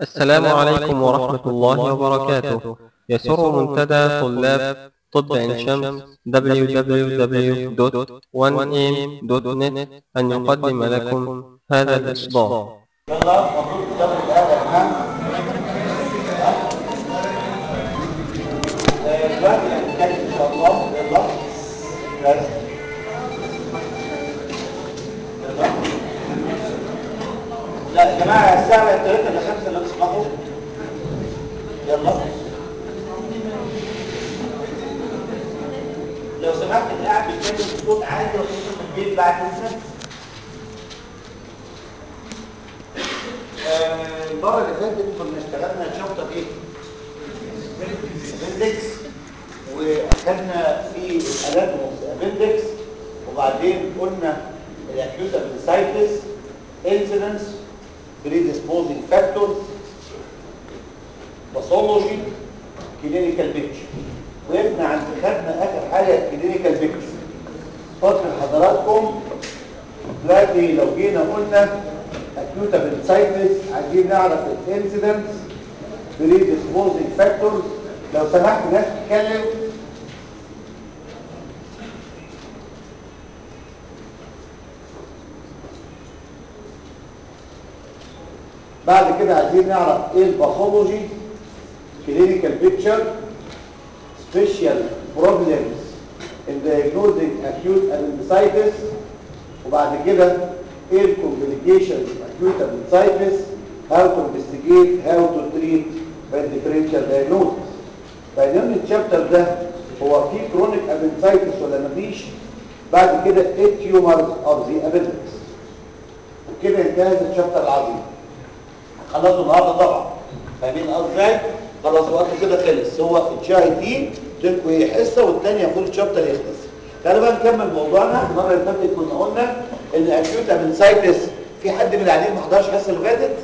السلام عليكم ورحمة الله وبركاته يسر منتدى طلاب طب عين شمس www.1am.net أن يقدم لكم هذا الإصدار يلا مبروك كتابة الآلة يا جماعة آه، دلوقتي هنتكلم إن شاء الله يلا بس. يلا. لا يا جماعة الساعة بقت 3 إلا 5 لو تسمحوا يلا لو سمحت اللي قاعد بيتكلم بصوت عالي وخصوصا في البيت بعد إذنك آه، المرة اللي فاتت كنا اشتغلنا شابتر ايه؟ ابندكس واخدنا في الاناتوموس ابندكس وبعدين قلنا الاكيوت ابندسايتس انسيدنس بريديسبوزنج فاكتورز باثولوجي كلينيكال بيكتشر وقفنا عند خدنا اخر حاجه كلينيكال بيكتشر فاكر حضراتكم دلوقتي لو جينا قلنا acute appendicitis عايزين نعرف الانسيدنس predisposing factors لو سمحت ناس تتكلم بعد كده عايزين نعرف ايه الباثولوجي clinical picture special problems in diagnosing acute appendicitis وبعد كده ايه الكومبليكيشنز acute appendicitis how to investigate how to treat by differential diagnosis فاينل الشابتر ده هو في كرونيك appendicitis ولا مفيش بعد كده ايه تيومرز اوف ذا appendix وكده انتهت الشابتر العظيم خلصوا النهارده طبعا فاهمين قصدي ازاي خلاص وقته كده خلص هو الجي اي تي تلكوا ايه حصه والثانيه فول شابتر يخلص تعالوا بقى نكمل موضوعنا المره اللي فاتت كنا قلنا ان اكيوت ابنسايتس في حد من اللي قاعدين ما حضرش الحصه اللي فاتت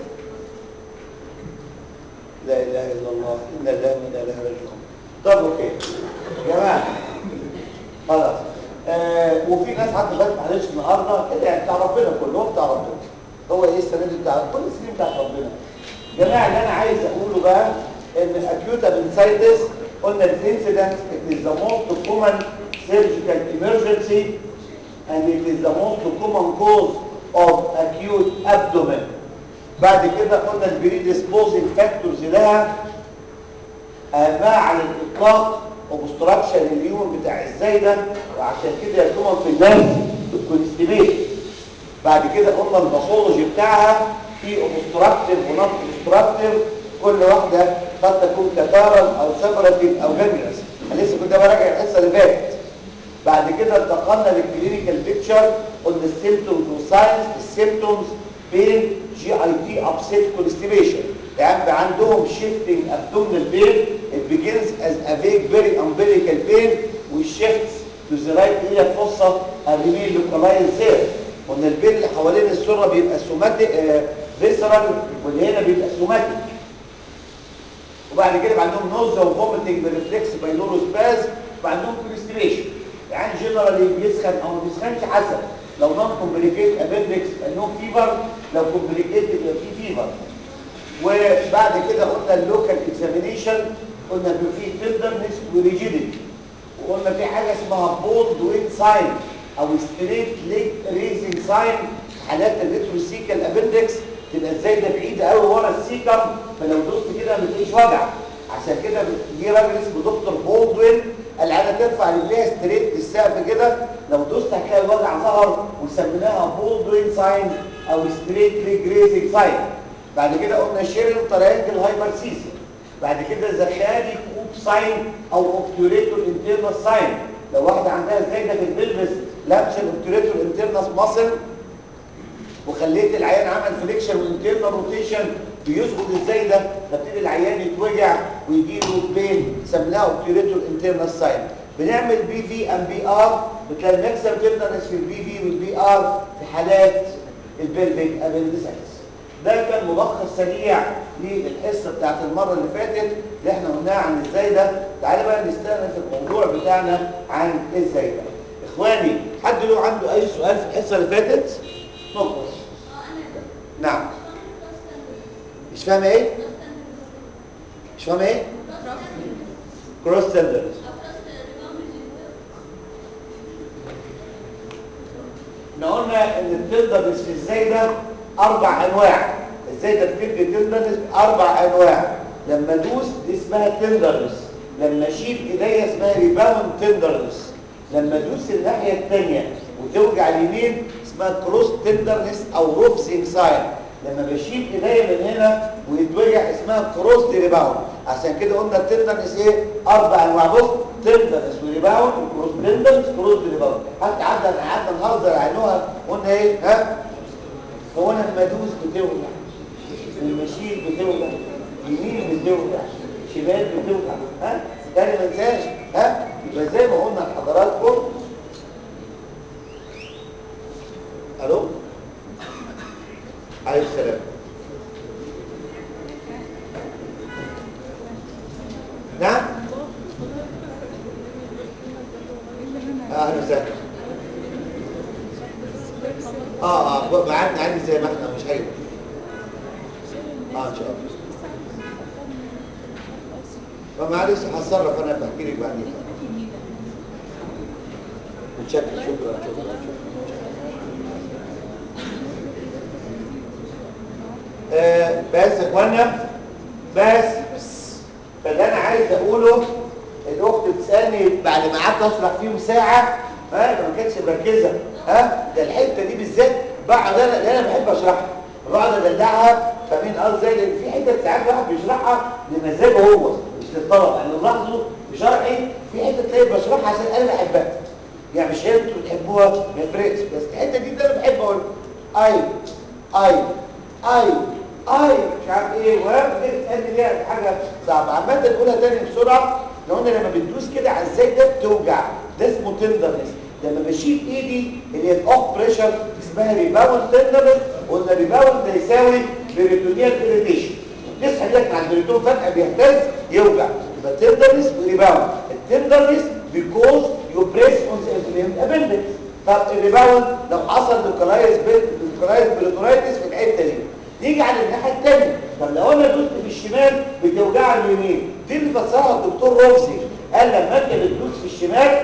لا اله الا الله ان الله وانا اليه راجعون طب اوكي يا جماعه خلاص آه وفي ناس حتى دلوقتي ما حضرتش النهارده كده يعني بتاع ربنا كلهم بتاع ربنا هو ايه السنه دي بتاع كل السنين بتاعت ربنا يا جماعه اللي انا عايز اقوله بقى ان الاكيوت ابنسايتس قلنا الانسيدنت it is the most common surgical emergency and it is the most common cause of acute abdomen بعد كده قلنا البريديسبوزنج فاكتورز لها اهمها على الاطلاق اوبستراكشن اليوم بتاع الزايده وعشان كده يكون في الناس الكونستيبيشن بعد كده قلنا الباثولوجي بتاعها في اوبستراكتيف ونون اوبستراكتيف كل واحده قد تكون كتارا او سبراتيف او جنجرس انا لسه كنت براجع الحصه اللي فاتت بعد كده انتقلنا للكلينيكال بيكتشر قلنا السيمتومز والساينس السيمتومز بين جي اي تي ابسيت كونستيبيشن يعني عندهم شيفتنج ابدومينال بين it begins as a vague very umbilical pain which shifts to the right iliac fossa and remain localized there قلنا البين اللي حوالين السره بيبقى سوماتيك فيسرال واللي هنا بيبقى سوماتيك وبعد كده بقى عندهم نوزا وفوميتنج بريفلكس بايلورو سباز وعندهم كونستيبيشن يعني جنرالي بيسخن او ما بيسخنش حسب لو نون كومبليكيت ابندكس انهم فيفر لو كومبليكيت يبقى في فيفر وبعد كده قلنا اللوكال اكزامينيشن قلنا بيبقى فيه تندرنس وريجيديتي وقلنا في حاجه اسمها بولد وين ساين او ستريت ليج ريزنج ساين حالات الريتروسيكال ابندكس تبقى الزايده بعيده قوي ورا السيكم فلو دوست كده ما تلاقيش وجع عشان كده جه راجل اسمه دكتور بولدوين قال انا ترفع رجليها ستريت للسقف كده لو دوست هتلاقي الوجع ظهر وسميناها بولدوين ساين او ستريت ليج ريزنج ساين بعد كده قلنا شيرل تريانجل هايبرسيسي بعد كده زخاري كوب ساين او اوبتوريتور انترنال ساين لو واحده عندها زايده في البلبس لابسه الاوبتوريتور انترنال ماسل وخليت العيان عمل فليكشن وانترنال روتيشن بيسقط ازاي ده فابتدي العيان يتوجع ويجي له بين سمناه اوبتوريتور انترنال ساين بنعمل بي في ام بي ار بتلاقي الماكسيمم تندرنس في البي في والبي ار في حالات البلفيك ابندسايتس ده كان ملخص سريع للحصه بتاعت المره اللي فاتت اللي احنا قلناها عن ازاي ده تعالى بقى نستأنف الموضوع بتاعنا عن ازاي ده اخواني حد له عنده اي سؤال في الحصه اللي فاتت نقص نعم مش فاهمه ايه مش فاهم ايه كروس تندرنس احنا قلنا ان التندرنس في ازاي ده اربع انواع ازاي ده في التندرنس اربع انواع لما ادوس دي اسمها تندرنس لما اشيل ايديا اسمها ريباوند تندرنس لما ادوس الناحيه الثانيه وتوجع اليمين اسمها كروس تندرنس او روفزنج ساين لما بشيل ايديا من هنا ويتوجع اسمها كروس دي ريباوند عشان كده قلنا التندرنس ايه اربع انواع بص تندرنس وريباوند وكروس تندرنس كروس دي ريباوند حتى قعدنا قعدنا نهزر عنوها قلنا ايه ها هو انا لما ادوس بتوجع المشيل بتوجع يمين بتوجع شمال بتوجع ها تاني ما انساش ها يبقى زي ما قلنا لحضراتكم الو عليه السلام نعم اهلا وسهلا اه اه بعدنا عادي زي ما احنا مش هيبقى اه ان شاء الله فمعلش هتصرف انا بحكي لك بعدين متشكر شكرا شكرا آه بس يا اخوانا بس فاللي انا عايز اقوله الاخت بتسالني بعد ما قعدت اشرح فيهم ساعه ها ما كانتش مركزه ها ده الحته دي بالذات بقعد انا اللي انا بحب اشرحها بقعد ادلعها فاهمين قصدي زي لان في حته ساعات الواحد بيشرحها لمزاجه هو مش للطلبه يعني لاحظوا في شرحي في حته تلاقي بشرحها عشان انا بحبها يعني مش هي انتوا بتحبوها ما يفرقش بس الحته دي اللي انا بحب اقول اي اي اي اي مش عارف ايه ولا تسالني ليه حاجه صعبه عمال تقولها تاني بسرعه لو قلنا لما بتدوس كده على ازاي ده بتوجع ده اسمه تندرنس لما بشيل ايدي اللي هي الاوف بريشر اسمها ريباوند تندرنس قلنا ريباوند ده يساوي بريتونيال اريتيشن نصحى لك مع البريتون فجاه بيهتز يوجع يبقى تندرنس وريباوند التندرنس because you press on the inflamed appendix طب الريباوند لو حصل لوكالايز لوكالايز بريتونايتس في الحته دي نيجي على الناحيه الثانيه طب لو انا دوست في الشمال بتوجعني اليمين دي اللي فسرها الدكتور روفسي قال لما انت بتدوس في الشمال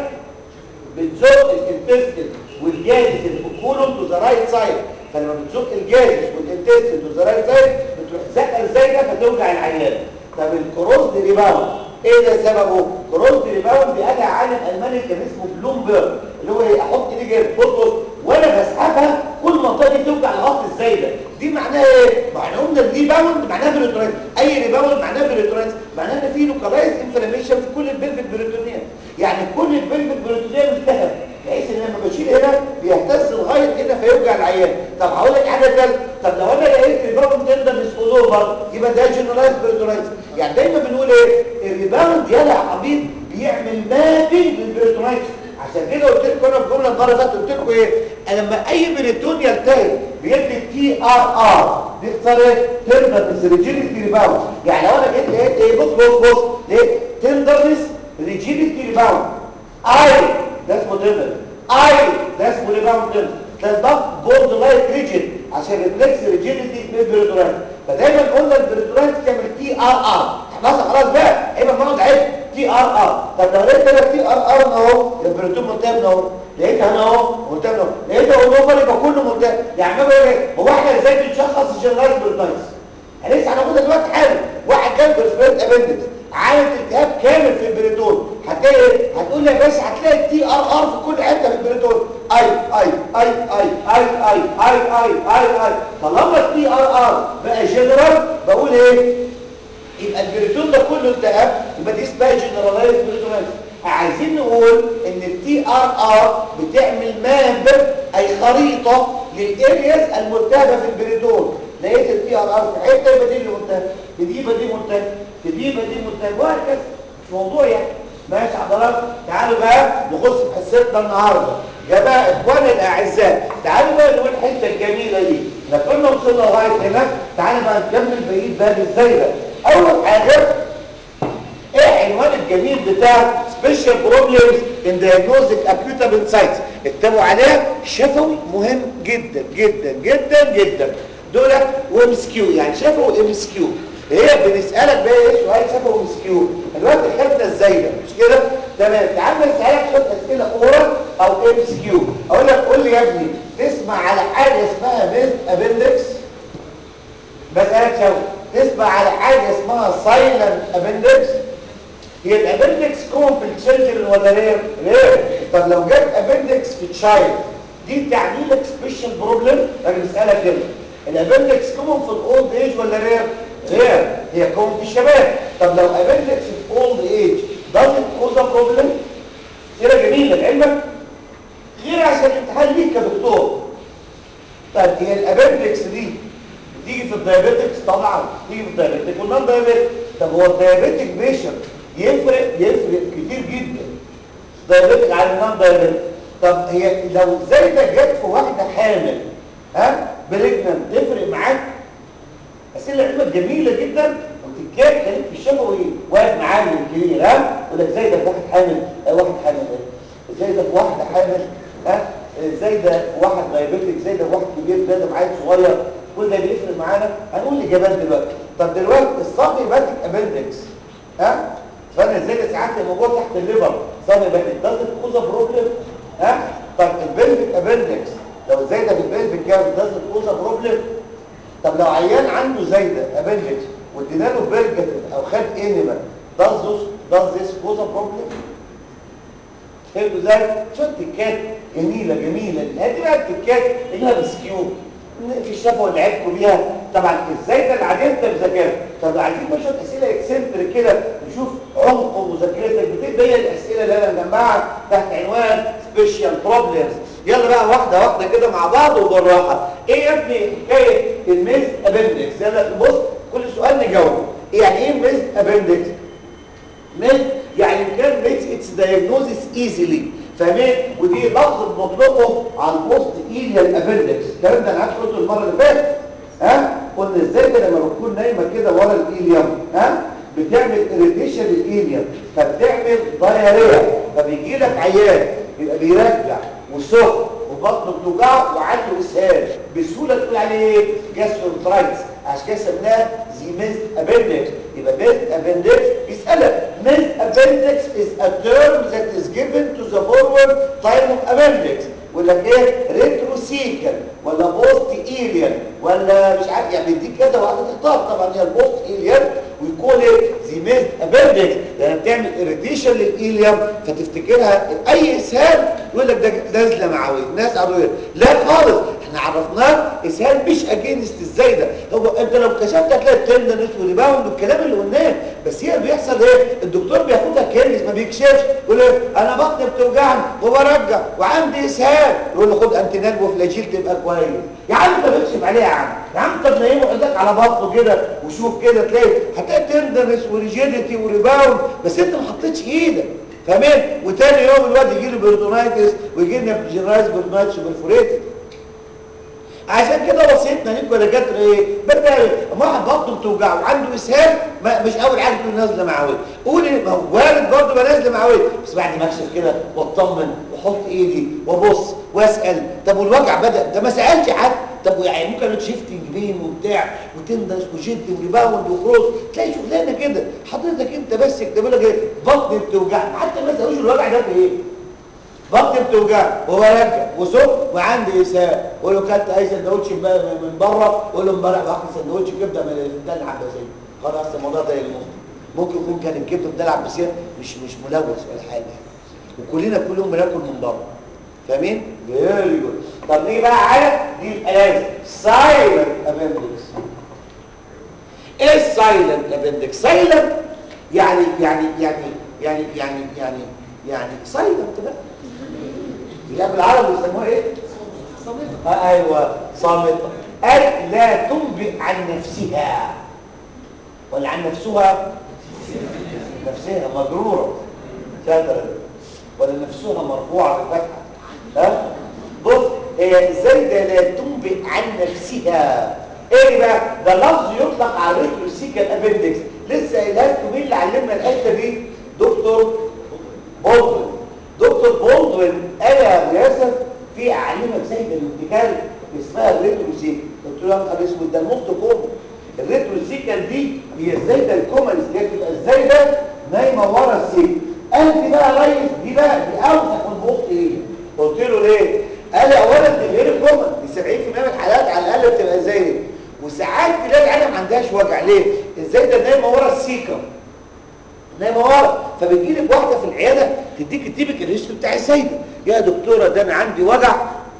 بتزق الانتستين والجازس اللي في الكولون تو ذا رايت سايد فلما بتزق الجازس والانتستين تو ذا رايت سايد بتروح زقه ازاي ده فتوجع العيان طب الكروس دي ريباوند ايه ده سببه كروس دي ريباوند دي قالها عالم الماني كان اسمه بلومبرج اللي هو ايه احط ايدي جاي بص بص وانا بسحبها كل منطقه دي توجع الغط الزايده دي معناها ايه معناها قلنا الريباوند معناها بريتوريت اي ريباوند معناها بريتوريت معناها ان في لوكالايز انفلاميشن في كل البلفيك بريتونيا يعني كل البلفيك بريتونيا ملتهب بحيث ان لما بشيل هنا بيهتز لغايه هنا فيوجع العيان طب هقول لك حاجه ثالثه طب لو انا لقيت ريباوند تندر مش اوفر يبقى ده جنرالايز بريتوريت يعني دايما بنقول ايه الريباوند يلا يا عبيط بيعمل مابينج للبريتونيت عشان كده قلت لكم انا في جمله المره اللي فاتت قلت لكم ايه انا لما اي بريتون يلتهب بيدي تي ار ار دي اختصار ايه تندرنس ريجيديتي ريباوند يعني لو انا جيت لقيت ايه بص بص بص ليه تندرنس ريجيديتي ريباوند اي ده اسمه تندرنس اي ده اسمه ريباوند تندرنس ده ضغط بورد لايت ريجيد عشان ريفلكس ريجيديتي بالبريتورات فدايما قلنا البريتورات تعمل تي ار ار خلاص خلاص بقى عيب ما نقعد عيب تي ار ار طب لو لقيت انا تي ار ار اهو البريتون ملتهب اهو لقيتها هنا اهو ملتهب اهو لقيتها اونوفر يبقى كله ملتهب يعني ما بقول ايه هو احنا ازاي بنشخص الجنرايز بريتونايتس لسه هناخدها دلوقتي حالا واحد جاب بريسبيرت ابندكس عامل التهاب كامل في البريتون هتلاقي ايه هتقول لي يا باشا هتلاقي التي ار ار في كل حته في البريتون اي اي اي اي اي اي اي اي اي اي طالما التي ار ار بقى جنرال بقول ايه يبقى البريتون ده كله التهاب يبقى دي اسمها جنرالايز بريتونايتس عايزين نقول ان التي ار ار بتعمل ماب اي خريطه للارياز الملتهبه في البريتون لقيت التي ار ار في حته يبقى دي اللي ملتهبه في دي يبقى دي ملتهبه في دي يبقى دي ملتهبه وهكذا مش موضوع يعني ماشي حضرتك تعالوا بقى نخش في حصتنا النهارده يا بقى اخواني الاعزاء تعالوا بقى نقول الحته الجميله دي احنا كنا وصلنا لغايه هنا تعالوا بقى نكمل بقيه باب ازاي ده اول حاجه ايه عنوان الجميل بتاع سبيشال بروبلمز ان diagnostic acute appendicitis اكتبوا عليه شفوي مهم جدا جدا جدا جدا دول وام اس كيو يعني شفوي ام اس كيو هي بنسالك بقى ايه سؤال شبه ام اس كيو دلوقتي خدنا ازاي ده مش كده تمام تعال نسالك شويه اسئله اورال او ام اس كيو اقول لك قول لي يا ابني تسمع على حاجه اسمها بيز ابندكس بسالك شويه تسمع على حاجه اسمها سايلنت ابندكس هي الابندكس كومن في التشيلدرن ولا رير رير طب لو جت ابندكس في تشايلد دي تعني لك سبيشال بروبلم انا بسالك كده الابندكس كومن في الاولد ايج ولا رير رير هي كومن في الشباب طب لو ابندكس في اولد ايج does it cause a problem سيره جميله لعلمك غير عشان الامتحان ليك كدكتور طيب هي الابندكس دي بتيجي في الدايابيتكس طبعا بتيجي في الدايابيتك والنون دايابيتك طب هو الدايابيتك بيشنت يفرق يفرق كتير جدا دايابيتك عن النون دايابيتك طب هي لو زي ده جت في واحده حامل ها بريجننت تفرق معاك اسئله علمك جميله جدا وتتكاد كانت في الشفوي واقف معاه من الكبير ها يقول لك زي ده في واحد حامل آه واحد حامل ايه زي ده في واحده حامل ها زي ده في واحد دايابيتك زي ده في واحد كبير زي ده في عيل صغير كل ده بيفرق معانا هنقول الاجابات دلوقتي طب دلوقتي الصبي باتك ابندكس ها فانا ازاي ده ساعات موجود تحت الليفر صبي باتك ده كوزا بروبلم ها طب البلفيك ابندكس لو زي ده في البلفيك كام ده كوزا بروبلم طب لو عيان عنده زي ده ابندكس وادينا له بيرجاتيف او خد انيما does this does this cause a problem فهمتوا ازاي شويه تكات جميله جميله هذه بقى التكات اللي هي بسكيو في الشفوه اللي عدتوا بيها طبعا ازاي ده العاديه انت مذاكرها طب عايزين بقى شويه اسئله اكسنتريك كده نشوف عمق مذاكرتك بتبقى هي الاسئله اللي انا مجمعها تحت عنوان سبيشال بروبلمز يلا بقى واحده واحده كده مع بعض وبالراحه ايه يا ابني حكايه الميز ابندكس يلا بص كل سؤال نجاوبه يعني ايه ميز ابندكس ميز يعني كان ميكس اتس دايجنوزيس ايزيلي فاهمين ودي لفظ بنطلقه على البوست ايليال ابندكس الكلام ده انا عارف قلته المره اللي فاتت ها قلنا ازاي ده لما بتكون نايمه كده ورا الايليوم ها بتعمل اريتيشن للايليوم فبتعمل دايريا فبيجي لك عيان يبقى بيرجع وسخن وبطنه بتوجعه وعنده اسهال بسهوله تقول عليه ايه جاستروترايتس عشان كده سميناه زي ميز ابندكس يبقى ميز ابندكس بيسالك ميز ابندكس is a term that is given to the forward time of appendix يقول لك ايه ريتروسيكال ولا بوست ايليان ولا مش عارف يعني بيديك كذا وقت تختار طبعا هي البوست ايليان ويكون ايه زي ميز ابندكس لانها بتعمل اريتيشن للايليوم فتفتكرها اي اسهال يقول لك ده نازله معويه ناس عرويه لا خالص احنا عرفناه اسهال مش اجينست ازاي ده هو انت لو كشفت هتلاقي التندنس وريباوند والكلام اللي قلناه بس هي بيحصل ايه الدكتور بياخدها كيرلس ما بيكشفش يقول ايه انا بطني بتوجعني وبرجع وعندي اسهال يقول له خد انتينال وفلاجيل تبقى كويس يا عم انت بتكشف عليه يا عم يا عم طب نايمه ايدك على بطنه كده وشوف كده تلاقي هتلاقي تندنس وريجيديتي وريباوند بس انت ما حطيتش ايدك فاهمين وتاني يوم الواد يجي له بيرتونايتس ويجي لنا جنرايز بيرتونايتس وبرفوريتد عشان كده وصيتنا ليكم يا دكاتره ايه برنامج اما واحد بطنه بتوجعه وعنده اسهال مش اول حاجه تقول نازله معويه قول ما هو وارد برضه بقى نازله معويه بس بعد ما اكشف كده واطمن واحط ايدي وابص واسال طب والوجع بدا ده ما سالش حد طب يعني ممكن لك شيفتنج بين وبتاع وتندس وشد وريباوند وكروس تلاقي شغلانه كده حضرتك انت بس يكتب لك ايه بطني بتوجعني حتى ما سالوش الوجع ده في ايه بطني بتوجعني وبرجع وسخن وعندي اسهال اقول له كلت اي سندوتش من بره اقول له امبارح واخد سندوتش كبده من الدال العباسيه خلاص الموضوع ده المفتي ممكن يكون كان الكبده في العباسيه مش مش ملوث ولا حاجه وكلنا كل يوم بناكل من بره فاهمين فيري جود طب نيجي بقى على دي الالازم سايلنت ابندكس ايه السايلنت ابندكس سايلنت يعني يعني يعني يعني يعني يعني يعني سايلنت بقى لا بالعربي يسموها ايه صامتة آه ايوه صامتة اي لا تنبئ عن نفسها ولا عن نفسها نفسها مجرورة شاطرة ولا نفسها مرفوعة بالفتحة ها بص هي ازاي ده لا تنبئ عن نفسها ايه بقى ده لفظ يطلق على الريتروسيكال ابندكس لسه قايلها لكم مين اللي علمنا الحته دي دكتور بولدوين دكتور بولدوين قال يا ابو ياسر في اعلمك زي الانتكال اسمها الريتروسيكال قلت له يا نهار اسود ده الموست كومن الريتروسيكال دي هي ازاي ده الكومن دي بتبقى ازاي ده نايمه ورا السيل قال لي بقى يا ريس دي بقى دي اوسخ من بوخت ايه قلت له ليه قال لي اولا دي غير الكومن دي 70% من الحالات على الاقل بتبقى زي دي وساعات تلاقي العيال ما عندهاش وجع ليه ازاي ده نايمه ورا السيكم نايمه ورا فبتجي لك واحده في العياده تديك التيبك الهيستوري بتاع السيده يا دكتوره ده انا عندي وجع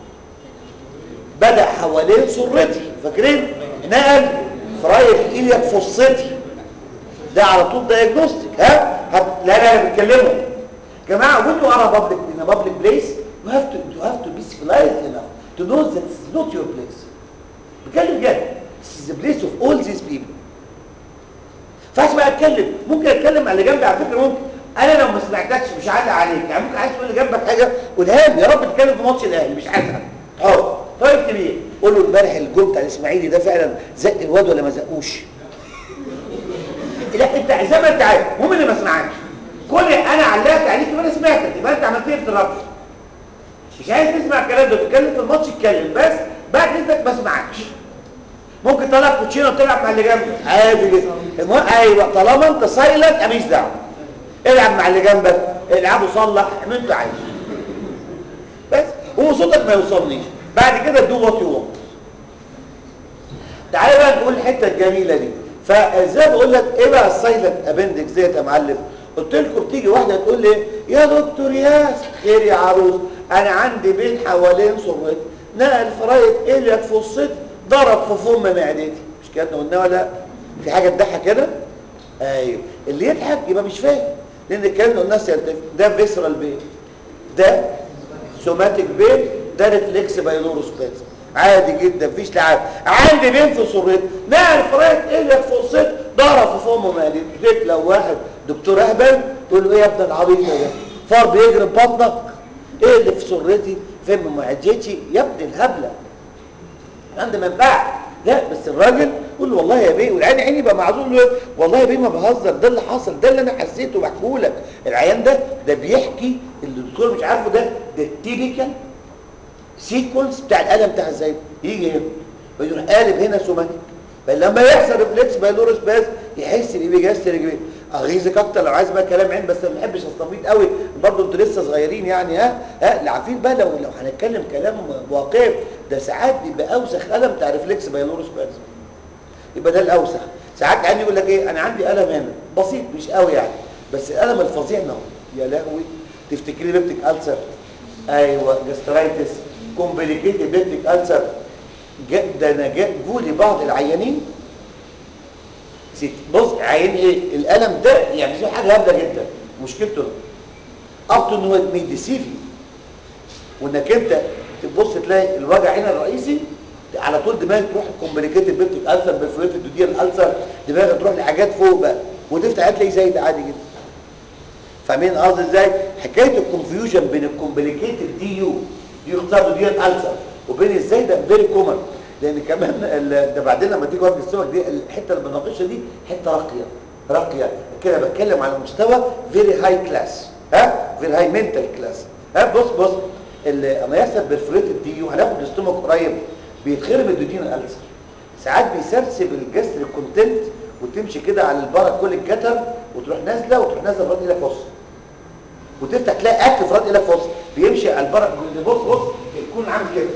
بدا حوالين سرتي فاكرين نقل فرايح ايلياك فصتي ده على طول دايجنوستيك ها هت... لا لا لا بتكلموا جماعه when you are a public in a public place you have to you have to be civilized enough to know that this is not your place بتكلم جد this is the place of all these people فاش بقى اتكلم ممكن اتكلم على اللي جنبي على فكره ممكن انا لو ما سمعتكش مش هعلق عليك يعني ممكن عايز تقول اللي جنبك حاجه قولها لي يا رب تتكلم في ماتش الاهلي مش عايز اه طيب كبير قول له امبارح الجول بتاع الاسماعيلي ده فعلا زق الواد ولا ما زقوش لا انت زي ما انت عارف المهم اللي ما سمعكش كل انا علقت عليك يبقى انا سمعتك يبقى انت عملت ايه في الربط مش عايز تسمع الكلام ده تتكلم في الماتش اتكلم بس بعد اذنك ما اسمعكش ممكن تطلع كوتشينه وتلعب مع اللي جنبك عادي جدا المهم ايوه طالما انت سايلنت ماليش دعوه العب مع اللي جنبك العبه صلح اعمل انت عايزه بس وصوتك ما يوصلنيش بعد كده دو وات يو وانت تعالى بقى نقول الحته الجميله دي فازاي بقول لك ايه بقى السايلنت ابندكس ديت يا معلم قلت لكم بتيجي واحده تقول لي يا دكتور ياس خير يا عروس انا عندي بين حوالين سرتي نقل فرايد اليك في الصدر ضرب في فم معدتي مش كده قلنا ولا في حاجه تضحك كده ايوه اللي يضحك يبقى مش فاهم لان الكلام اللي قلناه سيرتيف ده فيسرال بين ده سوماتيك بين ده ريفلكس بايلوروسبازم عادي جدا مفيش تعب عندي بين في سرتي نقل فرايد اليك في الصدر ضرب في فم معدتي لو واحد دكتور اهبل تقول له ايه يا ابن العبيط ده فار بيجري في بطنك ايه اللي في سرتي فم معدتي يا ابن الهبله عندي منفعه لا بس الراجل يقول له والله يا بيه والعين عيني بقى معذور له والله يا بيه ما بهزر ده اللي حصل ده اللي انا حسيته بحكيه لك العيان ده ده بيحكي اللي الدكتور مش عارفه ده ده التيبيكال سيكونس بتاع الالم بتاع ازاي يجي هنا ويروح قالب هنا سوماتيك بل لما يحصل ريفلكس بايلورس باس يحس ان بيجاست رجليه اغيظك اكتر لو عايز بقى كلام عين بس ما بحبش استفيض قوي برضه انتوا لسه صغيرين يعني ها ها اللي عارفين بقى لو لو هنتكلم كلام واقعي ده ساعات بيبقى اوسخ الم بتاع ريفلكس بايلورس باس يبقى ده الاوسخ ساعات عندي يقول لك ايه انا عندي الم هنا بسيط مش قوي يعني بس الالم الفظيع ده يا لهوي تفتكري بيبتك ألسر ايوه جاسترايتس كومبليكيتد بيبتك ألسر ده انا جولي بعض العيانين ست بص عين ايه الالم ده يعني في حاجه هبله جدا مشكلته اب تو ان هو ميديسيف وانك انت تبص تلاقي الوجع هنا الرئيسي على طول دماغك تروح الكومبليكيتد بيبتك ألسر برفوريتد دودير الألسر دماغك تروح لحاجات فوق بقى وتفتح هتلاقي زي ده عادي جدا فاهمين قصدي ازاي حكايه الكونفيوجن بين الكومبليكيتد دي يو دي اختصار دودير الألسر وبين ازاي ده فيري كومن لان كمان ده بعدين لما تيجي وجه السمك دي الحته اللي بناقشها دي حته راقيه راقيه كده بتكلم على مستوى فيري هاي كلاس ها فيري هاي منتال كلاس ها بص بص اما يحصل برفوريتد دي يو هناخد السمك قريب بيتخرب الدودين الالسر ساعات بيسرسب الجسر الكونتنت وتمشي كده على البارا كل الجتر وتروح نازله وتروح نازله فرات الى فص وتفتح تلاقي اكل فرات الى فص بيمشي على البارا بص بص يكون عامل كده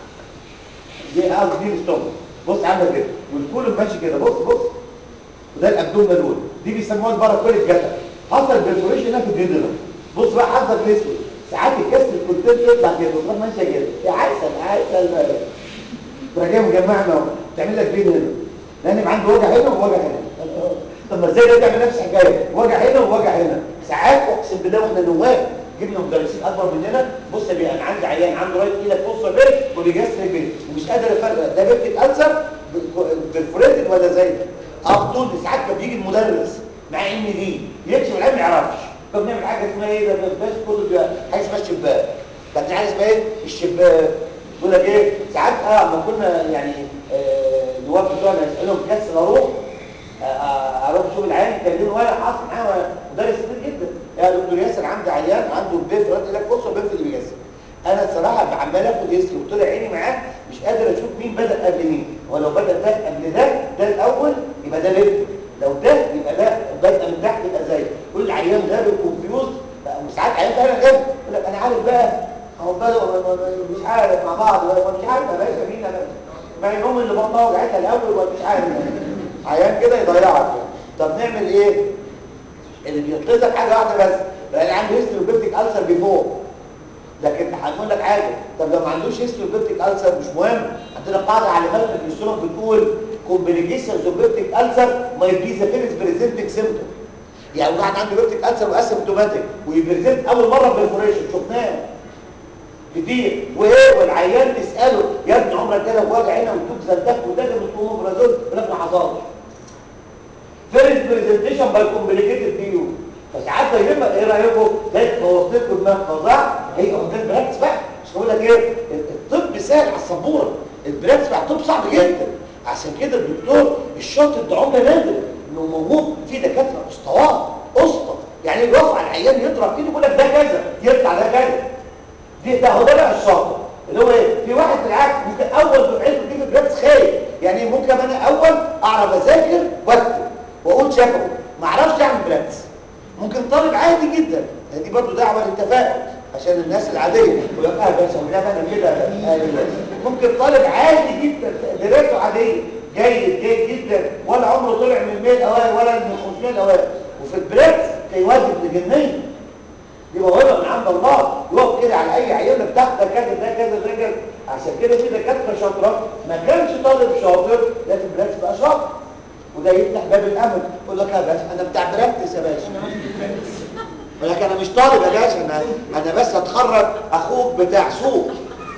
دي اه دي الاستومك بص عامله كده والكل ماشي كده بص بص وده الابدومينال وول دي بيسموها البارا كل الجتر حصل برفوريشن هنا في الجدر بص بقى حصل في اسود ساعات الجسر الكونتنت يطلع كده وتروح ماشيه كده يا عسل عسل تروح جايه مجمعنا اهو تعمل لك بين هنا لان يبقى عنده وجع هنا ووجع هنا طب ما ازاي ده تعمل نفس الحكايه وجع هنا ووجع هنا ساعات اقسم بالله واحنا نواب جبنا مدرسين اكبر مننا بص يا انا عندي عيان عنده رايت ايدك بص بيه وبيجسر بيه ومش قادر افرق ده بيبتك انسر بالفريتد ولا زي ده افضل ساعات كان بيجي المدرس مع ان دي يكشف العلم ما يعرفش فبنعمل حاجه اسمها ايه ده بس كله حاجه اسمها الشباك طب دي حاجه اسمها ايه الشباك يقول لك ايه ساعات اه لما كنا يعني النواب آه بتوعنا يسالهم كسر اروح آه اروح اشوف العيان يكلموا ولا حاصل معاه مدرس كبير جدا يا دكتور ياسر عندي عيان عنده البيف رد لك فرصه البيف اللي بيجسر انا الصراحه عمال اخد هيستري وطلع عيني معاه مش قادر اشوف مين بدا قبل مين ولو بدا ده قبل ده ده الاول يبقى ده ليفت لو ده يبقى ده بادئه من تحت يبقى زي كل عيان غبي كونفيوز ساعات عيان فعلا غبي يقول لك انا عارف بقى هو بقى مش عارف مع بعض مش عارف يا باشا مين انا ما هي الام اللي بطنها وجعتها الاول ومش عارف عيان كده يضيعك طب نعمل ايه اللي بيطلق حاجه واحده بس لان عنده هيستروبيبتيك ألسر بيفور لكن هنقول لك حاجه طب لو ما عندوش هيستروبيبتيك ألسر مش مهم عندنا قاعده على ملك الاستروك بتقول complications of peptic ulcer might be the first presenting symptom يعني واحد عنده بيبتيك ألسر واسيمتوماتيك ويبريزنت اول مره بالفوريشن شفناه كتير وايه والعيان تساله يا ابني عمرك جالك وجع هنا وتوب زلتك ودجل وتقوم برازول يقول لك ما حصلش فيرست برزنتيشن باي كومبليكيتد ديو فساعات يهمك ايه رايكم ده وصلت لكم دماغ فظاع هي قدام براكتس بقى مش هقول لك ايه الطب سهل على السبوره البراكتس بتاع الطب صعب جدا عشان كده الدكتور الشاطر ده عمله نادر انه موجود في دكاتره اسطوات اسطى يعني يقف على العيان يضرب كده يقول لك ده كذا يطلع ده كذا دي ده هو ده بقى الشاطر اللي هو ايه في واحد بالعكس ممكن اول دفعته دي في البراكتس خايف يعني ممكن انا اول اعرف اذاكر واكتب واقول شفوي ما اعرفش اعمل براكتس ممكن طالب عادي جدا دي برضو دعوه للتفاؤل عشان الناس العاديه يقول لك اه باشا وده انا كده ممكن طالب عادي جدا دراسته عاديه جيد جيد جدا ولا عمره طلع من الميل اوائل ولا من 500 الاوائل وفي البراكتس كيواجب لجنيه دي موهبه من عند الله يقف كده على اي عيان بتاعك ده كذا ده كذا ده كذا عشان كده في دكاتره شاطره ما كانش طالب شاطر لكن براكتس بقى شاطر وده يفتح باب الامل يقول لك يا باشا انا بتاع براكتس يا باشا يقول لك انا مش طالب يا باشا انا انا بس هتخرج اخوك بتاع سوق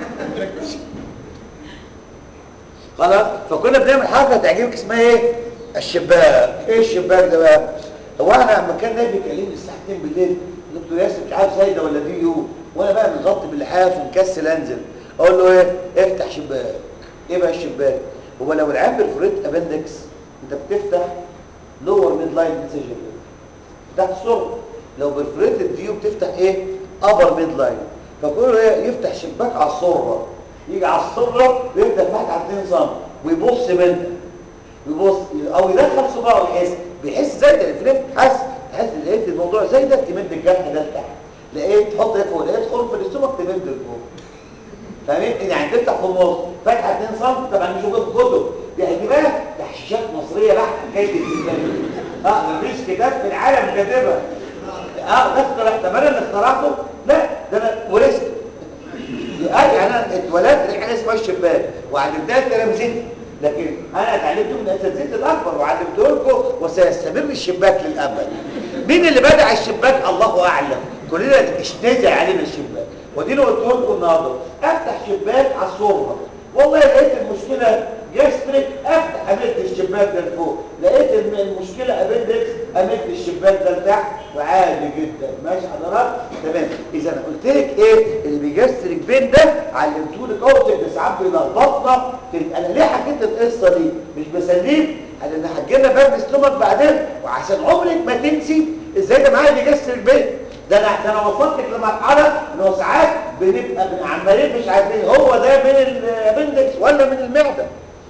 خلاص فكنا بنعمل حركه تعجبك اسمها ايه الشباك ايه الشباك ده بقى هو انا لما كان نايم بيكلمني الساعه 2 بالليل دكتور ياسر مش عارف زايده ولا دي يو وانا بقى متغطي باللحاف ومكسل انزل اقول له ايه افتح شباك ايه بقى الشباك هو لو العيان بالفوريت ابندكس انت بتفتح لور ميد لاين انسيجن تحت السره لو بالفوريت ديو بتفتح ايه ابر ميد لاين فكله ايه يفتح شباك على السره يجي على السره ويبدا فاتح على 2 سم ويبص منها يبص او يدخل صباعه ويحس بيحس زي ده الفليب حس تحس لقيت الموضوع زي ده تمد الجرح ده لتحت لقيت تحط ايه فوق لقيت خرم في الاستومك تمد لفوق فاهمين يعني تفتح في النص فاتحه 2 سم طبعا مش موجود في كتب يعني بقى تحشيشات مصريه بحته حكايه الكتاب اه مفيش كتاب في العالم كاتبها اه ده اخترع طب انا اللي اخترعته لا ده انا ورثت يعني انا اتولدت حاجه اسمها الشباك وعلمتها التلامذتي لكن انا اتعلمته من اساتذتي الاكبر وعلمته لكم وسيستمر الشباك للابد مين اللي بدع الشباك الله اعلم كلنا اشتزع علينا الشباك ودي قلت لكم النهارده افتح شباك على الصوره والله لقيت المشكله جاستريك افتح امد الشباك ده لفوق لقيت المشكله ابندكس امد الشباك ده لتحت وعادي جدا ماشي حضرتك تمام اذا انا قلت لك ايه اللي بيجستريك بين ده علمته لك اهو ده ساعات بيلخبطنا انا ليه حكيت القصه دي مش بسليم لان هتجينا باب اسلوبك بعدين وعشان عمرك ما تنسي ازاي ده معايا بيجستريك بين ده انا ده انا وصلتك لمرحله ان هو ساعات بنبقى عمالين مش عارفين هو ده من الابندكس ولا من المعده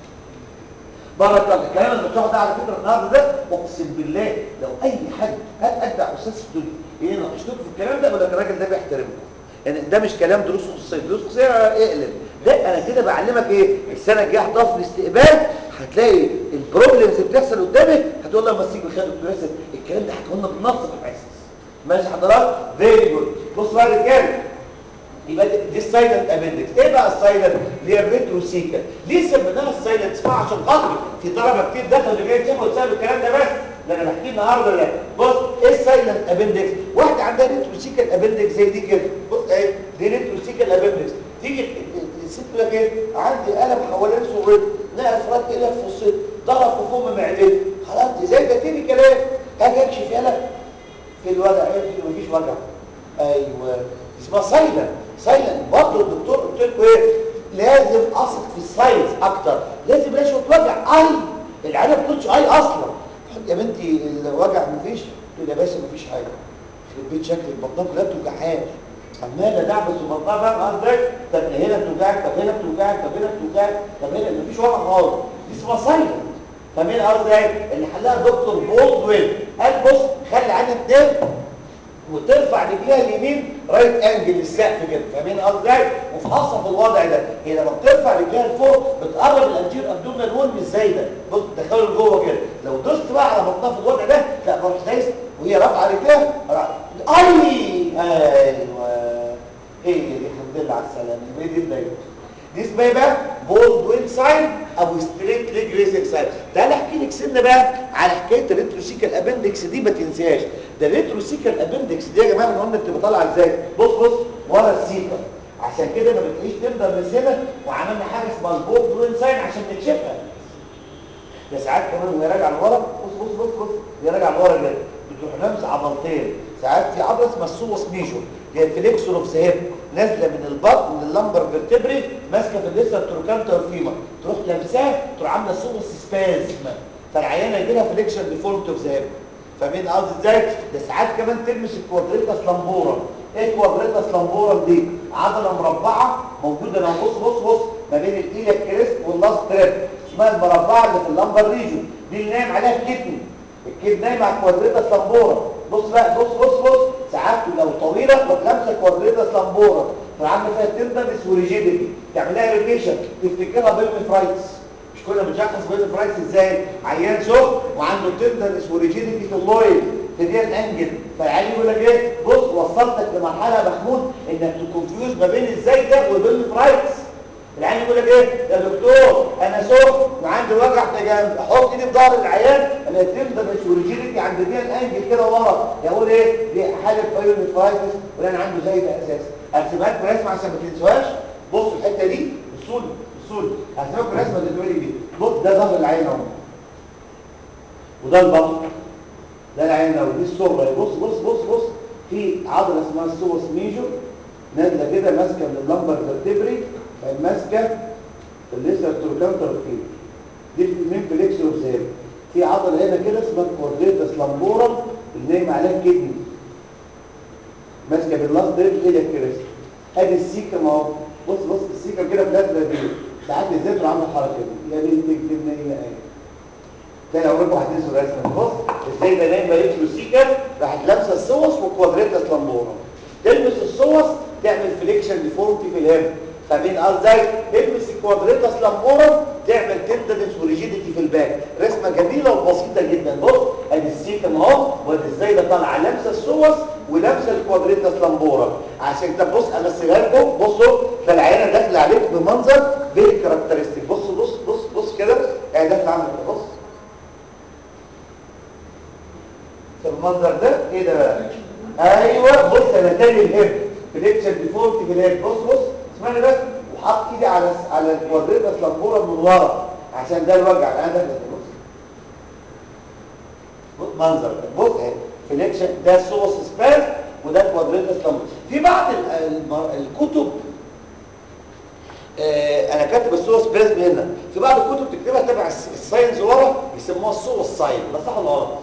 بارك الله الكلام المفتوح ده على فكره النهارده ده اقسم بالله لو اي حد اتبع استاذ في الدنيا ايه ناقشتكم في الكلام ده ولا الراجل ده بيحترمكم يعني ده مش كلام دروس خصوصيه دروس خصوصيه اقلب ده انا كده بعلمك ايه السنه الجايه هتقف في الاستقبال هتلاقي البروبلمز اللي بتحصل قدامك هتقول لها مسيك بخير دكتور ياسر الكلام ده هتقول لنا بالنص في الحصص ماشي حضرتك فيري جود بص بقى يا رجاله يبقى دي السايلنت ابندكس ايه بقى السايلنت اللي هي الريتروسيكا ليه سميناها السايلنت اسمها عشان خاطر في طلبه كتير دخلوا اللي جاي تشوفوا بسبب الكلام ده بس ده انا بحكي النهارده ده بص ايه السايلنت ابندكس واحده عندها ريتروسيكا ابندكس زي دي كده بص اهي دي ريتروسيكا ابندكس تيجي الست تقول لك ايه عندي الم حوالين صورتي نقف رد لك في الصدر ضرب في فم معدتي خلاص دي زي ده تاني كلام هاجي اكشف يلا في الوجع ايه مفيش وجع ايوه اسمها سايلنت سايلنت برضه الدكتور قلت لكم ايه لازم اثق في الساينس اكتر لازم لاش وجع اي العيله ما بتقولش اي اصلا يا بنتي الوجع مفيش تقول يا باشا مفيش حاجه يخرب بيت شكل البطنه كلها بتوجعهاش عماله دعبس في بطنها فاهم قصدك طب هنا بتوجعك طب هنا بتوجعك طب هنا بتوجعك طب هنا مفيش وجع خالص دي اسمها سايلنت فاهمين قصدي ايه اللي حلها دكتور بولدوين قال بص خلي عينها تنام وترفع رجليها اليمين رايت انجل للسقف كده فاهمين قصدي ازاي وفحصها في الوضع ده هي لما بترفع رجليها لفوق بتقرب الانتير ابدومينال وول مش زي ده بص تدخله لجوه كده لو دوست بقى على بطنها في الوضع ده لا بروح دايس وهي رافعه رجليها راح- اي ايوه هي دي الحمد لله على السلامه هي دي الدايره دي اسمها ايه بقى بولد وين ساين او ستريت ليج ريزنج ساين تعالى احكي لك سنه بقى على حكايه الريتروسيكال ابندكس دي ما تنساهاش ده الريتروسيكال ابندكس دي يا جماعه قلنا بتبقى طالعه ازاي بص بص ورا السيكا عشان كده ما بتلاقيش تبدا من هنا وعملنا حاجه اسمها البولد وين ساين عشان نكشفها ده ساعات كمان وهي راجعه لورا بص بص بص بص وهي راجعه لورا كده بتروح لامسه عضلتين ساعات في عضله اسمها السوس ميجور هي الفليكسور اوف ذا هيب نازله من البطن من اللمبر فيرتبري ماسكه في الليسر تروكانتر فيما تروح لامساه تروح عامله سوس سبازم فالعيانه يجي لها فليكشن ديفولت اوف ذا هيب فاهمين قصدي ازاي ده ساعات كمان تلمس الكوادريتاس لامبورا ايه الكوادريتاس لامبورا دي عضله مربعه موجوده لو بص بص بص ما بين الايليا كريست واللاست تريب اسمها المربعه اللي في اللمبر ريجون دي اللي نايم عليها الكدني الكدني نايم على الكوادريتاس لامبورا بص بقى بص بص بص ساعات لو طويله تروح لامسه الكوادريتاس لامبورا تروح عامله فيها تندنس وريجيديتي تعمل لها ريتيشن تفتكرها بيرميفرايتس مش كنا بنشخص بيرميفرايتس ازاي عيان سخن وعنده تندنس وريجيديتي في اللويل في دي الانجل فالعيان يقول لك ايه بص وصلتك لمرحله يا محمود انك تكونفيوز ما بين ازاي ده وبيرميفرايتس العيان يقول لك ايه يا دكتور انا سخن وعندي وجع في جنب احط ايدي في ظهر العيان انا تندنس وريجيديتي عند دي الانجل كده ورا يقول ايه دي حاله بايونيفرايتس ولا انا عنده زي ده اساسا ارسمها لكم رسمه عشان ما تنسوهاش بصوا الحته دي اصول اصول هرسمها لكم رسمه دلوقتي دي بص ده ظهر العين اهو وده البطن ده العين اهو دي الصغرى بص بص بص بص في عضله اسمها السوس ميجور نازله كده ماسكه من اللمبر فيرتبري ماسكه الليسر تروكانتر فيه دي من فليكسور اوف زيرو في عضله هنا كده اسمها كورديتاس لامبورم اللي نايم عليها الكدني ماسكه باللاست دريب هي الكريست ادي السيكه ما هو بص بص السيكه كده بلازما دي ساعات الزيت عامله الحركه دي يا بنت الجبنه هي ايه تاني اقول لكم هتنسوا الرسمه بص ازاي ده نايم مالك له سيكه راحت لابسه السوس وكوادريتاس لامبورم تلبس السوس تعمل فليكشن ديفورمتي في الهيب فاهمين ازاي تلبس الكوادريتاس لامبورم تعمل تندنس وريجيديتي في الباك رسمه جميله وبسيطه جدا بص ادي السيكه اهو وادي ازاي ده طالعه لابسه السوس ولابسه الكوادريتاس لامبورم عشان كده بص امثلها لكم بصوا فالعينه داخله عليك بمنظر فيري كاركترستيك بص بص بص بص كده هي داخله عامله كده بص المنظر ده ايه ده بقى ايوه بص انا تاني الهيب فليكشن ديفولت في الهيب بص بص اسمعني بس وحط ايدي على على الكوادريتاس لامبورا من ورا عشان ده الوجع انا داخل بص بص منظر ده بص اهي فليكشن ده السوس سباس وده الكوادريتاس لامبورا في بعض ال- الم- الكتب آه انا كاتب السوس سباس هنا في بعض الكتب تكتبها تبع الس- الساينز ورا يسموها السوس ساين ده صح ولا غلط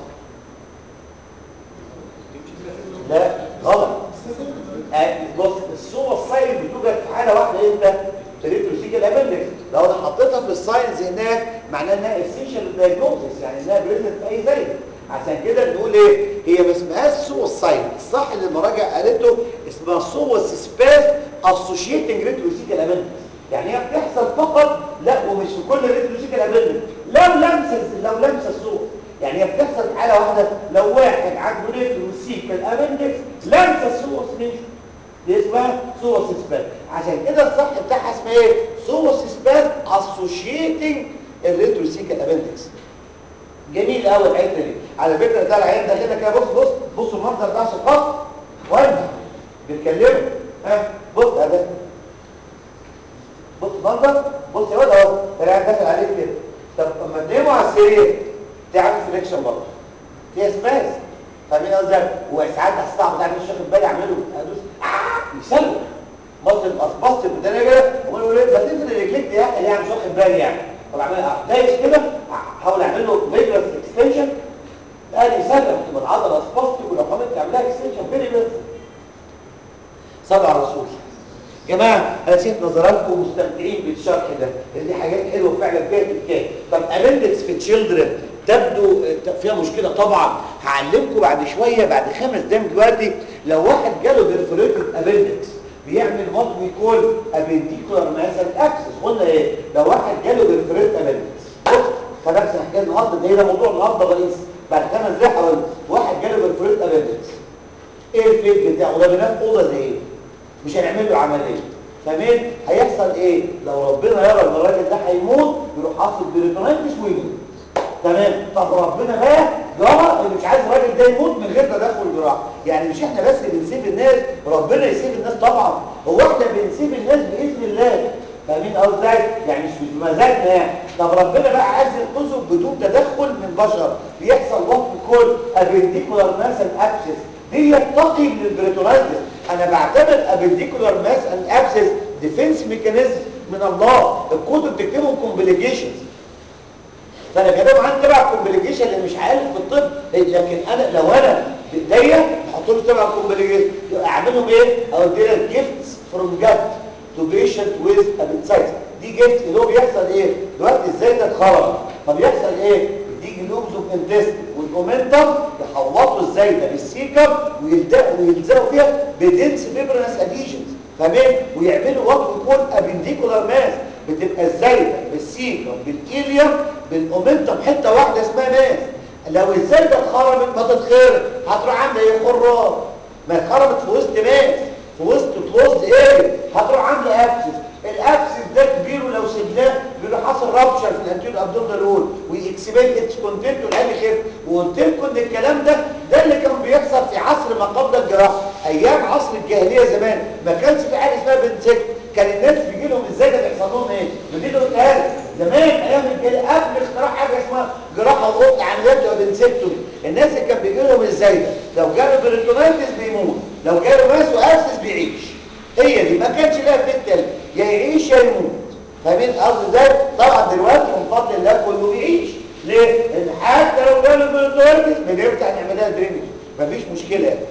لا غلط آه، بص الصوره الساين بتوجد في حاله واحده امتى تريتروسيكال ابندكس لو انا حطيتها في الساينز هناك معناه انها اسينشال دايجنوستس يعني انها بريزنت في اي زي عشان كده نقول ايه هي ما اسمهاش سوس ساين الصح اللي المراجع قالته اسمها سوس سباس اسوشيتنج ريتروسيكال ابندكس يعني هي بتحصل فقط لا ومش في كل ريتروسيكال ابندكس لو لمس لو لمس الصوت يعني هي بتحصل في حاله واحده لو واحد عنده ريتروسيكال ابندكس لمس السوس ميجور دي اسمها سوس سبان عشان كده الصح بتاعها اسمها ايه سوس سبان اسوشيتنج الريتروسيكال ابندكس جميل قوي الحته دي على فكره ده العيان ده كده كده بص بص بصوا المنظر ده عشان خاطر وين بيتكلموا ها بص ده بص منظر بص يا ولد اهو العيان داخل عليك كده طب اما تناموا على السرير تعمل فليكشن برضه فيها سباس فاهمين قصدي وساعات الصعب بتاع مش واخد بالي اعمله ادوس آه يسلم مصر الاسباس البدايه كده واقول له ايه بس انت رجليك دي يعني مش واخد بالي يعني طب اعمل دايس كده احاول اعمل له فيجرس اكستنشن قال يسلم تبقى العضله اسباستيك ولو حاولت تعملها اكستنشن فيري بس صلوا على الرسول جماعه انا شايف نظراتكم مستمتعين بالشرح ده لان دي حاجات حلوه فعلا فيها تفكير طب ابندكس في تشيلدرن تبدو فيها مشكله طبعا هعلمكم بعد شويه بعد خمس دقايق دلوقتي لو واحد جاله بيرفوريتد ابندكس بيعمل وات وي كول ابنديكولار مثلا اكسس قلنا ايه لو واحد جاله بيرفوريتد ابندكس بص فنفس الحكايه النهارده ده, ده موضوع النهارده رئيس بعد خمس دقايق هقول واحد جاله بيرفوريتد ابندكس ايه الفيت بتاعه ده بنام اوضه زي ايه مش هنعمل له عمليه فمين هيحصل ايه لو ربنا يرى ان الراجل ده هيموت يروح حاصل بريتونايتس ويموت تمام طب ربنا بقى جرى اللي مش عايز الراجل ده يموت من غير تدخل جراحي يعني مش احنا بس بنسيب الناس ربنا يسيب الناس طبعا هو احنا بنسيب الناس باذن الله فاهمين قصدي يعني مش بمزاجنا يعني طب ربنا بقى عايز ينقذه بدون تدخل من بشر بيحصل وقت كل ابنديكولار مثلا ابسس دي يتقي من البريتونايتس انا بعتبر ابنديكولار ماس ان ابسس ديفنس ميكانيزم من الله الكتب بتكتبهم كومبليكيشنز فانا كلام عن تبع كومبليكيشن اللي مش عارف في الطب لكن انا لو انا بايديا احط له تبع كومبليكيشن اعملهم ايه اقول لك جيفتس فروم جاد تو بيشنت ويز ابيتسايتس دي جيفت اللي هو بيحصل ايه دلوقتي ازاي ده اتخرج فبيحصل ايه بتيجي لوبز اوف انتست والاومنتم يحوطوا ازاي ده بالسيكم ويلزقوا ويلزقوا فيها بدنس فيبرنس اديشنز فاهمين ويعملوا وات يكون ابنديكولار ماس بتبقى ازاي بالسيكم بالايليوم بالاومنتم حته واحده اسمها ماس لو ازاي ده اتخربت ما تتخرب هتروح عامله ايه خراج ما اتخربت في وسط ماس في وسط كلوزد اريا هتروح عامله ابسس الابسس ده كبير ولو سبناه بيروح حاصل رابشر في الانتيريور ابدومينال وول ويكسبيل اتس كونتنت والعين خف وقلت لكم ان الكلام ده ده اللي كان بيحصل في عصر ما قبل الجراحه ايام عصر الجاهليه زمان ما كانش في حاجه اسمها بنسك كان الناس بيجي لهم ازاي ده بيحصل لهم ايه ودي اللي قلتها لك زمان ايام الجاهليه قبل اختراع حاجه اسمها جراحه وقط عمليات وبنسكتومي الناس اللي كان بيجي لهم ازاي ده لو جاله بريتونايتس بيموت لو جاله ماس وابسس بيعيش هي دي ما كانش لها فتل يا يعيش يا يموت فاهمين قصدي ازاي طبعا دلوقتي من فضل الله كله بيعيش ليه لان حتى لو جاله بريتونايتس بنفتح نعملها درينج مفيش مشكله يعني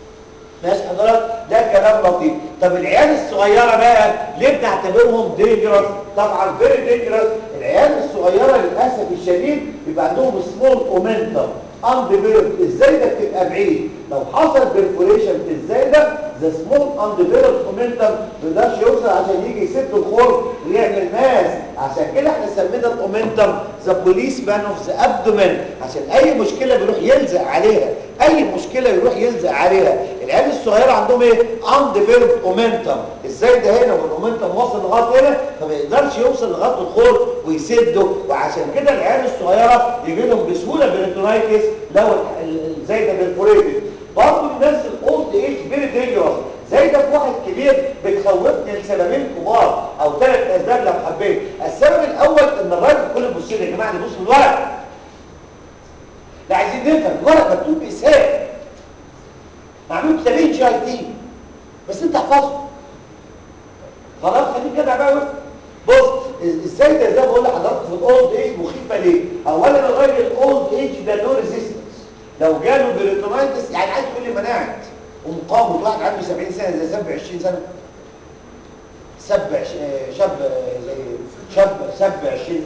ماشي حضرتك ده كلام لطيف طب العيال الصغيره بقى ليه بنعتبرهم دينجرس طبعا فيري دينجرس العيال الصغيره للاسف الشديد بيبقى عندهم سمول اومنتم انديفيلوبد ازاي ده بتبقى بعيد لو حصل بيرفوريشن في ازاي ده ذا سمول انديفيلوبد اومنتم ما يقدرش يوصل عشان يجي يسد الخرم ويعمل ماس عشان كده احنا سمينا الاومنتم ذا بوليس مان اوف ذا ابدومين عشان اي مشكله بيروح يلزق عليها اي مشكله يروح يلزق عليها العيال الصغيره عندهم ايه انديفيلوبد اومنتم ازاي ده هنا والاومنتم واصل لغايه هنا فما يقدرش يوصل لغايه الخرم ويسده وعشان كده العيال الصغيره يجي لهم بسهوله بريتونايتس لو ازاي ده بيرفوريتد برضه الناس الاولد ايج فيري دينجرس زي ده في واحد كبير بتخوفني لسببين كبار او ثلاث اسباب لو حبيت السبب الاول ان الراجل كل بص يا جماعه اللي بص الورق لا عايزين نفهم الورق مكتوب باسهاب معمول كتابين جي اي تي بس انت احفظه خلاص خليك كده بقى وفق بص ازاي ده زي ما بقول لحضرتك في الاولد ايج مخيفه ليه اولا الراجل الاولد ايج ده له ريزيستنس لو جاله بريتونايتس يعني عايز تقول لي مناعه ومقاومه واحد عنده 70 سنه زي سب 20 سنه سب شاب زي شاب سب 20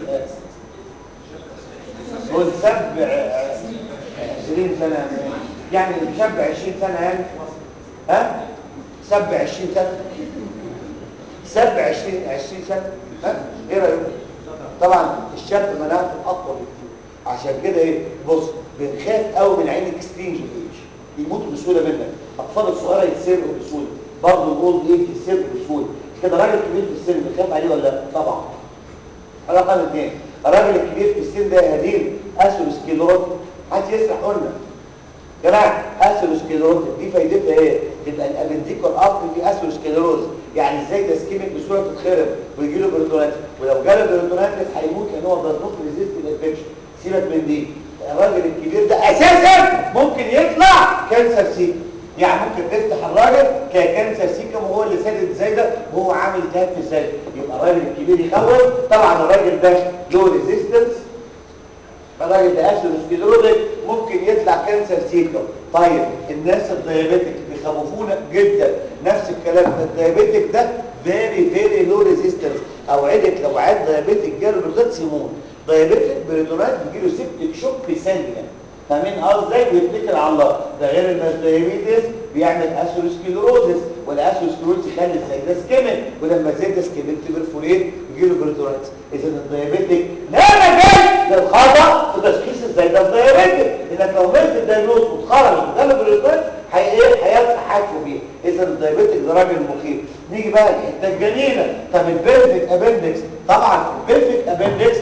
قول سب 20 سنه يعني شاب 20 سنه يعني ها سب 20 سنه سب 20 20 سنه ها ايه رايك طبعا الشاب مناعته اقوى بكتير عشان كده ايه بص بنخاف قوي من عين اكستريم ايج يموتوا بسهوله منك اطفال الصغيره يتسرقوا بسهوله برضه الاولد ايج يتسرقوا بسهوله كده راجل كبير في السن بنخاف عليه ولا لا طبعا رقم اثنين الراجل الكبير في السن ده يا هدير اسيروسكليروز محدش يسرح قلنا جماعه اسيروسكليروز دي فايدتها ايه تبقى الابنديكور ارتري في اسيروسكليروز يعني ازاي ده سكيميك بسهوله تتخرب ويجي له بريتونايتس ولو جاله بريتونايتس هيموت لان هو بلازموك ريزيست الانفكشن سيبك من دي الراجل الكبير ده اساسا ممكن يطلع كانسر سيكم يعني ممكن تفتح الراجل ككانسر سيكم وهو اللي سادد زي ده وهو عامل التهاب في الزايد يبقى الراجل الكبير يخوف طبعا الراجل ده له ريزيستنس الراجل ده اسيروسكليروزك ممكن يطلع كانسر سيكم طيب الناس الديابيتك بيخوفونا جدا نفس الكلام الديابيتك ده فيري فيري لو ريزيستنس اوعدك لو عاد دايابيتك جاله بروتات يموت دايابيتك بريتونات بيجيله سيبتك شوك في ثانيه فاهمين ازاي بيتكل على الله ده غير ان الدايابيتس بيعمل اثيروسكليروزس والاثيروسكليروزس يخلي الزايده سكيمك ولما الزايده سكيمك تبرفوريت يجيله بريتونات اذا الدايابيتك لا مجال للخطا في تشخيص الزايده الدايابيتك انك لو ملت الدايجنوز واتخرج وجاله بريتونات هيحصل حاجه بيه اذا الدايابيتك ده راجل مخيف نيجي بقى الحته الجميله طب البيرفكت ابندكس طبعا البيرفكت ابندكس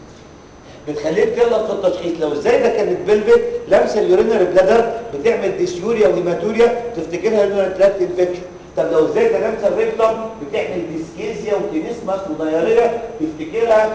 بتخليك تغلط في التشخيص لو ازاي ده كانت بلبل لمسه اليورينري بلادر بتعمل ديسيوريا وهيماتوريا تفتكرها يورينري تراكت انفكشن طب لو ازاي ده لمسه الريكتوم بتعمل ديسكيزيا وتينيسماس ودياريه تفتكرها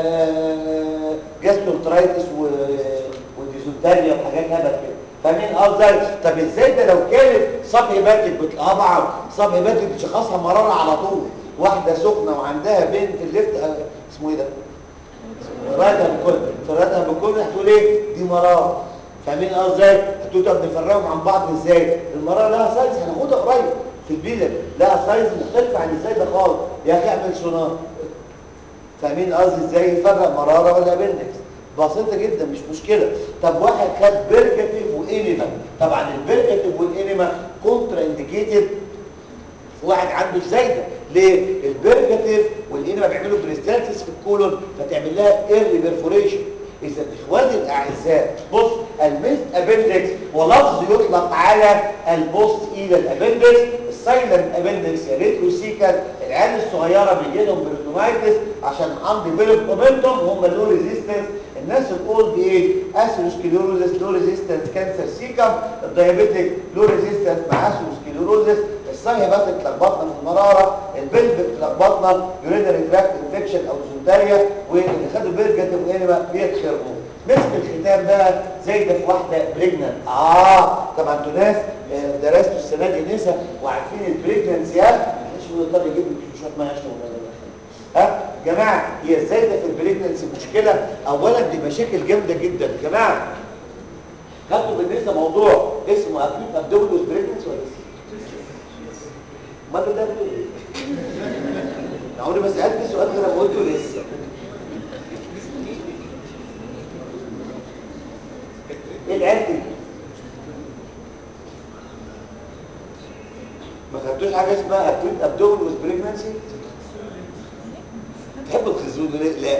جاستروترايتس وديزونتاريا وحاجات هبل كده فاهمين ازاي طب ازاي ده لو كانت صب هيباتيك طبعا صب هيباتيك بتشخصها مراره على طول واحده سخنه وعندها بين في الليفت اسمه ايه ده فراتها بكل فراتها بكل هتقول ايه دي مراره فاهمين ازاي هتقول طب نفرقهم عن بعض ازاي المراره لها سايز هناخدها قريب في البيلر لها سايز مختلف عن ازاي ده خالص يا اخي اعمل سونار فاهمين قصدي ازاي يفرق مراره ولا ابندكس بسيطه جدا مش مشكله طب واحد خد بيرجاتيف وانيما طبعا البيرجاتيف والانيما كونترا انديكيتد واحد عنده زايده ليه البيرجاتيف والانما بيعملوا بريستالسيس في الكولون فتعمل لها ايرلي بيرفوريشن اذا اخواني الاعزاء بص الميست ابندكس هو لفظ يطلق على البوست الى الابندكس السايلنت ابندكس يا ريتروسيكال العيال الصغيره بيجي لهم بريتونايتس عشان عندي ديفلوب مومنتوم هم لو ريزيستنس الناس الاولد ايج اثيروسكليروزس لو ريزيستنس كانسر سيكم الدايابيتيك لو ريزيستنس مع اثيروسكليروزس الصهيبات اتلخبطنا في المراره البلب اتلخبطنا يورينري تراكت انفكشن او ديزنتريا واللي خدوا بيرجاتيف وانما بيتخربوا مسك الختام بقى زي ده في واحده بريجننت اه طبعا انتوا ناس درستوا السنه دي نسا وعارفين البريجننسيات مش بيقدر يجيب لك شويه ما يشرب ها جماعه هي ازاي ده في البريجننسي مشكله اولا دي مشاكل جامده جدا جماعه خدتوا بالنسبه موضوع اسمه اكيوت ابدومينوس بريجننسي ولا لسه ما ده ده بتقول ايه عمري ما سالت سؤال غير لما قلته لسه ايه العيال دي ما خدتوش حاجه اسمها اكيوت ابدومينوس بريجننسي تحبوا تخزون ليه لا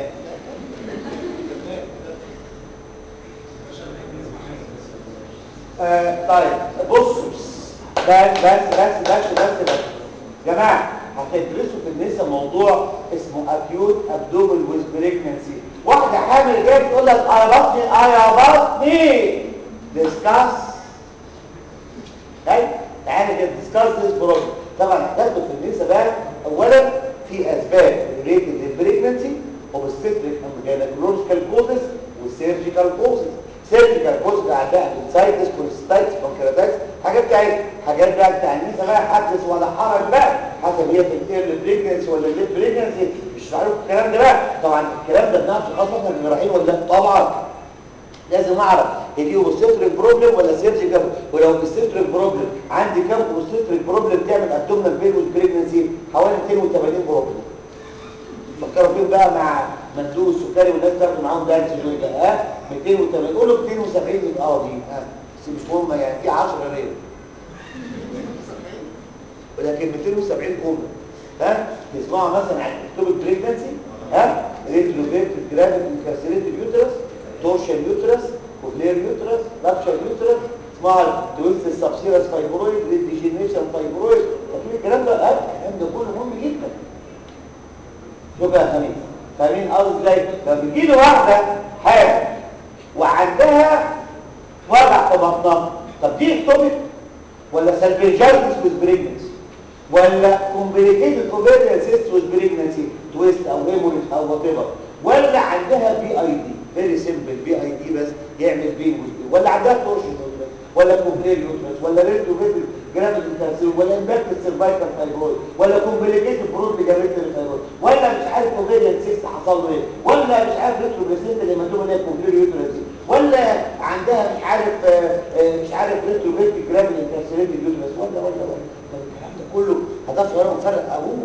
آه طيب بصوا بس بس بس بس بس بس جماعه هتدرسوا في النساء موضوع اسمه acute abdominal with pregnancy واحده حامل جايه بتقول لك انا بطني اه يا بطني ديسكاس طيب تعالى كده ديسكاس ذيس بروبلم طبعا هتاخدوا في النساء بقى اولا في اسباب ريليتد للبريجنسي وبالستريك جاينكولوجيكال كوزز والسيرجيكال كوزز سيرجيكال كوزز عندها انسايتس كوليستايتس بانكرياتايتس حاجات بتاعت حاجات بقى بتاع النساء بقى حدث ولا حرج بقى حسب هي في الايرلي بريجنسي ولا الليت بريجنسي مش عارف الكلام ده بقى طبعا الكلام ده بنعرف خاصه احنا جراحين ولا طبعا لازم اعرف هي دي اوبستريك بروبلم ولا سيرجيكال ولو اوبستريك بروبلم عندي كام اوبستريك بروبلم تعمل ابدومينال بين والبريجنسي حوالي 280 بروبلم فكروا فيهم بقى مع مندوب السكري والناس تاخدوا معاهم درس دول ده ها 280 قولوا 270 يبقى اه دي ها بس مش مهم يعني في 10 غير ولكن 270 جمله ها تسمعوا مثلا عن اكتوب البريجنسي ها ريتروفيت جرافيك انكارسيريتد يوترس تورشن يوترس كوفلير يوترس لابشر يوترس اسمها تويست السبسيرس فايبرويد ريديجينيشن فايبرويد فاكرين الكلام ده اه الكلام ده كله مهم جدا شوف يا خميس فاهمين قصدي ازاي لما بيجي له واحده حامل وعندها وجع في بطنها طب دي اكتوبيك ولا سلفيجايتس ويز بريجنسي ولا كومبليكيتد اوفيريان سيست ويز بريجنسي تويست او هيموريج او وات ايفر ولا عندها بي اي دي فيري سيمبل بي اي دي بس يعمل بين ولا عندها تورشن ولا كومبلير يوترس ولا ريتو فيتل جرافيك انترسيل ولا امباكت سيرفايكال فايبرويد ولا كومبليكيتد برود لجابيتال فايبرويد ولا مش عارف اوفيريان سيست حصل له ايه ولا مش عارف ريترو بريسنت اللي مكتوب عليها كومبلير يوترس ولا عندها مش عارف آه، آه، مش عارف ريترو فيتل جرافيك انترسيل يوترس ولا ولا ولا الكلام ده كله هتفرق وفرق ابوه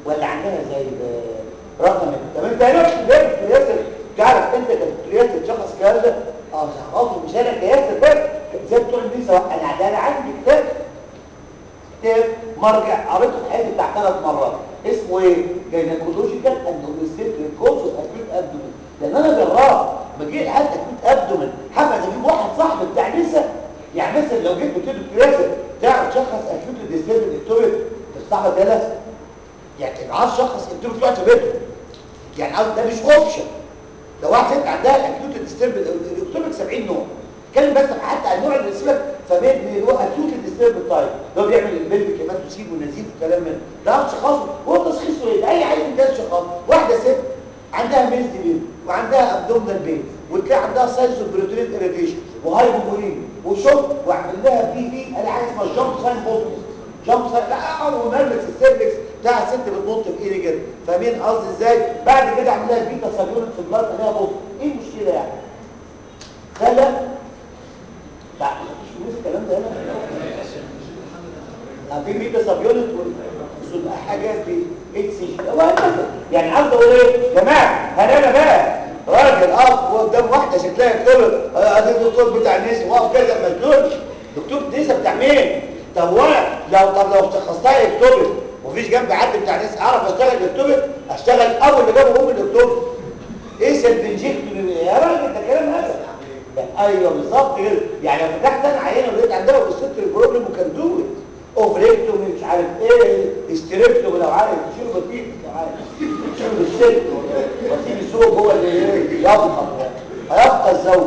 ولا عندها زي رقم طب انت عرفت ليه دكتور ياسر تعرف انت كدكتور ياسر تشخص الكلام ده اه شخصه مش انا كياسر بس زي بتوع النساء انا عندها عندي كتاب كتاب مرجع قريته في حياتي بتاع ثلاث مرات اسمه ايه؟ جاينيكولوجيكال اند اوبستريك كوز اوف اكيوت ابدومين لان انا جراح بجي لحد اكيوت ابدومين حابب اجيب واحد صاحبي بتاع نساء يعني مثلا لو جيت قلت له دكتور ياسر تعرف تشخص اكيوت ديستربل اكتوبر صاحبك ده لا يعني عايز شخص اكتوبر في وقت بيته يعني عاوز ده مش اوبشن لو واحد ست عندها اكيوت ديستربل الاكتوبر 70 نوع اتكلم بس حتى عن النوع اللي سيبك فبين اللي هو اكيوت ديستربل تايب اللي هو بيعمل البلفيك هيماتوسيل والنزيف والكلام من ده عاوز شخصه هو تشخيصه ايه ده اي عيل ده شخص واحده ست عندها ميز دي وعندها ابدومينال بين وتلاقي عندها سايز بروتين اريتيشن وهايبومولين وشوك واعمل لها بي في انا حاجه اسمها جامب ساين بوزنس جامب ساين لا او نرمس السيرفكس بتاع الست بتنط في ايدي كده فاهمين قصدي ازاي بعد كده اعمل لها بيتا سابيونت في البلاد عليها بوز ايه المشكله يعني لا لا لا مفيش فلوس الكلام ده هنا في بيتا سابيونت وصل حاجات دي اتش سي يعني عاوز اقول ايه يا جماعه هل انا بقى راجل اب قدام واحده شكلها كده ادي الدكتور بتاع النساء واقف كده مجنون دكتور نساء بتاع مين طب وانا لو طب لو شخصتها اكتوبر ومفيش جنبي حد بتاع نساء اعرف اشتغل اكتوبر اشتغل اول اللي جابه ام الاكتوبر ايه سلفنجيكتومي يا راجل ده كلام هذا ايوه بالظبط كده يعني لو فتحت انا عينه ولقيت عندها وصلت البروبلم وكان دوت اوفريكتومي مش عارف ايه استريكتومي لو عارف تشيله بطيء لو عارف تشيله بالسلك واسيب الزوج هو اللي ايه يبقى هيبقى الزوج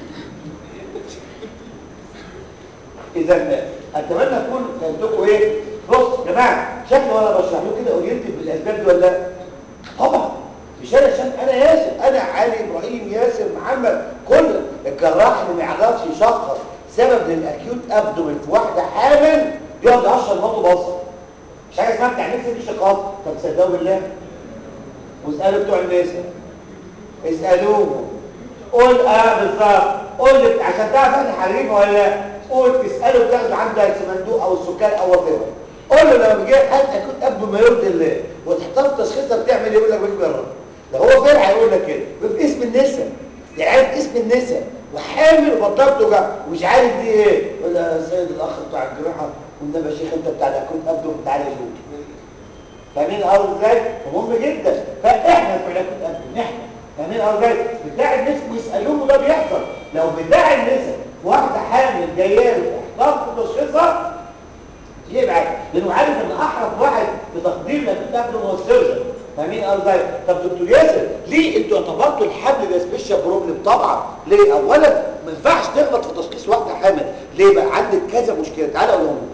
اذا اتمنى اكون فهمتكم ايه بص يا جماعه شكل وانا بشرح له كده اورينتد بالاسباب دي ولا لا طبعا مش انا عشان انا ياسر انا علي ابراهيم ياسر محمد كل الجراح اللي ما يعرفش يشخص سبب للاكيوت ابدومين في واحده حامل يقعد يقشر مطو بصر مش حاجه اسمها بتاع نفسي دي شقاق طب صدقوا بالله واسالوا بتوع الناس اسالوهم قول اه بالظبط قول لي عشان تعرف احنا حريم ولا لا قول تساله تاخده عندك صندوق او السكان او وطيره قول له لما جه حد اكيد اب ما يرضي الله وتحتار تشخيصها بتعمل ايه يقول لك بيجي بره لو هو فرع هيقول لك كده باسم النساء يعني اسم النساء وحامل وبطلت توجع ومش عارف دي ايه يقول يا سيد الاخ بتاع الجراحه والنبي يا شيخ انت بتاع الاكيد ابدو تعالى شوف فاهمين الارض ازاي مهم جدا فاحنا بتوع الاكيد ابدو احنا فاهمين الارض ازاي بتاع الناس ويسالوه وده بيحصل لو بتاع النساء واحده حامل جايه له احتار في تشخيصها يبعد لانه عارف ان احرف واحد في تقديم الاكيد ابدو هو السيرجن فاهمين ازاي طب دكتور ياسر ليه انتوا اعتبرتوا الحمل ده سبيشال بروبلم طبعا ليه اولا ما ينفعش تغلط في تشخيص واحده حامل ليه بقى عندك كذا مشكله تعالى اقول لهم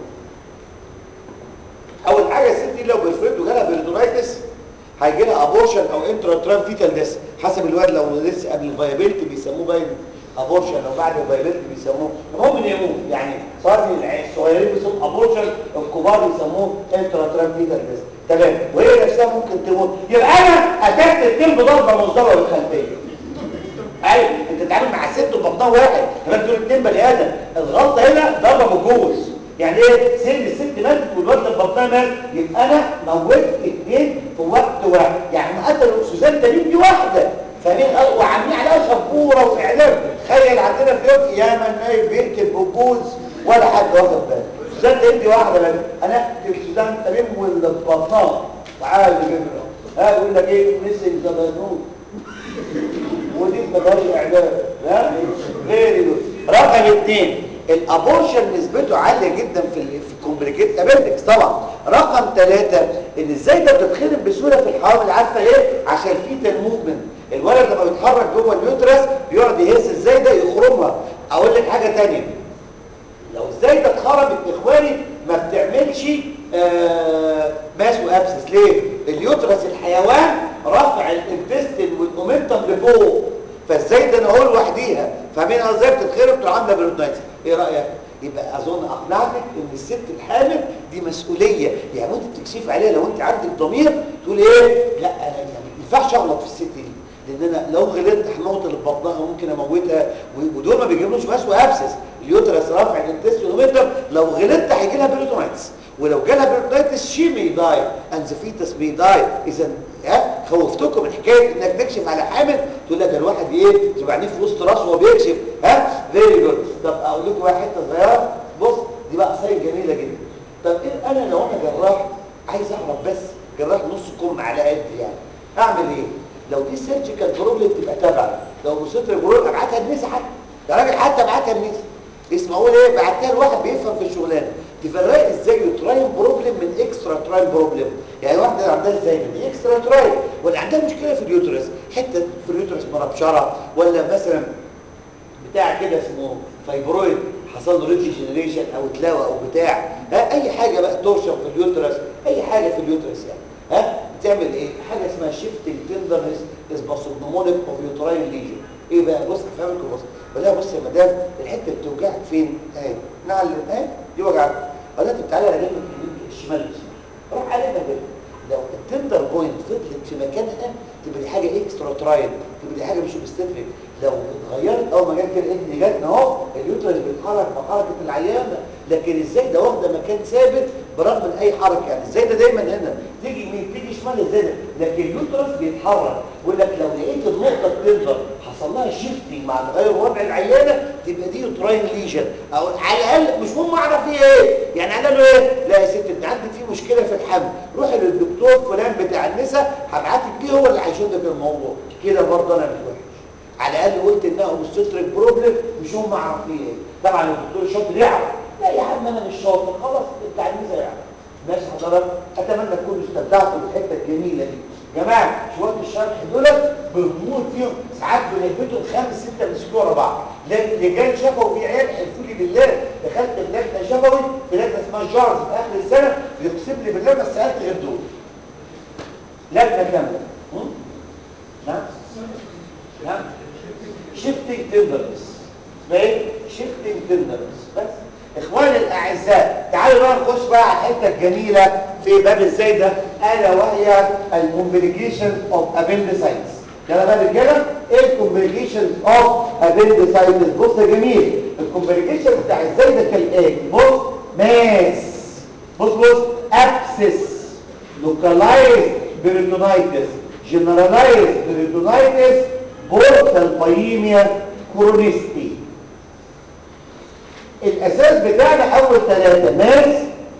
اول حاجه الست دي لو بيرفرد وجالها بيردونايتس هيجي لها ابورشن او انترا ترام فيتال ديس حسب الواد لو لسه قبل الفايبيلتي بيسموه باين ابورشن لو بعد الفايبيلتي بيسموه المهم ان يموت يعني صار الصغيرين بيسموه ابورشن الكبار بيسموه انترا ترام فيتال ديس تمام وهي نفسها ممكن تموت يبقى انا اتاكد التم ضربه مصدره بالخلفيه ايوه انت تتعامل مع ست وبطنها واحد كمان دول اتنين بني ادم الغلطه هنا ضربه بالجوز يعني ايه سن الست ماتت والواد اللي بطنها مات يبقى انا موتت اثنين في وقت واحد يعني ما قتلوا سوزان تميم دي واحده فاهمين وعاملين عليها شبوره واعلام تخيل عندنا في يوم يا من نايم بيقتل بالجوز ولا حد واخد باله سوزان تميم دي واحده بس انا اكتب سوزان تميم واللي في بطنها تعالى جبنا ها يقول لك ايه نسي زبانوت ودي مجال اعلام ها غير رقم اثنين الابورشن نسبته عاليه جدا في ال في الكومبليكيت ابندكس طبعا رقم ثلاثة ان ازاي ده بتتخرب بسهوله في الحوامل عارفه ايه عشان في موفمنت الولد لما بيتحرك جوه اليوترس بيقعد يهز ازاي ده يخرمها اقول لك حاجه ثانيه لو ازاي ده اتخربت اخواني ما بتعملش آه ماسو ابسس ليه اليوترس الحيوان رفع الانتستين والاومنتم لفوق فازاي ده انا اقول لوحديها فاهمين ازاي بتتخرب تبقى عامله برودنايتس ايه رايك يبقى اظن اقنعتك ان الست الحامل دي مسؤوليه يعني وانت بتكشف عليها لو انت عندك ضمير تقول ايه لا انا يعني ما ينفعش اغلط في الست دي لان انا لو غلطت هموت اللي في بطنها ممكن اموتها ودول ما بيجيبلوش ماسو ابسس اليوترس رافع الانتستين اومنتم لو غلطت هيجي لها بريتونايتس ولو جالها بيرتايتس شي مي داي اند ذا فيتس مي داي اذا ها خوفتكم من حكايه انك تكشف على حامل تقول لك الواحد ايه تبقى عينيه في وسط راسه وهو بيكشف ها فيري جود طب اقول لكم بقى حته صغيره بص دي بقى صيغه جميله جدا طب ايه انا لو انا جراح عايز اعرف بس جراح نص كم على قد يعني اعمل ايه لو دي سيرجيكال بروبلم تبقى تبع لو بصيت بروبلم ابعتها لنسا حتى يا راجل حتى ابعتها لنسا اسمعوا ايه بعتها لواحد بيفهم في الشغلانه تفرق ازاي يوتراين بروبلم من اكسترا تراين بروبلم يعني واحده عندها ازاي دي اكسترا تراين ولا عندها مشكله في اليوترس حته في اليوترس مربشره ولا مثلا بتاع كده اسمه فايبرويد حصل له ريجنريشن او اتلاوى او بتاع ها اي حاجه بقى تورشن في اليوترس اي حاجه في اليوترس يعني ها بتعمل ايه حاجه اسمها شيفتنج تندرنس از باثوجنومونيك اوف يوتراين ليجن ايه بقى بص افهمكم بص ولا بص يا مدام الحته بتوجعك فين اهي نعلم اهي دي وجعك ولا انت بتعالى على جنب اليمين الشمال روح علينا كده لو التندر بوينت فضلت في مكانها تبقى دي حاجه اكسترا ترايل تبقى دي حاجه مش اوبستريك لو اتغيرت اول ما جت كده الابن جاتنا اهو اليوترس بيتحرك بحركه العيانه لكن ازاي ده واخده مكان ثابت برغم من اي حركه يعني ازاي ده دايما هنا تيجي يمين تيجي شمال ازاي ده لكن اليوترس بيتحرك بيقول لك لو لقيت النقطه التندر حصل لها شيفتنج مع تغير وضع العيانه تبقى دي يوتراين ليجن او على الاقل مش مهم اعرف ايه ايه يعني قال له ايه لا يا ست انت عندك في مشكله في الحمل روحي للدكتور فلان بتاع النساء هبعتك ليه هو اللي هيشوف لك الموضوع كده برضه انا مش وحش على الاقل قلت انها اوبستريك بروبلم مش هم اعرف ايه ايه طبعا الدكتور الشاطر يعرف لا يا عم انا مش شاطر خلاص بتاع النساء يعرف ماشي حضرتك اتمنى تكونوا استمتعتوا بالحته الجميله دي جماعه شويه الشرح دول بنموت فيهم ساعات بنهبطوا خمس سته مسكوا ورا بعض لجان شفوي في عيال حلفوا لي بالله دخلت في لجنه شفوي في لجنه اسمها جارز في اخر السنه بيقسم لي بالله ما سالت غير دول لجنه كامله نعم نعم شيفتنج تندرنس ايه شيفتنج تندرنس بس اخواني الاعزاء تعالوا بقى نخش بقى على الحته الجميله في باب ازاي ده الا وهي الكومبليكيشن اوف ابندسايتس يلا بقى رجاله ايه الكومبليكيشن اوف ابندسايتس بص يا جميل الكومبليكيشن بتاع ازاي ده كالايه بص ماس بص بص ابسس لوكالايز بيريتونايتس جنرالايز بيريتونايتس بورتال بايميا كرونيستي الاساس بتاعنا اول ثلاثه ماس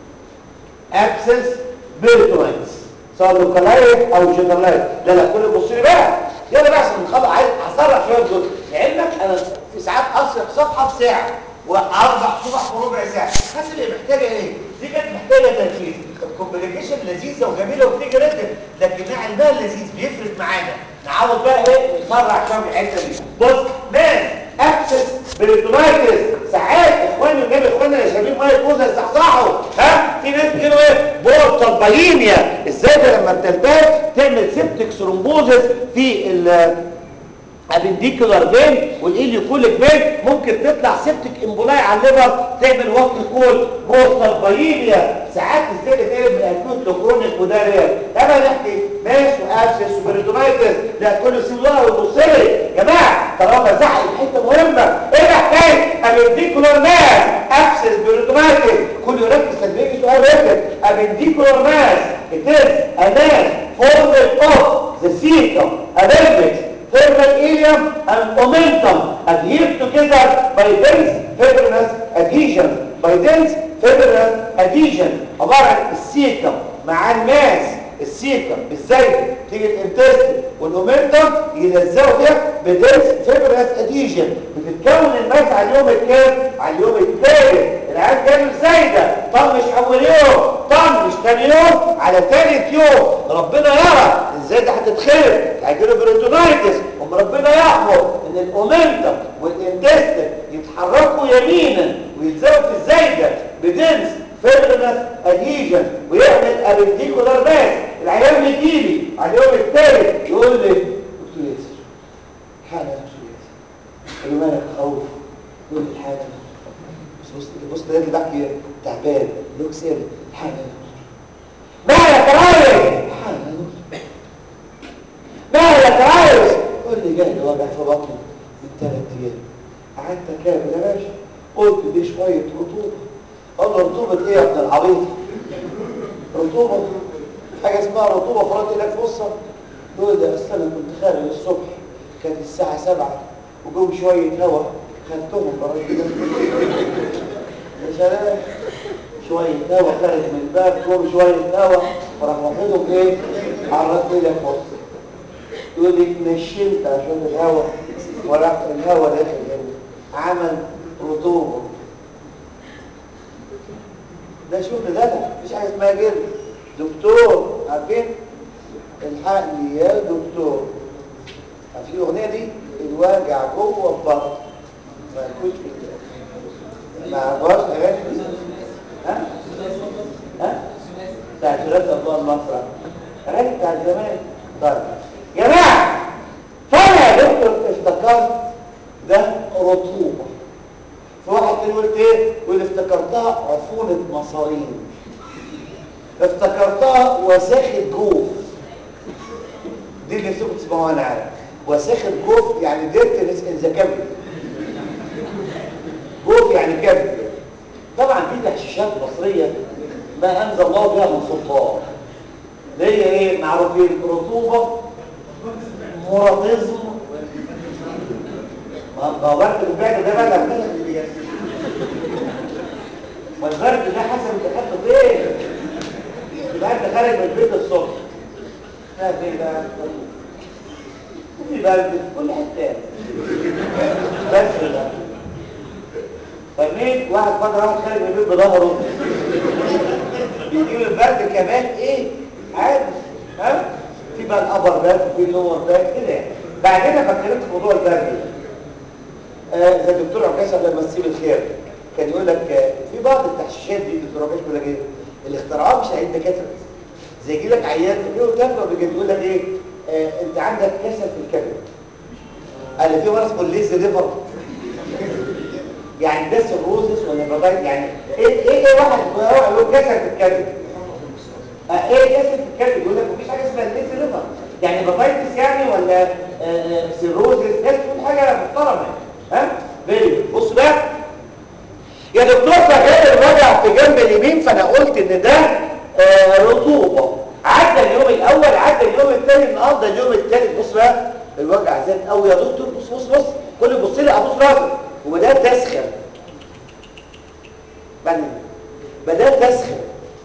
ابسس بيرتونايتس سواء لوكالايز او جنرالايز لا لا كل بص لي بقى يلا بقى عشان نخلص عايز هسرع شويه دول لعلمك انا في ساعات اصرف صفحه في ساعه واربع صفح في ربع ساعه الناس اللي محتاجه ايه دي كانت محتاجه تركيز الكومبليكيشن لذيذه وجميله وبتيجي رتب لكن علمها لذيذ بيفرق معانا نعوض بقى ايه نسرع شويه الحته دي بص مان ابسس بريتونايتس ساعات اخواني والنبي اخواننا اللي شاربين ميه كوزه يصحصحوا ها في ناس بيقولوا ايه بورتال بايميا ازاي ده لما بتلتهب تعمل سيبتك ثرومبوزس في ال ابنديكولار فين والإليوكوليك فين ممكن تطلع سيبتك امبولاي على الليفر تعمل وقت كول بورتال بايميا ساعات ازاي تتقلب من اكوت لكرونيك مداريا انا نحكي ماس وابسس وبريتونايتس ده كله سيلولار وبصري يا جماعه طالما زعل حته مهمه ايه حكايه ابنديكولار ماس ابسس بريتونايتس كل يركز تدريجي سؤال ركز ابنديكولار ماس اتس امان فورمت اوف ذا سيكم ابندكس thermal ilium and momentum adhere together by dense fibrinous adhesion by dense fibrinous adhesion عبارة عن السيكم مع الماس السيكم بالزايد تيجي الانتستين والاومنتم يلزقوا فيها بدنس فيبرس اديجن بتتكون الماس على اليوم الكام على اليوم الثالث العيال جاله زايده طنش اول يوم طنش ثاني يوم على ثالث يوم ربنا يرى ازاي ده هتتخرب هيجيله بريتونايتس ام ربنا يحفظ ان الاومنتم والانتستين يتحركوا يمينا ويلزقوا في الزايده بدنس فيرنس اديجن ويعمل ابنديكولار ماس العيان بيجيلي على اليوم الثالث يقول لي دكتور ياسر حاله يا دكتور ياسر يقول مالك خوف يقول لي الحاله بص بص بص ده اللي بحكي تعبان لوكسير حاله يا دكتور مالك يا راجل حاله يا دكتور مالك يا راجل يقول لي جاي وجع في بطني من ثلاث ايام قعدت كامل يا باشا قلت دي شويه رطوبه قال له رطوبه ايه يا ابن العبيط رطوبة حاجة اسمها رطوبة فرط لك فصة دول ده أصل أنا كنت خارج الصبح كانت الساعة سبعة وجو شوية هوا خدتهم بره كده يا سلام شوية هوا خارج من الباب جو شوية هوا فراح واخدهم ايه عرضت لي فرصة يقول لي اتنشلت عشان الهوا وراح الهوا داخل هنا عمل رطوبة ده شغل ده مفيش حاجه اسمها كده دكتور عارفين الحقني يا دكتور عارفين الاغنيه دي الوجع جوه البطن ما يكونش في ما عرفهاش اغاني دي ها ها بتاعت ثلاثة الله المسرح اغاني بتاعت زمان طيب يا جماعه فانا يا دكتور افتكرت ده رطوبه في واحد تاني قلت ايه يقول افتكرتها عفونة مصارين افتكرتها وساخة جوف دي اللي نفسكم تسمعوها انا عارف وساخة جوف يعني ديرتنس ان ذا كبد جوف يعني كبد طبعا دي تحشيشات مصرية ما انزل الله بها من سلطان اللي هي ايه معروفين رطوبة مراتزم ما هو برد البعد ده بقى لما والبرد ده حسب انت خدته فين البرد خارج من البيت الصبح لا في بقى في برد في كل حته بس ده فمين واحد فتره واحد خارج من البيت بظهره بيجيب البرد كمان ايه عادي ها في بقى الابر باد وفي اللور باد كده يعني بعدين انا بتكلم في موضوع البرد ده آه زي الدكتور عكاشه الله يمسيه بالخير كان يقول لك آه في بعض التحشيشات دي الدكتور عكاشه بيقول لك ايه الاختراعات مش عند دكاتره زي يجي لك عيان تقول له كام بيجي يقول لك ايه آه انت عندك كسل في الكبد قال في مرض اسمه الليز ليفر يعني ده سيروزس ولا بغاية يعني ايه ايه ايه واحد يقول كسل في الكبد آه ايه كسل في الكبد يقول لك مفيش حاجه اسمها الليز ليفر يعني بغايتس يعني ولا آه سيروزس لازم تكون حاجه محترمه ها فيري بص بقى يا دكتور فجأة الوجع في جنب اليمين فانا قلت ان ده آه رطوبة عدى اليوم الاول عدى اليوم الثاني النهارده اليوم الثالث بص بقى الوجع زاد قوي يا دكتور بص بص بص كل يبص لي ابص راسك وبدات تسخن بعدين بدات تسخن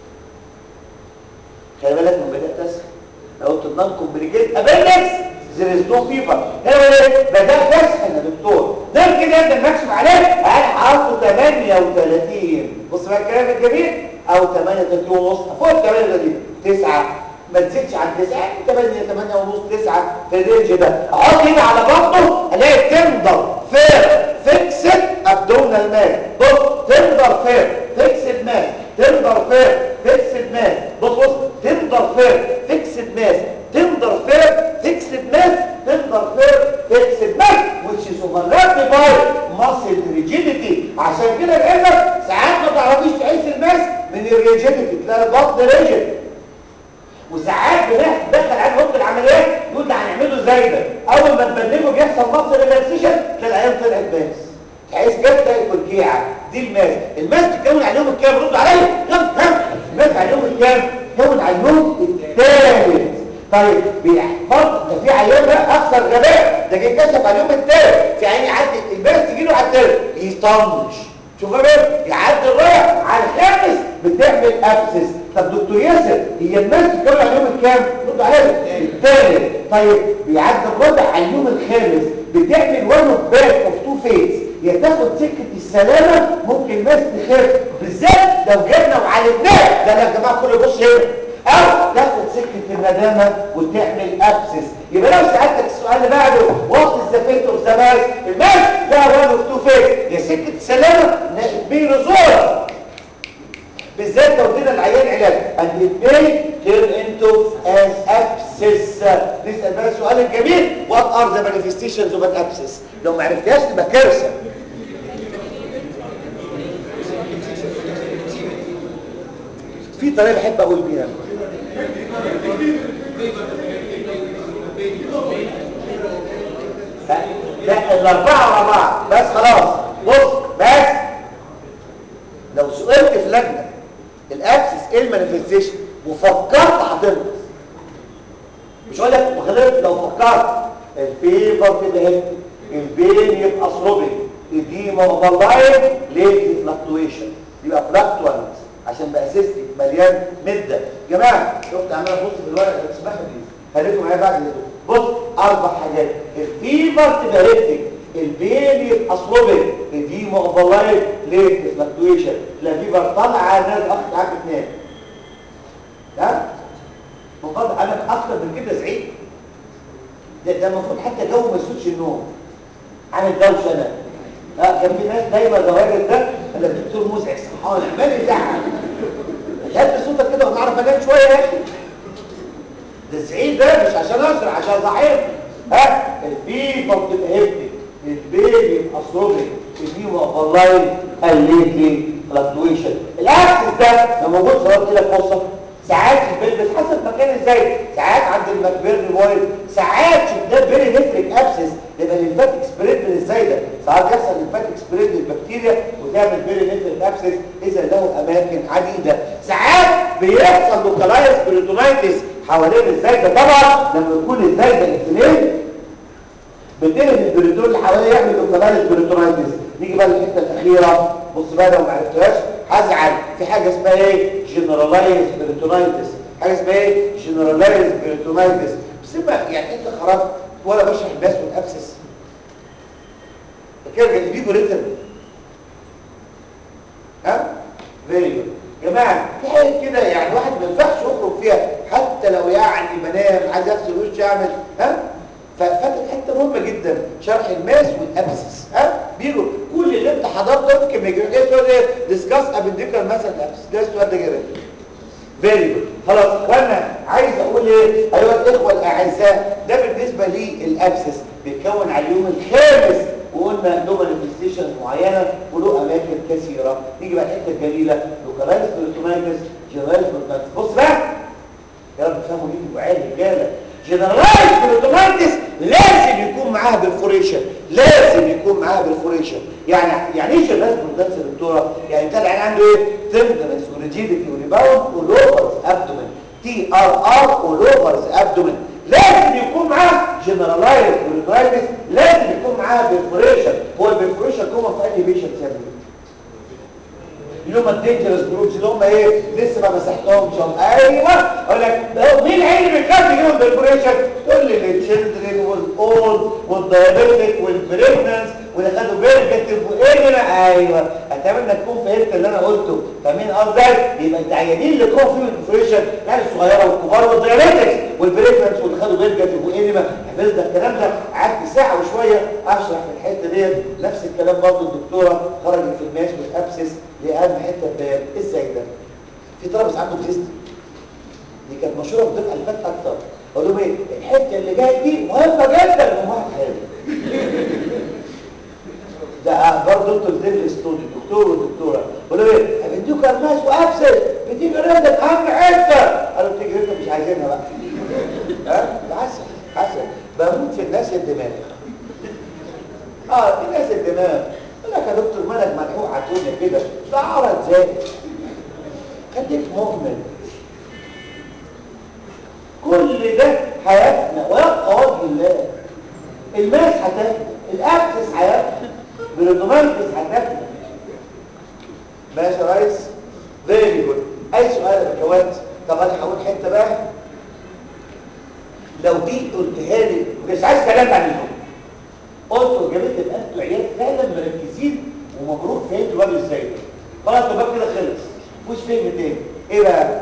خلي بالك من بدات تسخن لو قلت النون كومبليكيت ابندكس there is no fever هنا بدات تسخن يا دكتور ده كده يبدا المكشف عليه انا حاطه 38 بص بقى الكلام الجميل او 38 ونص فوق 38 9 ما تزيدش عن 9 8 8 ونص 9 في الرينج ده اقعد كده على بطنه الاقي تندر فير فيكسد ابدومينال ماس بص تندر فير فيكسد ماس تندر فير فيكسد ماس بص بص تندر فير فيكسد ماس تندر فير فيكسد ماس تندر فير فيكسد ماس which is overlapped by muscle rigidity عشان كده العلم ساعات ما تعرفيش تقيس الماس من الريجيديتي تلاقي البطن ريجيد وساعات بندخل على اوضه العمليات يقول ده هنعمله زي ده اول ما تبلغه بيحصل مصر ريلاكسيشن تلاقي العيان طلعت ماس تحس جت تلاقي تركيعه دي الماس الماس تتكون على اليوم الكام رد عليا كم كم الماس على اليوم الكام تتكون على اليوم الثالث طيب بيحفظ ده في عيان بقى اكثر غباء ده جه كشف على اليوم الثالث في عيان يعدي الماس تجي له على الثالث يطنش شوف بقى يعدي الرايح على الخامس بتعمل ابسس طب دكتور ياسر هي الناس بتتكلم على اليوم الكام رد عليا الثالث طيب بيعدي الرابع على اليوم الخامس بتعمل وان اوف باك اوف تو فيز يا تاخد سكه السلامه ممكن الناس تخاف بالذات لو جبنا وعالجناه ده يا جماعه كله يبص هنا او تاخد سكه الندامه وتعمل ابسس يبقى لو سالتك السؤال اللي بعده وات از ذا فيت اوف ذا ماس الماس ده وان اوف تو فيز يا سكه السلامه بي ريزورت بالذات لو ادينا العيان علاج and it may turn into an abscess نسال بقى السؤال الجميل what are the manifestations of an abscess لو ما عرفتهاش تبقى كارثه في طريقه بحب اقول بيها لا الاربعه ورا بعض بس خلاص بص بس لو سئلت في لجنه الابسس ايه المانيفستيشن وفكرت هتنقص مش هقول لك غلطت لو فكرت الفيفر تبقى هيك البين يبقى ثروبنج الديما اوفرلاين ليه فلكتويشن يبقى فلكتوانت عشان بقى سيستم مليان مده يا جماعه شفت عمال ابص في الورقه اللي اسمها دي خليكم معايا بعد اللي بص اربع حاجات الفيفر تبقى هيك البين يبقى ثروبنج الديما اوفرلاين ليه فلكتويشن لا فيفر طالعه نازله اخد معاك اثنين ها مقابل انا اكتر من كده سعيد ده ده المفروض حتى جو ما يسودش النوم عامل دوشه انا اه كان في ناس دايما الراجل ده انا الدكتور مزعج صحاني عمال يزعق هات صوتك كده ونعرف انام شويه يا اخي ده سعيد ده مش عشان اسرع عشان ضعيف ها الفي بتبقى هبتك البيبي يبقى صوبك الفي والله قلت لي فلكتويشن الاكسس ده لما موجود صورت لك فرصه ساعات البلبس حسب مكان ازاي ساعات عند المكبير مويل ساعات ده بيري نفرك ابسس يبقى الليمفاتيك سبريد من ازاي ده ساعات يحصل ليمفاتيك سبريد للبكتيريا وتعمل بيري نفرك ابسس اذا له اماكن عديده ساعات بيحصل لوكالايز بريتونايتس حوالين ازاي ده طبعا لما يكون ازاي ده الاثنين بتقلب البريتون اللي حواليه يعمل لوكالايز بريتونايتس نيجي بقى للحته الاخيره بص بقى لو ما عرفتهاش هزعل في حاجه اسمها ايه جنرالايز بريتونايتس حاجه اسمها ايه جنرالايز بريتونايتس بس ما يعني انت خرجت ولا بشرح الناس والابسس كده اللي بيجوا ريتم ها فيري جود يا جماعه في حاجه كده يعني واحد ما ينفعش يخرج فيها حتى لو يعني بنام عايز اغسل وشي اعمل ها ففاتت حته مهمه جدا شرح الماس والابسس ها بيجوا كل اللي انت حضرته ممكن ما يجيش سؤال ايه ديسكاس ابنديكال مثلا الابسس ده السؤال ده جاي فيري جود خلاص اخوانا عايز اقول ايه ايها الاخوه الاعزاء ده بالنسبه لي الابسس بيتكون على اليوم الخامس وقلنا له مانيفستيشن معينه وله اماكن كثيره نيجي بقى الحته الجميله لوكالايز بريتونايتس جنرالايز بريتونايتس بص بقى يا رب تفهموا دي وعيال رجاله جنرالايز بريتونايتس لازم يكون معاها بالفوريشن لازم يكون معاها بالفوريشن يعني يعني ايه جنرالايز بريتونايتس يا دكتوره يعني بتاع العين عنده ايه تندرنس وريجيديتي وريباوند ولوفرز ابدومن تي ار ار ولوفرز ابدومن لازم يكون معاه جنرالايز بريتونايتس لازم يكون معاه بالفوريشن هو البرفوريشن كومن في اي بيشنت يا اللي هم الدينجرس جروبس اللي هم ايه لسه ما مسحتهمش هم ايوه اقول لك مين العين اللي بيخاف يجيهم بالبريشر تقول لي التشيلدرن والاولد والدايابيتك والبريجننس واللي خدوا فيرجيتيف وايه ايوه اتمنى تكون فهمت اللي انا قلته فاهمين قصدي يبقى العيانين اللي كانوا فيهم البريشر يعني الصغيره والكبار والدايابيتكس والبريجننس واللي خدوا فيرجيتيف وايه حفظنا الكلام ده قعدت ساعه وشويه اشرح في الحته ديت نفس الكلام برضه الدكتوره خرجت في الماس والابسس لاهم حته بيان ازاي ده في طلبه عنده تيست دي كانت مشهوره في الدفعه اللي فاتت اكتر اقول لهم ايه الحته اللي جايه دي مهمه جدا لامهات حلو ده برضه انتوا الاثنين الاستوديو الدكتور والدكتوره بيقولوا ايه هنديكوا كرماس وابسل بتيجي رده اهم حته قالوا بتيجي رده مش عايزينها بقى ها عسل عسل بموت في الناس الدماغ اه في ناس الدماغ يقول لك يا دكتور مالك ملحوق على الدنيا كده ده عرض ذاتي خليك مؤمن كل ده حياتنا ويبقى وجه الله الماس هتفنى الابسس هيفنى بريدومانتس هتفنى ماشي يا ريس فيري جود اي سؤال يا بكوات طب انا هقول حته بقى لو دي قلتها لي مش عايز كلام عن اليوم قلت جابت لي انتوا عيال فعلا مركزين ومبروك فهمتوا الواد ازاي خلاص الباب كده خلص مش فهم تاني ايه بقى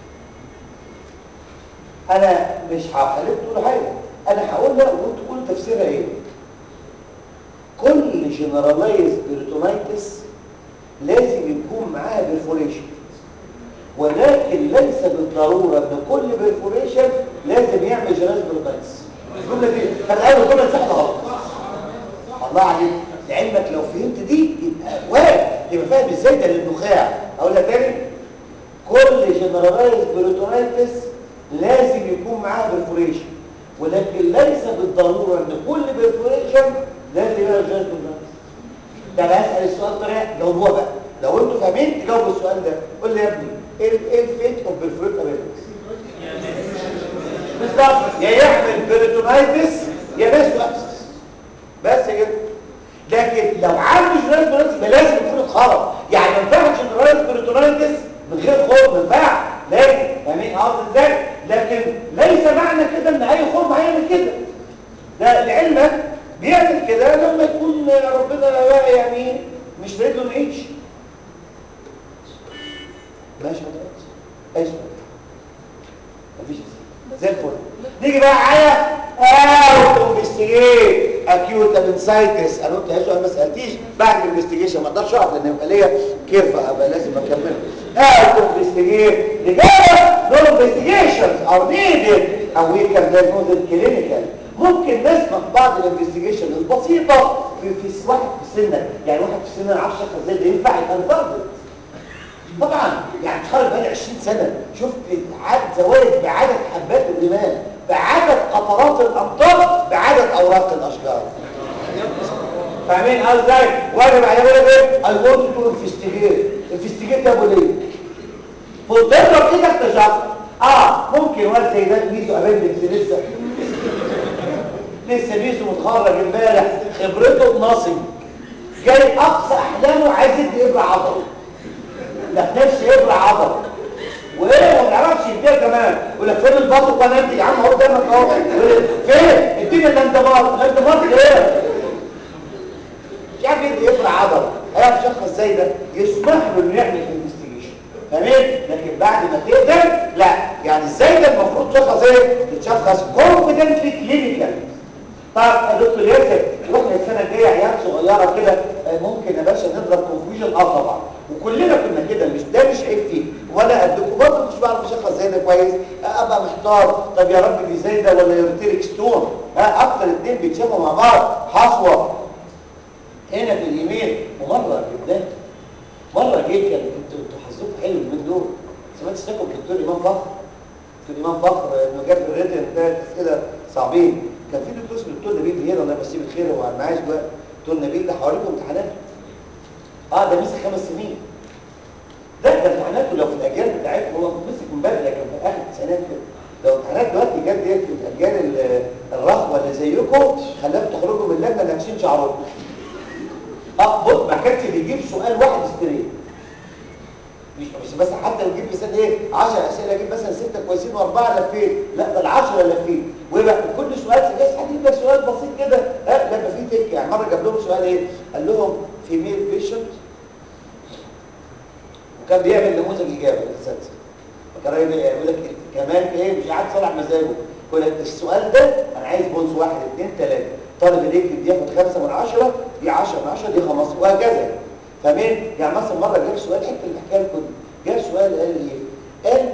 انا مش هخليكم تقولوا حاجه انا هقول لها وانتوا تقولوا تفسيرها ايه كل جنرالايز بيرتونايتس لازم يكون معاها بيرفوريشن ولكن ليس بالضروره ان كل بيرفوريشن لازم يعمل جنرالايز بيرتونايتس الجمله دي كانت اول جمله صح غلط الله عليك لعلمك لو فهمت دي يبقى وارد يبقى فاهم ازاي ده للنخاع اقول لك تاني كل جنرالايز بيرتونايتس لازم يكون معاها برفوريشن ولكن ليس بالضروره ان كل برفوريشن لازم يبقى جهاز بالنفس ده انا اسال السؤال بطريقه جاوبوها بقى لو انتوا فاهمين تجاوبوا السؤال ده قول لي يا ابني ايه ايه الفيت اوف بالفروت ابيلكس بالظبط يا يعمل بيريتونايتس يا بس ابسس بس كده لكن لو عنده جنرال بيريتونايتس يبقى لازم يكون اتخرج يعني ما ينفعش جنرال بيريتونايتس من غير خوف ما ينفعش لازم فاهمين قصدي ازاي لكن ليس معنى كده ان اي خوف هيعمل كده ده لعلمك بيعمل كده لما يكون ربنا بقى يعني مش رايد له نعيش ماشي خلاص ايش مفيش زي الفل نيجي بقى على اوت انفستيجيت اكيوت ابنسايتس انا قلت سؤال ما سالتيش بعد الانفستيجيشن ما اقدرش اقعد لان يبقى ليا كيرفه ابقى لازم اكمل اوت انفستيجيت لجايه نو انفستيجيشنز ار نيدد او وي كان دايجنوز كلينيكال ممكن نسمع بعض الانفستيجيشن البسيطه في في واحد في سنك يعني واحد في سنك ما يعرفش شكله ازاي ده ينفع يبقى انفرد طبعا يعني تخيل بقى 20 سنه شفت عدد زوايد بعدد حبات الرمال بعدد قطرات الامطار بعدد اوراق الاشجار فاهمين اه ازاي وانا بقى بقول ايه اي ونت تو انفستيجيت انفستيجيت يا ابو ليه فضرب ايدك تشخص اه ممكن واد زي ده ميزو ابندكس لسه لسه ميزو متخرج امبارح خبرته ناصب جاي اقصى احلامه عايز يدي ابره عضله لا نفسي يبرع عضل وايه ما بيعرفش يديها كمان يقول لك فين البطل وانا انت يا عم اهو قدامك اهو فين اديني الاندمار الاندمار ايه مش عارف يدي يبرع عضل هيعرف شخص ازاي ده يسمح له انه يعمل انفستيجيشن تمام لكن بعد ما تقدر لا يعني ازاي ده المفروض شخص ايه تتشخص كونفيدنتلي كلينيكال طيب يا دكتور ياسر واحنا السنه الجايه عيال صغيره كده ممكن يا باشا نضرب كونفيوجن اه طبعا وكلنا كنا كده مش ده مش عيب فيه ولا قدكم برضه مش بعرف اشخص زي ده كويس ابقى محتار طب يا رب دي زي ده ولا يورتيريك ستون ها اكتر اتنين بيتشافوا مع بعض حصوه هنا في اليمين ومره قدام مره جيت كان انتوا انتوا حظكم حلو من دول سمعت سيكم دكتور امام فخر دكتور امام فخر انه جاب في الريتن ثلاث اسئله صعبين كان في دكتور اسمه الدكتور نبيل هيرا الله يمسيه بالخير هو معاش دلوقتي دكتور نبيل ده حواليكم امتحانات اه ده مسك خمس سنين ده ده امتحاناته لو في الاجيال بتاعتهم هو مسك من بدري لكن في اخر التسعينات كده لو امتحانات دلوقتي جت ديت في الاجيال الرهوه اللي زيكم خلاكم تخرجوا من اللجنه ناكشين شعركم اه بص ما كانش بيجيب سؤال واحد ستريت مش مش بس حتى لو جيب مثلا ايه 10 اسئله اجيب مثلا سته كويسين واربعه لفين لا ده ال10 لفين ويبقى كل سؤال سجاس هجيب لك سؤال بسيط كده ها ده فيه تك يعني مره جاب لهم سؤال ايه قال لهم فيميل بيشنت وكان بيعمل نموذج اجابه للاساتذه فكان راجل يقول لك كمان ايه مش قاعد صالح مزاجه يقول لك السؤال ده انا عايز بونص واحد اثنين ثلاثه طالب اليكتب بياخد خمسه من عشره دي 10 من 10 دي 15 وهكذا فمين يعني مثلا مره جاب سؤال حته اللي حكى لكم جاب سؤال قال ايه قال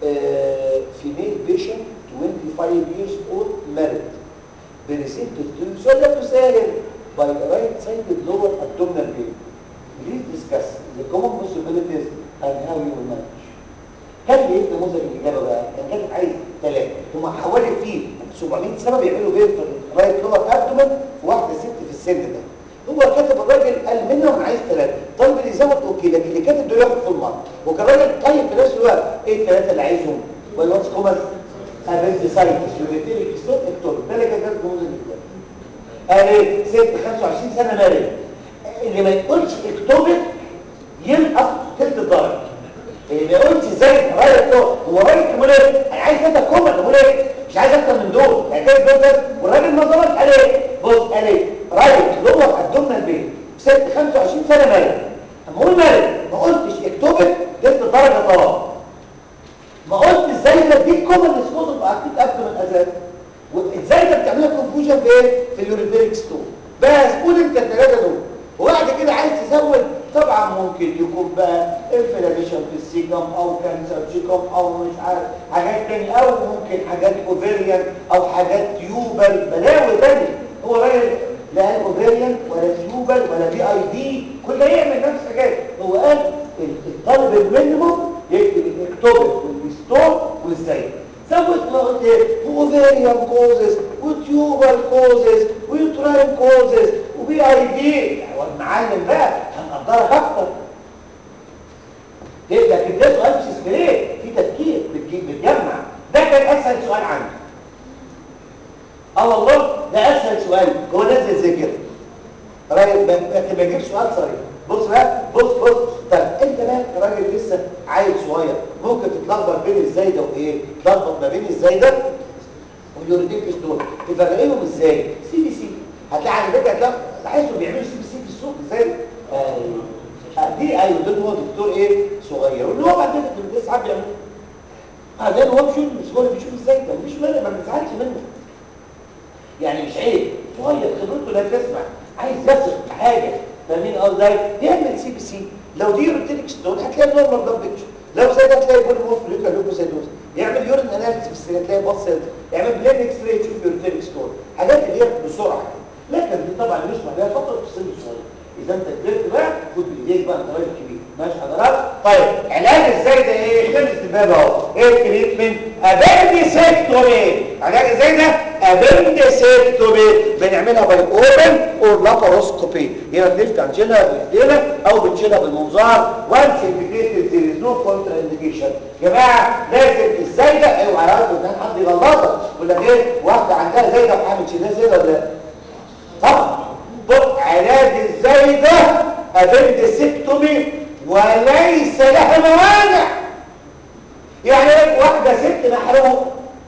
فيميل بيشنت 25 years old married بريسيبت السؤال ده تساهم by the right sided lower abdominal pain please discuss the common possibilities and how you will manage كان ايه نموذج الاجابه بقى كان كاتب عايز ثلاثه هم حوالي فيه 700 سنه بيعملوا بيه في الرايت لور ابدومن واحده ست في السن ده هو كاتب الراجل قال منهم عايز ثلاثه طالب اللي زود اوكي لكن اللي كاتب دول ياخد في المره وكان راجل طيب في نفس الوقت ايه الثلاثه اللي عايزهم والواتس كوماس ابنسايتس يوريتيريك ستون اكتوب ده اللي كان كاتب نموذج الاجابه قال ايه ست 25 سنه مارد اللي ما يقولش اكتوبت ينقص ثلث الدرجه اللي ما يقولش ازاي رايك هو هو رايك بيقول ايه انا عايز ثلاثه كومه بيقول ايه مش عايز اكتر من دول يعني كده دول بس والراجل ما ظبط قال ايه بص قال ايه رايك لور قدمنا البيت ست 25 سنه مالك اما اقول مالك ما قلتش اكتوبت ثلث درجه طلاق ما قلت ازاي بديك كومه الاسكوز وبعدين اكتر من اساس وازاي انت بتعملها كونفوجن في ايه في اليوريتريك ستون بس قول انت الثلاثه دول وبعد كده عايز تزود طبعا ممكن يكون بقى انفلاميشن في السيكم او كانسر سيكم او مش عارف حاجات تاني او ممكن حاجات اوفيريان او حاجات تيوبل بلاوي تاني هو راجل لا اوفيريان ولا تيوبل ولا بي اي دي كل ده يعمل نفس الحاجات هو قال الطالب المينيموم يكتب الاكتوبر والستون والزيت زود ما قلت ايه اوفيريان كوزز وتيوبال كوزز ويوتراين كوزز وبي اي دي هو المعلم بقى هنقدرك اكتر لكن ده سؤال مش يبقى جيب سؤال صريح بص بقى بص بص طب انت بقى كراجل لسه عيل صغير ممكن تتلخبط بين الزايده وايه تلخبط ما بين الزايده واليوريديك ستون تفرقيهم ازاي سي بي سي هتلاقي على فكره هتلاقي لاحظوا بيعملوا سي بي سي في السوق ازاي آه. دي ايوه دول هو دكتور ايه صغير واللي هو بعدين في ساعات بيعمل بعدين هو بيشوف مش هو اللي بيشوف ازاي ده مفيش مانع ما بنزعلش منه يعني مش عيب صغير خبرته لا تسمع عايز يثق في حاجه فاهمين ازاي يعمل سي بي سي لو دي يوريتيك ستون هتلاقي نورمال بلاد بيكتشر لو زي ده هتلاقي بول مورف ليكا لوكوسيدوز يعمل يورين اناليسيس في السرير هتلاقي بص يعمل بلين اكس راي تشوف يوريتيك ستون حاجات اللي هي بسرعه لكن دي طبعا مش بيها فتره في السن الصغير اذا انت كبرت بقى خد بايديك بقى انت راجل كبير ماشي حضرتك طيب علاج ازاي ده ايه خلص الباب اهو ايه التريتمنت ابندسكتومي علاج ازاي ده ابندسكتومي بنعملها باي اوبن اور لاباروسكوبي هنا بنفتح نشيلها بايدينا او بنشيلها بالمنظار وانس انديكيتد ذير از نو كونتر انديكيشن يا جماعه لازم ازاي ده اوعى يا ان حد يغلطك يقول لك ايه واحده عندها زي ده وحامل شيلها زي ده ولا لا طبعا بص علاج ازاي ده ابندسكتومي وليس لها موانع يعني واحدة ست محروق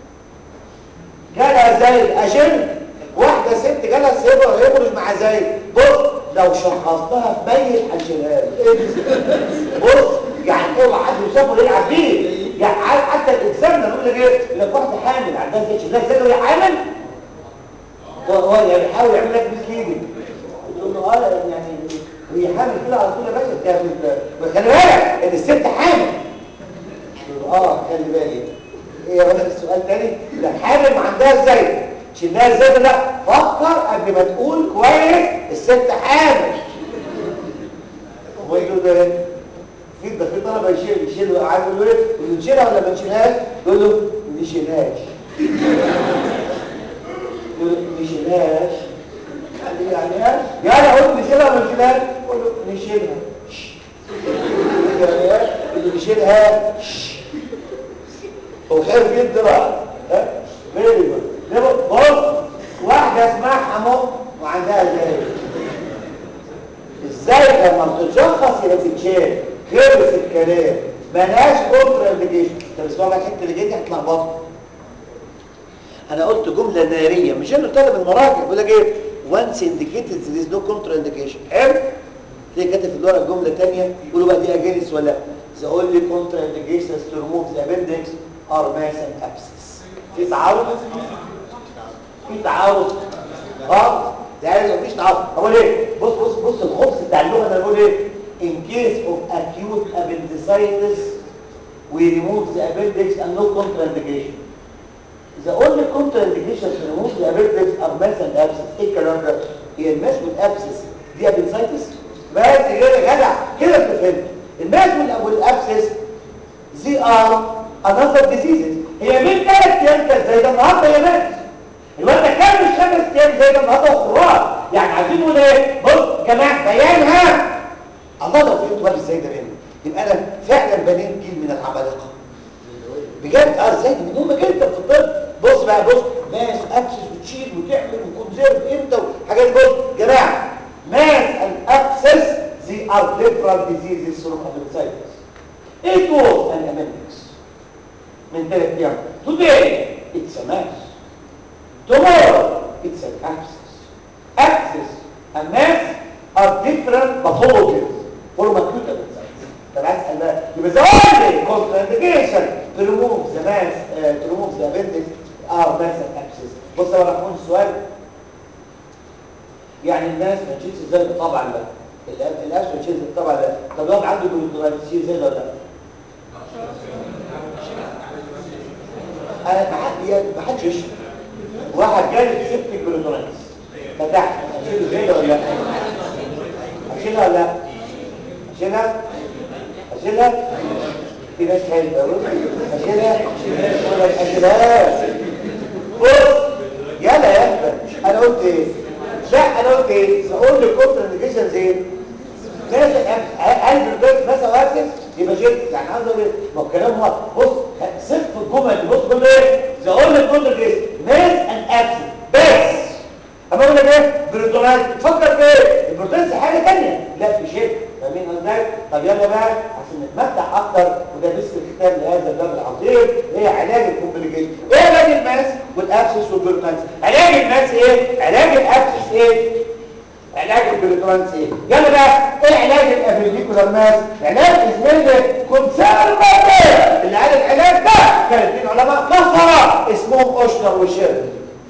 جالها زايد اشل واحدة ست جالها سيبر هيبرج مع زايد بص لو شخصتها في ميت هنشيلها بص يعني اوعى حد يشوفه يلعب بيه يعني حتى الاكزام لما يقول لك ايه لك واحده حامل عندها زي شيلها زي وهي حامل هو يعني بيحاول يعمل لك مسكيني تقول له اه يعني هي حامل كده على طول يا باشا انت خلي بالك ان الست حامل اه خلي بالي ايه يا باشا السؤال تاني لا حامل ما عندها ازاي شلناها ازاي لا فكر قبل ما تقول كويس الست حامل هو يقول ده في ده في طلبه يشيل يشيل عارف يقول له ايه يقول له نشيلها ولا ما نشيلهاش يقول له ما نشيلهاش يقول له ما نشيلهاش يعني يعني اقول نشيلها ولا نشيلهاش يقول له نشيلها اللي نشيلها هو خايف جدا بقى ها فيري جود بص واحده اسمها حمو وعندها زي ازاي لما بتتشخص يبقى تتشال خلص الكلام ملهاش كونتر انديكيشن طب اسمع بقى الحته اللي جايه دي هتلخبطك انا قلت جمله ناريه مش انا طالب المراجع بيقول لك ايه once indicated there is no contraindication حلو تلاقي كاتب في الورقه جمله ثانيه يقولوا بقى دي اجينس ولا لا the only contraindications to remove the appendix are mass and abscess في تعارض في تعارض اه ده عايز مفيش تعارض اقول ايه بص بص بص الخبز بتاع اللغه ده بيقول ايه in case of acute appendicitis we remove the appendix and no contraindication the only contraindication to remove the appendix are mass and abscess ايه الكلام ده هي الماس والابسس دي appendicitis بس كده جدع كده انت فهمت الماس والابسس زي ار انذر ديزيزز هي من ثلاث ايام كانت زي ده النهارده هي مات الواد ده كان مش خمس ايام زي ده النهارده وخراج يعني عايزين نقول ايه بص جماعه بيانها الله لو فهمت واد ازاي ده منه يبقى انا فعلا بنيت جيل من العمالقه بجد اه ازاي دي مهمه جدا في الطب بص بقى بص ماس ابسس وتشيل وتعمل وكونزيرف امتى وحاجات بص جماعه mass and abscess they are different diseases from appendicitis. It was an appendix. من ثلاث ايام. Today it's a mass. Tomorrow it's an abscess. Abscess and mass are different pathologies from acute appendicitis. طب اسال بقى يبقى the only contraindication to remove the mass uh, to remove the appendix are mass and abscess. بص يا محمود السؤال يعني الناس ما تشيلش ازاي طبعا لا الناس ما تشيلش طبعا لا طب لو عنده جلوكوز تشيل زي ولا لا انا ما حد ما حدش يشرب واحد جالي سبت الجلوكوز فتحت اشيله زي ولا لا اشيلها ولا لا اشيلها اشيلها في ناس خايفه اشيلها ولا اشيلها بص يلا يا انا قلت ايه لا انا قلت ايه اقول للكونتر انديكيشنز ايه ماشي قلب البيت مثلا واسس يبقى شيء يعني عايز اقول ايه ما هو الكلام واضح بص صف الجمل دي بص كل ايه اقول للكونتر انديكيشن ماس اند ابسنت بس اما اقول لك ايه بريتونال تفكر في ايه البروتينز حاجه ثانيه عشان نتمتع اكتر وده بس الختام لهذا الباب العظيم هي علاج الكومبليكيشن ايه علاج الماس والابسس والبيرتانس علاج الماس ايه علاج الابسس ايه علاج البيرتانس ايه يلا بقى ايه علاج الابيليكولار ماس علاج اسمه كونسيرفاتيف اللي قال العلاج ده كان اثنين علماء كفره اسمهم اوشنر وشيرن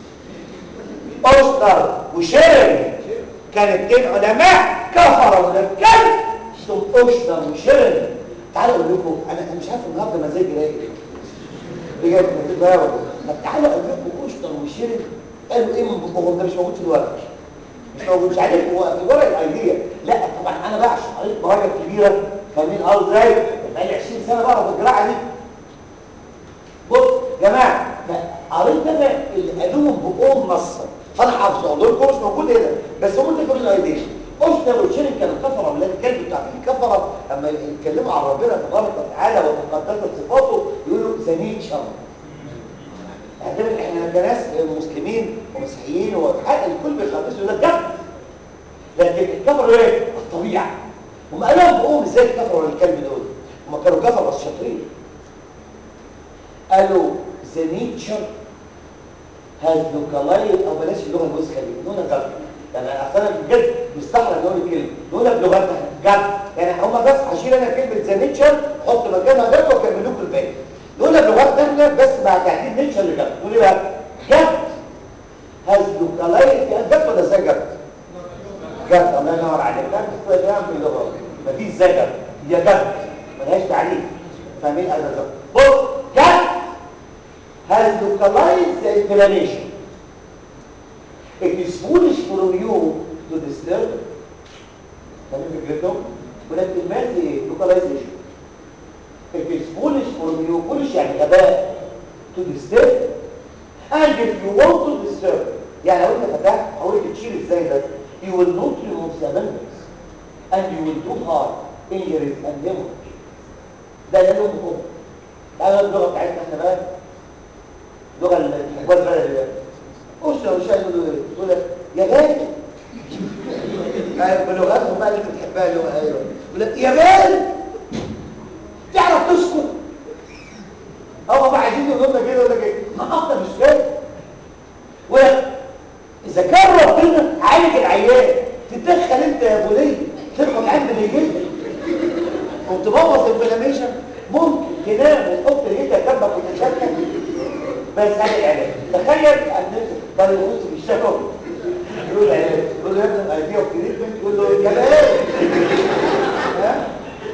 اوشنر وشيرن كان اثنين علماء كفروا من الكلب اسمهم اوشنر وشيرن تعالوا اقول لكم انا انا مش عارف النهارده مزاجي رايق بجد مزاجي رايق طب تعالوا اقول لكم اوشنر وشيرن قالوا ايه من بقهم ده مش موجود في الورق مش موجود مش عارف هو في ورق الايديا لا طبعا انا بعشق قريت مراجع كبيره فاهمين اه ازاي بقالي 20 سنه بقرا في الجراحه دي بص يا جماعه قريت انا اللي قالوهم بقوم نصا فانا حافظه اقول لكم مش موجود هنا بس هم تفرق الايديا أشتر والشرك كانوا كفرة ولاد الكلب بتاع الكفرة اما يتكلموا عن ربنا تبارك وتعالى وتقدست صفاته يقولوا زنيت شر اعتبر احنا كناس مسلمين ومسيحيين وحق الكل بيخلصوا ده الكفر لكن الكفر ايه؟ الطبيعه هم قالوا بقوم ازاي الكفر ولا الكلب دول هم كانوا كفر بس شاطرين قالوا the nature has localized او بلاش اللغه الوسخه دي نقولها غلط يعني اصلا بجد مستحرم نقول الكلمه نقولها بلغتنا جد يعني هم بس هشيل انا كلمه ذا نيتشر حط مكانها جد واكمل لكم الباقي نقولها بلغتنا احنا بس مع تعديل نيتشر لجد نقول ايه بقى جد has localized يعني جد ولا ازاي جد جد الله ينور عليك لا مش فاهم في اللغه مفيش ازاي جد هي جد ملهاش تعريف فاهمين هذا ده بص جد has localized the inflammation it is foolish for you to disturb فاهمين فكرتهم ولكن المال ايه localization it is foolish for you foolish يعني غباء to disturb and if you want to disturb يعني لو انت فتحت حاولت تشيل ازاي ده you will not remove the members and you will do harm injuries and hemorrhage ده يلوم بكم تعالوا اللغه بتاعتنا احنا بقى اللغه الحجاز بقى اللي أسرة وشاي يقولوا ايه يقول لك يا غالي ايوه بلغتهم بقى اللي انت بتحبها اللي هو ايوه يقول لك يا غالي تعرف تسكت هم بقى عايزين يقولوا لنا كده يقول لك ايه ما اكتر مش كده ولا اذا كان ربنا عالج العيان تتدخل انت يا بوليه تدخل عند الجلد وتبوظ الانفلاميشن ممكن تنام وتحط رجلك جنبك وتتشكل بس هذا العلاج تخيل ان ده يقول في الشكل يقول ايه يقول له يا ابني الايديا والتريتمنت يقول له يا كلام ها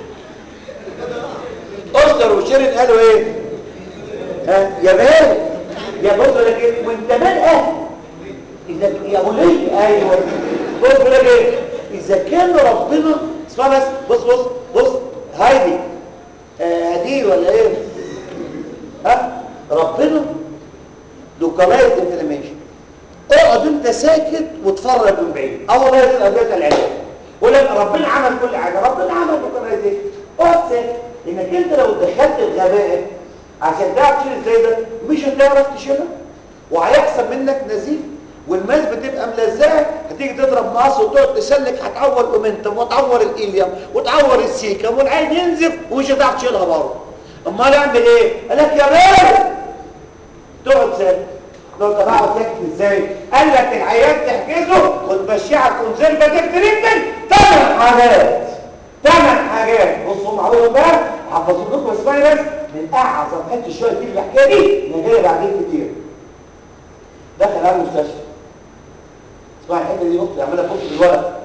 اوستر وشيرين قالوا ايه ها يا مان يا بص لك ايه وانت مال اهل اذا يا ولي ايوه بص لك ايه اذا كان ربنا اسمع بس بص بص بص هايدي آه هدي ولا ايه ها ربنا لوكالايز انفلاميشن اقعد انت ساكت وتفرج من بعيد اول ما يصير ادويه العلاج ولما ربنا عمل كل حاجه ربنا عمل لوكالايزيشن اقعد ساكت انك انت لو دخلت الغباء عشان تعرف تشيل ازاي ده مش هتعرف تشيلها وهيحصل منك نزيف والماس بتبقى ملزقه هتيجي تضرب مقص وتقعد تسلك هتعور الاومنتم وتعور الايليوم وتعور السيكم والعين ينزف ومش هتعرف تشيلها برضه امال اعمل ايه قال لك يا بيه تقعد ساكت لو تبعه ساكت ازاي قال لك العيان تحجزه وتمشيه على الكونسرفاتيف تريتمنت ثمان حاجات ثمان حاجات بصوا معاهم بقى حفظوا لكم اسمعي بس من اعظم حته شويه دي الحكايه دي اللي جايه بعدين كتير دخل على المستشفى اسمعي الحته دي اختي عماله تبص في الورق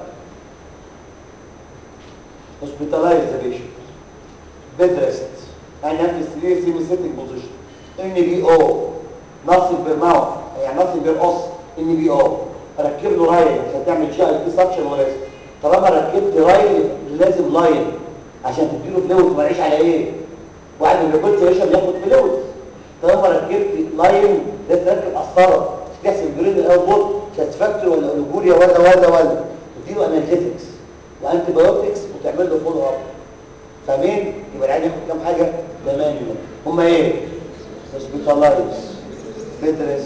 hospitalize the patient bed rest and have to stay semi-sitting position NBO نصل بالماوث يعني نصل بالقص NBO ركب له رايل عشان تعمل جي اي بي سكشن وريست طالما ركبت رايل لازم لاين عشان تديله فلويد ما يعيش على ايه واحد ما بياكلش يشرب ياخد فلويد طالما ركبت لاين لازم تركب قسطره تحسب جرين الاول ساتسفاكتوري ولا اوليجوريا ولا ولا ولا تديله انالجيتكس وانتي بايوتكس وتعمل له فولو اب فاهمين يبقى العيان ياخد كام حاجه تمام هم ايه هوسبيتالايز بيدرس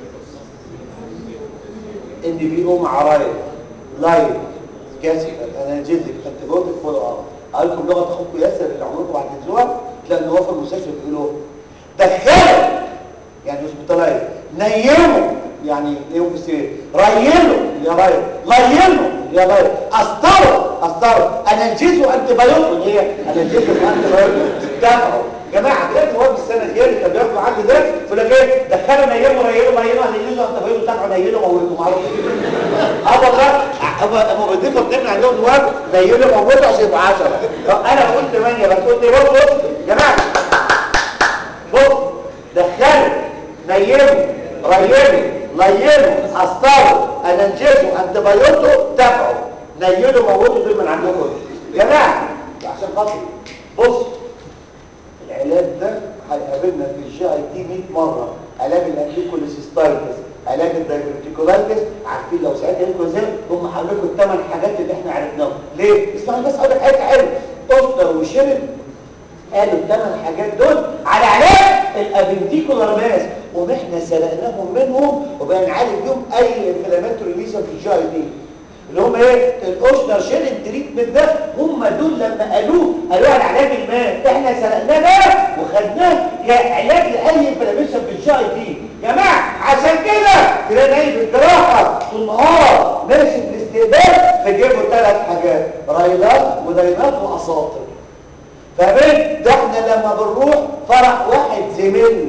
ان بي او مع رايل لايف كاسيكال انالجيزيك انتيبيوتيك فولو اب اقول لكم لغه اخوكم ياسر اللي عمركم ما هتنسوها تلاقوا ان هو في المستشفى بيقولوا دخلوا يعني هوسبيتالايز نيموا يعني نيموا في السرير ريلوا يا رايل لينوا يا رايل اسطروا اسطروا انالجيزوا انتي بايوتيك اللي هي انالجيزوا انتي بايوتيك تابعوا يا جماعه دلوقتي هو في السنه دي اللي كان بياخدوا عندي ده يقول لك ايه دخلوا نيموا ريلوا لينوا انالجيزوا انتي بايوتيك تابعوا نيلوا موتوا معروف اه والله هم هم بيضيفوا اتنين عندهم نواب نيلوا موتوا عشان يبقوا 10 انا بقول 8 بس قلت بص بص يا جماعه بص دخلوا نيموا ريلوا لينوا اسطروا اننجزوا انتبيوتوا تابعوا نيلوا موتوا دول من عندكم يا جماعه عشان خاطر بص العلاج ده هيقابلنا في الجي اي تي 100 مره علاج الانتيكوليسيستايتس علاج الدايفرتيكولايتس عارفين لو ساعتها لكم ازاي هم هقول لكم الثمان حاجات اللي احنا عرفناهم ليه اسمعوا بس اقول لك حاجه حلوه اوستر وشرب قالوا الثمان حاجات دول على علاج الابنتيكولار ماس واحنا سرقناهم منهم وبقى نعالج بيهم اي انفلاماتوري ليزر في الجي اي دي اللي هم ايه الاوشنر شيل تريتمنت ده هم دول لما قالوه قالوه على علاج الماس احنا سرقناه ده وخدناه كعلاج لاي انفلاميشن في الجي اي دي يا جماعه عشان كده تلاقي نايم في الجراحه طول النهار ماشي في الاستقبال في جيبه ثلاث حاجات رايدات ودايمات واساطر فاهمين ده احنا لما بنروح فرح واحد زميلنا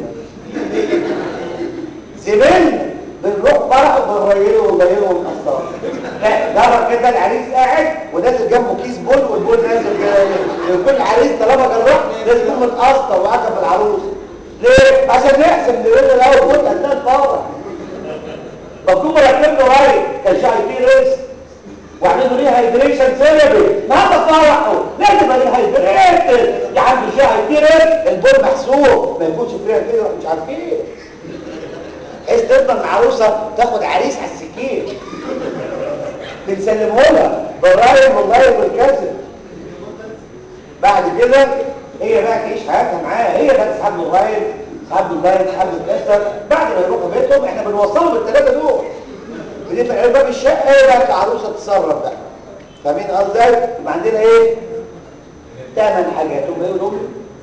زميلنا بنروح فرح وبنريله ونغيره ونقصره لا جرب كده العريس قاعد ونازل جنبه كيس بول والبول نازل كده كل عريس طالما جرب لازم يكون متقسطر وعجب العروس ليه؟ عشان نحسب نقول الاول بول اثناء الفرح بكون مركب له رايق كان شاي فيه ريسك وعملوا ليه هايدريشن ثيرابي ما تفرحوا لازم ليه هايدريشن يا عم شاي كده البول محسوب ما يكونش فيها كده مش عارفين عايز تفضل عروسه تاخد عريس على السكين بنسلمه لها بالرايم والله بالكسر بعد كده هي بقى تعيش حياتها معاه هي بقى تسحب له الرايم تسحب له الرايم تسحب له الكسر بعد ما يروحوا بيتهم احنا بنوصلهم بالثلاثه دول بنفتح باب الشقه ايه بقى العروسه تتصرف بقى فاهمين قصدي يبقى عندنا ايه ثمان حاجات هم ايه دول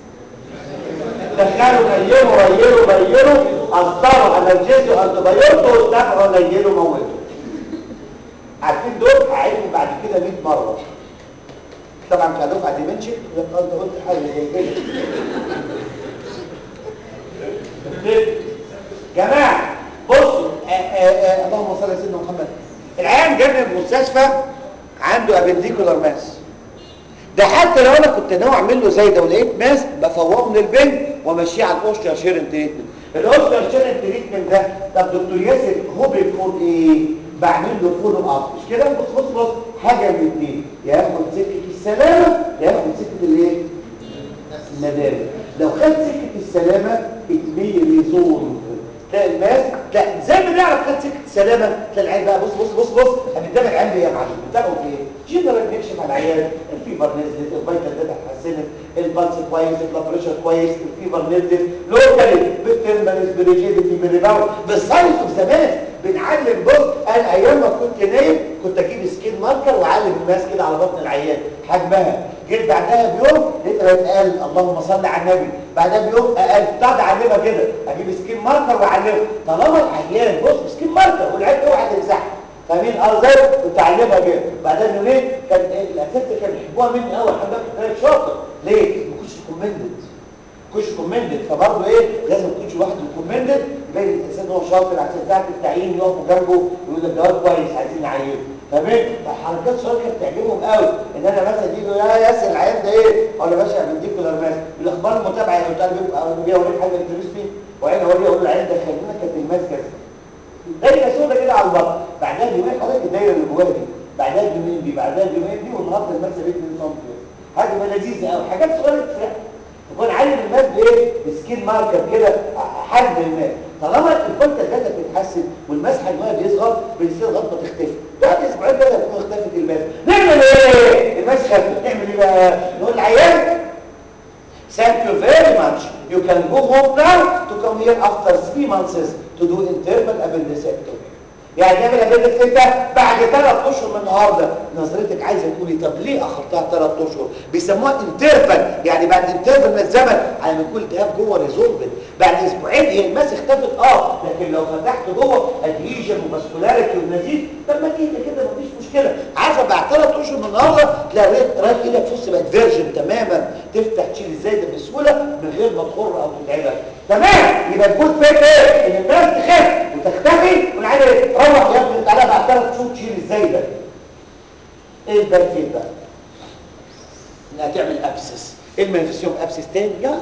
دخلوا نيلوا ريلوا بينوا اصدروا انرجيزوا انتبيوتوا دفعوا نيلوا موتوا عارفين دول هعيدهم بعد كده 100 مره طبعا كدفعه ديمنشن يبقى انت قلت حاجه زي كده جماعه بصوا اللهم صل على سيدنا محمد العيان جاي من المستشفى عنده ابنديكولار ماس ده حتى لو انا كنت ناوي اعمل له زي ده ولقيت ماس بفوقه من البنج وامشيه على الاوستر شيرن تريتمنت الاوستر شيرن تريتمنت ده طب دكتور ياسر هو بيكون ايه بعمل له فولو اب مش كده بص بص بص حاجه من الاثنين ياخد سكه السلامه ياخد سكه الايه الندامه لو خد سكه السلامه اتمي ريزون تلاقي الناس لا زي ما نعرف خد سكه السلامه تلاقي العين بقى بص بص بص بص هنتابع العين ايه يا معلم بتابعه في ايه جنرال بيكشف على العيان الفيبر نزلت الفيتال داتا اتحسنت البلس كويس البلاد بريشر كويس الفيبر نزلت لوكالي بالترمال بريجيديتي بالريباوند بالساينس اوف زمان بنعلم بص انا ايام ما كنت نايم كنت اجيب سكين ماركر واعلم الناس كده على بطن العيان حجمها جيت بعدها بيوم لقيتها اتقال اللهم صل على النبي بعدها بيوم اقل بتاع اعلمها كده اجيب سكين ماركر واعلمها طالما العيان بص سكين ماركر والعيان اوعى تمسحها فاهمين ازاي كنت اعلمها كده بعدها بيومين كان الاساتذه كانوا بيحبوها مني قوي الحمد لله كنت شاطر ليه؟ ما كنتش كومندد كنتش كومندد فبرضه ايه لازم ما تكونش واحد كومندد يبين الانسان هو شاطر عشان ساعه التعيين يقفوا جنبه يقول ده جواب كويس عايزين نعينه فاهمين حركات شويه كانت تعجبهم قوي ان انا مثلا يجي يا ياسر العيان ده ايه اقول له باشا بديك كولر ماس الاخبار المتابعه قلت له بيبقى اوريك حاجه انترست فيه وعين اوريه اقول له العيان ده خلينا كانت الماس كذا دايره سودا كده على البطن بعدها بيومين حضرتك الدايره اللي جواها دي بعدها بيومين دي بعدها بيومين دي والنهارده الماس بيت من سم حاجه لذيذه قوي حاجات صغيره تفرح تكون عالم الماس بايه بسكين ماركر كده حجم الماس طالما الفلتة الداتا بتتحسن والماس حجمها بيصغر بيصير غلطه تختفي بعد اسبوعين كده تكون اختفت الماس نعمل ايه الماس خفت نعمل ايه بقى نقول العيان Thank you very much. You can go home now to come here after three months to do internal appendectomy. يعني نعمل ابندكس امتى بعد ثلاث اشهر من النهارده نظرتك عايزه تقولي طب ليه اخرتها ثلاث اشهر بيسموها انترفال يعني بعد انترفال من الزمن على ما يكون التهاب جوه ريزولفد بعد اسبوعين هي الماس اختفت اه لكن لو فتحت جوه ادهيجن وفاسكولاريتي ونزيف طب ما تيجي كده مفيش مشكله عارفه بعد ثلاث اشهر من النهارده تلاقي رايح ايدك فص بقت فيرجن تماما تفتح تشيل ازاي ده بسهوله من غير ما تخر او تتعبك تمام يبقى تكون فاكر ايه ان الناس تخف وتختفي والعيال ايه روح يا ابني تعالى بعد ثلاث شهور تشيل ازاي ده ايه البنفيت بقى انها تعمل ابسس ايه المنفسيوم ابسس تاني يلا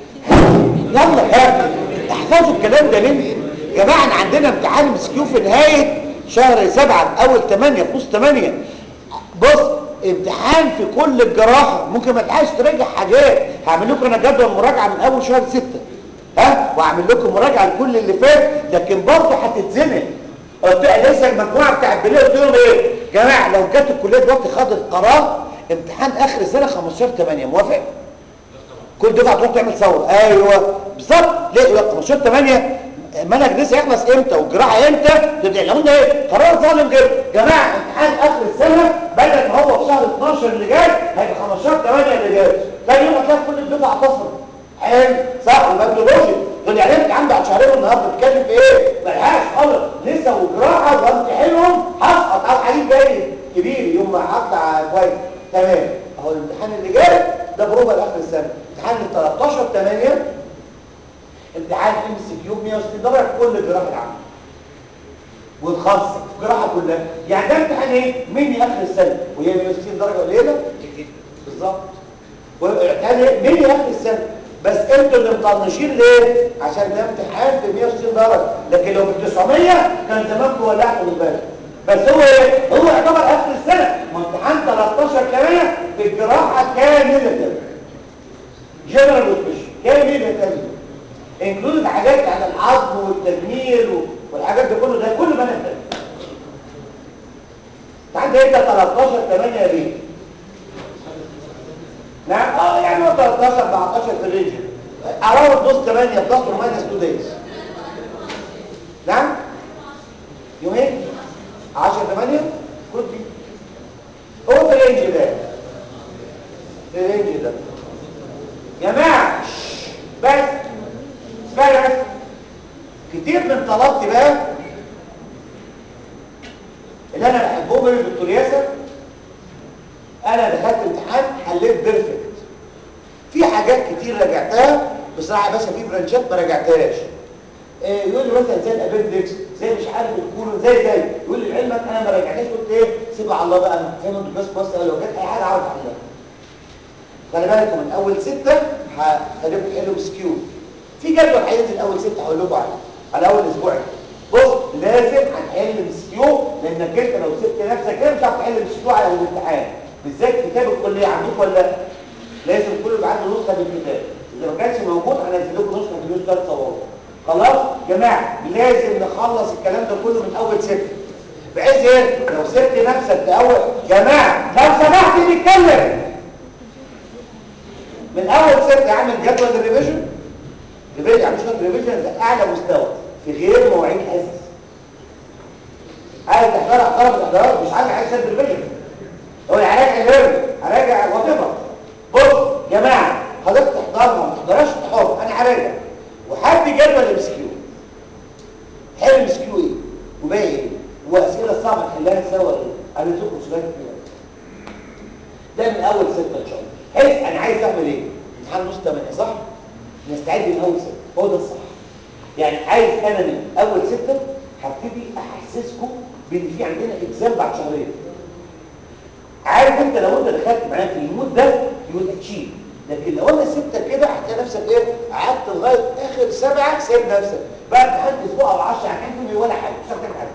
يلا يا احفظوا الكلام ده مني يا جماعه احنا عندنا امتحان مسكيو في نهايه شهر سبعة اول 8 في نص 8 بص امتحان في كل الجراحه ممكن ما تلحقش تراجع حاجات هعمل لكم انا جدول مراجعه من اول شهر 6 ها واعمل لكم مراجعه لكل اللي فات لكن برضه هتتزنق قلت لسه المجموعه بتاع البليه قلت لهم ايه جماعه لو جت الكليه دلوقتي خدت قرار امتحان اخر السنه 15 8 موافق كل دفعه تروح تعمل ثوره ايوه بالظبط ليه يقول لك 15 8 منهج لسه يخلص امتى والجراحه امتى تبدا لو ايه قرار ظالم جدا جماعه امتحان اخر السنه بدل ما هو في شهر 12 اللي جاي هيبقى 15 8 اللي جاي ثاني يوم هتلاقي كل الدفعه تصل حلو صح يبقى انتوا لوجيك تقول يعني انت عندك بعد شهرين النهارده بتتكلم في ايه ملهاش خالص لسه وجراحه وامتحانهم هسقط او حليب جاي كبير يوم ما هطلع كويس تمام اهو الامتحان اللي جاي ده بروفه لاخر السنه امتحان ال 13 8 امتحان ام سي كيو 160 درجه في كل الجراحه العامه والخاصه في الجراحه كلها يعني ده امتحان ايه مني اخر السنه وهي 160 درجه قليله بالظبط وامتحان ايه مني اخر السنه بس انتوا اللي مطنشين ليه عشان ده امتحان ب 160 درجه لكن لو ب 900 كان زمانكم ولعتوا بالبلد بس هو ايه هو يعتبر اخر السنه ما امتحان 13 كمان في الجراحه كامله جنرال وسبيشال كامله كامله انكلود حاجات على العظم والتجميل والحاجات دي كله ده كله منهج تاني انت انت 13 8 ليه نعم اه يعني هو 13 14 في الرينج اراوند نص 8 بلس اور ماينس 2 دايز نعم يومين 10 8 كود دي هو في الرينج ده في الرينج ده يا جماعه بس اسمعوا بس كتير من طلبتي بقى اللي انا بحبهم من الدكتور ياسر انا دخلت امتحان حليت بيرفكت في حاجات كتير راجعتها بصراحه يا باشا في برانشات ما راجعتهاش إيه يقول لي مثلا زي الابندكس زي مش عارف الكولون زي زي يقول لي علمك انا ما راجعتهاش قلت ايه سيبها على الله بقى انا زي ما انتوا بس بص لو جت اي حاجه اعرف احلها خلي بالكم من اول سته هخليكم تحلوا بسكيو في جدول هينزل اول سته هقول لكم عليه على اول اسبوع بص لازم هنحل مسكيو لانك انت لو سبت نفسك كده مش هتعرف تحل مسكيو على الامتحان بالذات كتاب الكليه عندكم ولا لا لازم كله يبقى عنده نسخه بالكتاب اذا ما كانش موجود هنزل لكم نسخه في النيوز ثلاث صور خلاص جماعه لازم نخلص الكلام ده كله من اول سته بحيث ايه لو سبت نفسك في اول جماعه لو سمحت نتكلم من اول سته اعمل جدول الريفيجن ريفيجن يعني مش ريفيجن ده اعلى مستوى في غير مواعيد الحصص عايز تحضر احضر الاحضارات مش عايز عايز سد ريفيجن هو هراجع الهرم هراجع وات بص يا جماعه حضرتك تحضرها ما تحضرهاش تحضر انا هراجع وحد جدول ام اس كيو حل ام اس كيو ايه وباقي ايه واسئله الصعبه نحلها سوا ايه انا لكم سؤال كده ده من اول سته ان شاء الله حس انا عايز اعمل ايه امتحان نص 8 صح نستعد من اول سته هو ده الصح يعني عايز انا من اول سته هبتدي احسسكم بان في عندنا اكزام بعد شهرين عارف انت لو انت دخلت معايا في المود ده يقول تشيل لكن لو انا سبتك كده هتلاقي نفسك ايه قعدت لغايه اخر سبعه سايب نفسك بعد امتحان اسبوع او 10 يعني ولا حاجه مش هتعمل حاجه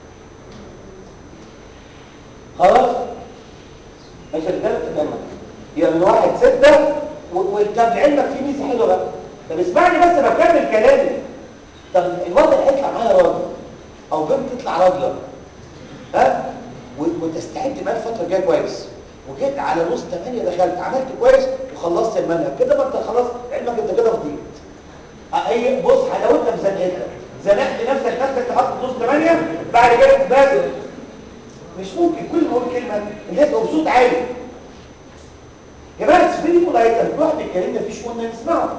خلاص مش هتقدر تكمل يبقى من واحد ستة وطب لعلمك في ميزه حلوه بقى طب اسمعني بس بكمل كلامي طب الوضع هيطلع معايا راجل او بنت تطلع راجله ها وتستعد بقى الفتره الجايه كويس وجيت على نص 8 دخلت عملت كويس وخلصت المنهج كده ما انت خلاص علمك انت كده فضيت هي بص لو انت مزنقتك زنقت نفسك نفسك تحط نص 8 بعد كده بس مش ممكن كل ما اقول كلمه الناس تبقى بصوت عالي يا جماعه تسمعني يقول ايتم كل واحد بيتكلمنا فيش قلنا نسمعه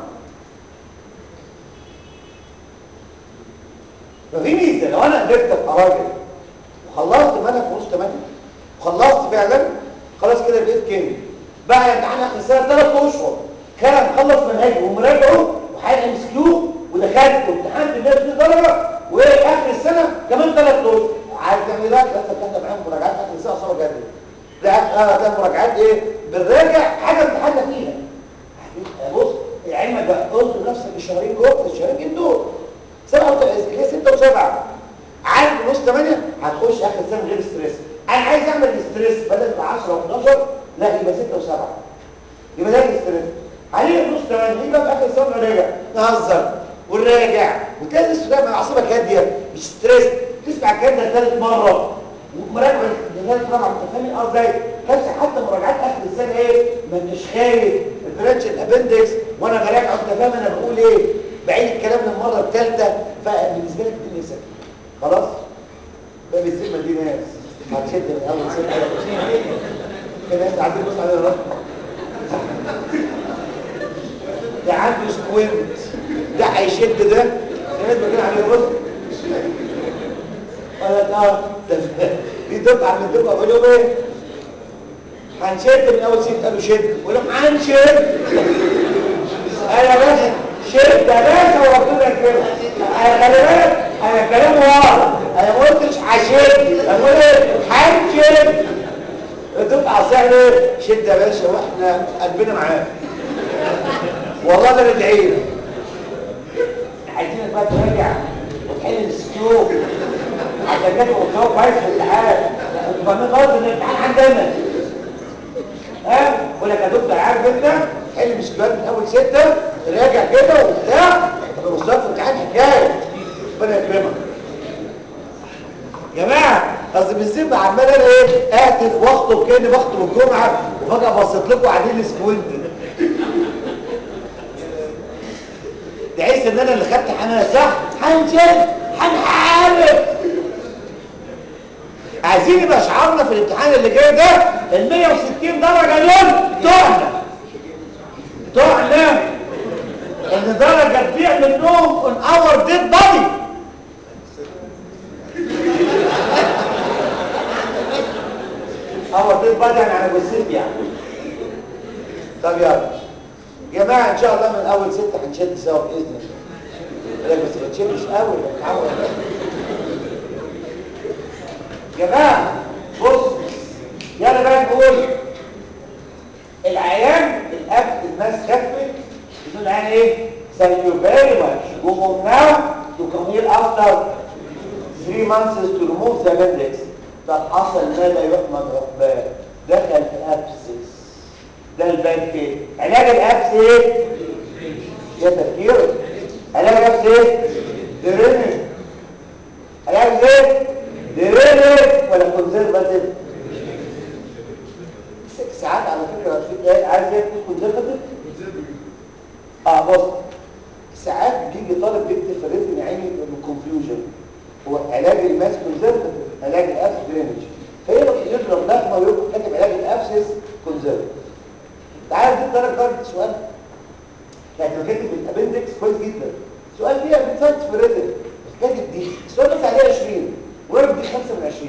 ففي ميزه لو انا قدرت ابقى راجل وخلصت منهج في نص 8 وخلصت فعلا خلاص كده بقيت كامل بقى امتحان اخر السنه ثلاث اشهر كان مخلص منهجي ومراجعه وحل ام اس كيو ودخلت وامتحنت ب 100 درجه واخر السنه كمان ثلاث اشهر عارف تعمل ايه بقى؟ لسه بتحضر معاهم مراجعات اخر السنه صار جد لا اه ده مراجعات ايه؟ بنراجع حاجه امتحنا فيها بص علمك بقى اصبر نفسك الشهرين جوه الشهرين دول سبعة وثلاثين ستة وسبعة عارف نص ثمانية هتخش آخر سنة غير ستريس أنا عايز أعمل ستريس بدل يبقى 10 و11 لا يبقى 6 و7 يبقى ده الستريس عليه نص ثمانية يبقى في آخر السنة نراجع نهزر ونراجع وتلاقي السؤال مع عصبك هادية مش ستريس تسمع الكلام ده ثالث مرة ومراجعة ثالث مرة انت فاهم اه ازاي؟ تمسح حتى مراجعات آخر السنة إيه؟ ما انتش خايف البرانش الابندكس وأنا براجع أنت فاهم أنا بقول إيه؟ بعيد الكلام للمرة الثالثة فبالنسبة لك الدنيا سهلة خلاص باب الذمة دي ناس هتشد من أول سنة في ناس عايزين يبص علينا رقم ده عنده سكوينت ده هيشد ده في ناس بتقول عليه بص قالت اه ده دي دفعة من الدفعة بقول لهم ايه هنشد من أول سنة قالوا شد بقول لهم هنشد انا باشا شد يا باشا وربنا يكرمك انا خلي بالك انا كلام واضح انا ما قلتش هشد انا بقول ايه هنشد تبقى سهل ايه شد يا باشا واحنا قلبنا معاك والله ده ندعي لك عايزينك بقى تراجع وتحل السكيو عشان كده مستوى كويس في الامتحان انتوا فاهمين غلط ان الامتحان عندنا ها بقول لك يا دكتور عارف انت حل مسكوات من اول سته راجع كده وبتاع طب مستوى في الامتحان حكايه ربنا يكرمك جماعه قصدي بالذمه عمال انا ايه اهتف واخطب كاني بخطب الجمعه وفجاه بصيت لكم قاعدين السكوينت تحس ان انا اللي خدت حماس صح هنشد هنحارب عايزين يبقى شعارنا في الامتحان اللي جاي ده ال 160 درجه دول تهنا تهنا ان درجه تضيع منهم اون اور ديد بادي اور ديد بادي يعني على جثتي يعني طب يلا يا جماعه ان شاء الله من اول سته هنشد سوا باذن الله لك بس ما تشدش قوي نتعود يا جماعه بص يلا بقى نقول العيان الاب الناس خفت بتقول العيان ايه thank you very much go home now to come here after three months to remove the appendix طب حصل ما لا يحمد عقباه دخل في ابسس ده البان ايه علاج الابس ايه يا تفكير علاج الابس ايه درينج علاج ايه درينج ولا كونزرفاتيف ست ساعات على فكره في ايه عايز ايه كونزرفاتيف اه بص ساعات بيجي طالب بيكتب في الريتم يا عيني بالكونفيوجن هو علاج الماس كونزرفاتيف علاج الابس درينج فهي لو يضرب نغمه ويقول كاتب علاج الابسس كونزرفاتيف تعال دي درجه درجه السؤال يعني لو كاتب الابندكس كويس جدا السؤال دي بتساعد في الريتم بس كاتب دي السؤال بس عليه 20 ويرد دي 5 من 20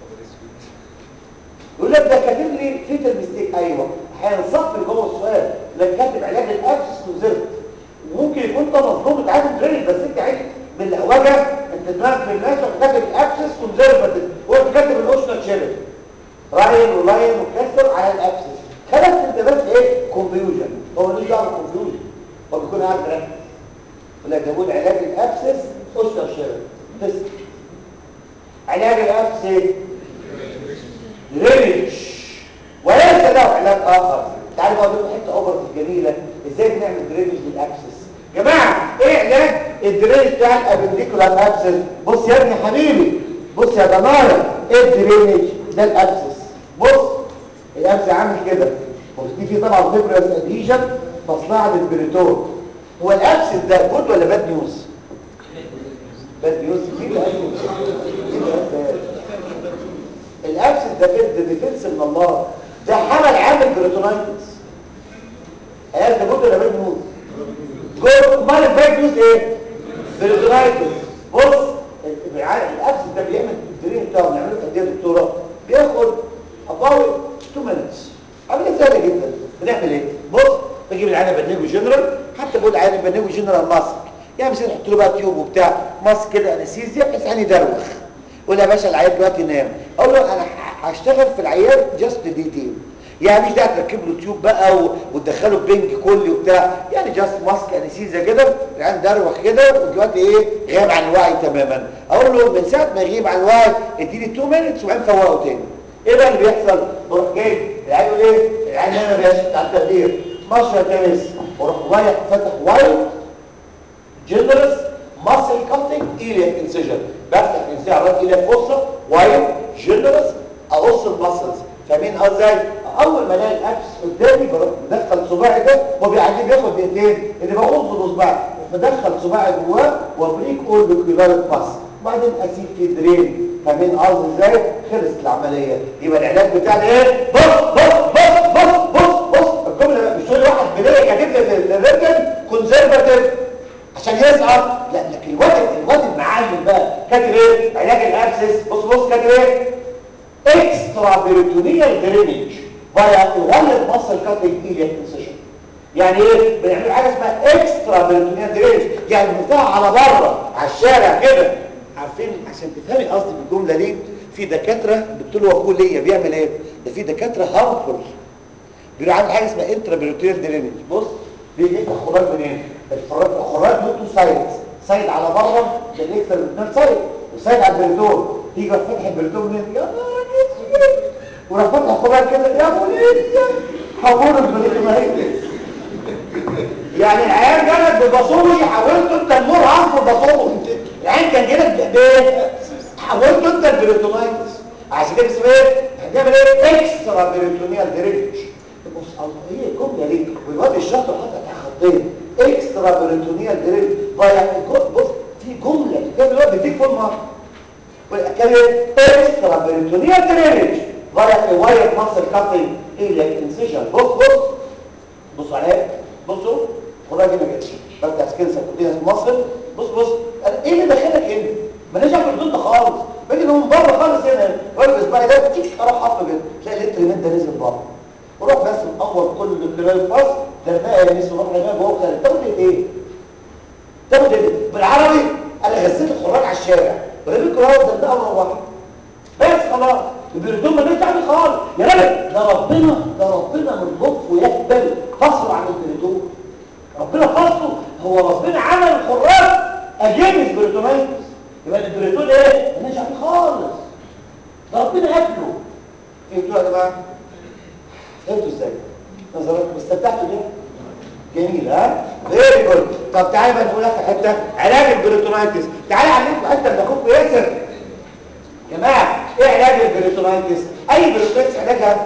يقول لك ده كاتب لي فيتال ميستيك ايوه هينصف لي جوه السؤال لك كاتب علاج الابسس كونزرفاتيف وممكن يكون ده مظلوم اتعامل درينج بس انت عايز باللهوجه انت دماغك في الناس وكاتب الابسس كونزرفاتيف هو كاتب الاوشنا تشيلر راين ولاين وكسر على الابسس خلاص انت بس ايه كونفيوجن هو ملوش دعوه بالكونفيوجن هو بيكون قاعد مركز يقول لك جابوا علاج الابسس اوشنا تشيلر بس علاج الابسس ايه درينج وليس له علاج اخر تعالوا بقى اقول حته اوفر جميله ازاي بنعمل درينج للابسس جماعه ايه علاج الدرينج بتاع الابنديكولار ابسس بص يا ابني حبيبي بص يا ضنايا ايه الدرينج ده الابسس بص الابس عامل كده ودي في طبعا فيبرس ادهيجن مصنع البريتون هو الابس ده جود ولا باد نيوز باد نيوز في ده في ده ده ده ديفنس من الله ده حمل عامل بريتونايتس عيال ده جود ولا باد نيوز جود امال الباد نيوز ايه بريتونايتس بص الابس ده بيعمل الدرين بتاعه بنعمله في قد ايه يا دكتوره بياخد about 2 minutes عمليه سهله جدا بنعمل ايه بص بجيب العينه بنيجو جنرال حتى بقول عينه بنيجو جنرال ماسك يعني مثلا نحط له بقى تيوب وبتاع ماسك كده انستيزيا بحيث عيني يدروخ قول يا باشا العيان دلوقتي نام اقول له انا هشتغل في العيان جاست ديتيل يعني مش داعي تركب له تيوب بقى و... وتدخله بنج كلي وبتاع يعني جاست ماسك انستيزيا كده العيان دروخ كده ودلوقتي ايه غاب عن الوعي تماما اقول له من ساعه ما يغيب عن الوعي اديني 2 مينتس وبعدين فوقه تاني ايه بقى اللي بيحصل بروح جاي العيان يقول ايه العيان هنا يا باشا بتاع التخدير مشرط تنس واروح رايح فاتح وايد جنرس ماسل كاتنج ايلياك انسجن بفتح انسجن على ايلياك فوسا وايد جنرس اقص الماسلز فاهمين ازاي اول ما الاقي الابس قدامي بروح مدخل صباعي ده هو بيعدي بياخد دقيقتين اللي بغض بصباعي مدخل صباعي جواه وابريك اول بكيولار باس وبعدين اسيب في درين فاهمين قصدي ازاي خلصت العمليه يبقى العلاج بتاعنا ايه بص بص بص بص بص بص الجمله مش تقول واحد بدايه كاتب لي في الريتن كونسرفاتيف عشان يسقط لا لكن الواد الواد المعلم بقى كاتب ايه علاج الابسس بص بص كاتب ايه اكسترا بيريتونيال درينج فايا ايوالد ماسل كاتنج ايلياك انسيشن يعني ايه بنعمل حاجه اسمها اكسترا بيريتونيال درينج يعني بنفتحها على بره على الشارع كده عارفين عشان تفهمي قصدي بالجمله دي في دكاتره الدكتور وقول ليا بيعمل ايه ده في دكاتره هارمفول بيقولوا عامل حاجه اسمها انترا بيريتونيال درينج بص بيجي يفتح خراج منين الخراج الخراج له تو سايدز سايد على بره ده الاكسترا بيريتونيال سايد وسايد على البريتون تيجي فتح البريتون منين يا نهار اسود وراح فتح الخراج كده يا ابو ليديا حولوا البريتونايتس يعني العيال جالك بالباصولوجي حولته انت المور عارفه الباصولوجي العيان كان جالك بايه حولته انت البريتونايتس عشان كده اسمه ايه هنعمل ايه اكسترا بريتونيال درينج بص ايه الجمله دي والواد الشاطر حاطط خطين اكسترا بريتونيال درينج بص في جمله كده الواد بيديك فول مارك والكلمه اكسترا بريتونيال درينج فايا واير ماسل كاتنج ايه انسيجن بص بص بصوا عليا بصوا خراجي ما جاتش بفتح سكين سكوتين مصر بص بص أنا ايه اللي دخلك هنا ماليش دعوه بالدول ده خالص باجي من بره خالص هنا والبس بقى ده تيجي اروح حاطه كده تلاقي الانترنت ده نزل بره وروح بس مقور كل الكلام الفاس ده بقى يا ناس وروح لغايه جوه خارج تاخد ايه تاخد ايه بالعربي انا غسلت الخراج على الشارع ورمي الكراوات ده ده امر واحد بس خلاص البريتون ماليش دعوه خالص يا راجل ده ربنا ده ربنا من لطفه يقبل فصله عن البريتون ربنا فصله هو ربنا عمل الخراج اجيب البريتونايتس يبقى البريتون ايه ماليش عليه خالص ده ربنا قبله فهمتوا يا جماعه فهمتوا ازاي نظرك استمتعتوا بيها جميل ها فيري جود طب تعالى بقى نقول لك حته علاج البريتونايتس تعالى اعلمكم حته من اخوكم ياسر يا جماعه ايه علاج البريتونايتس اي بريتونايتس علاجها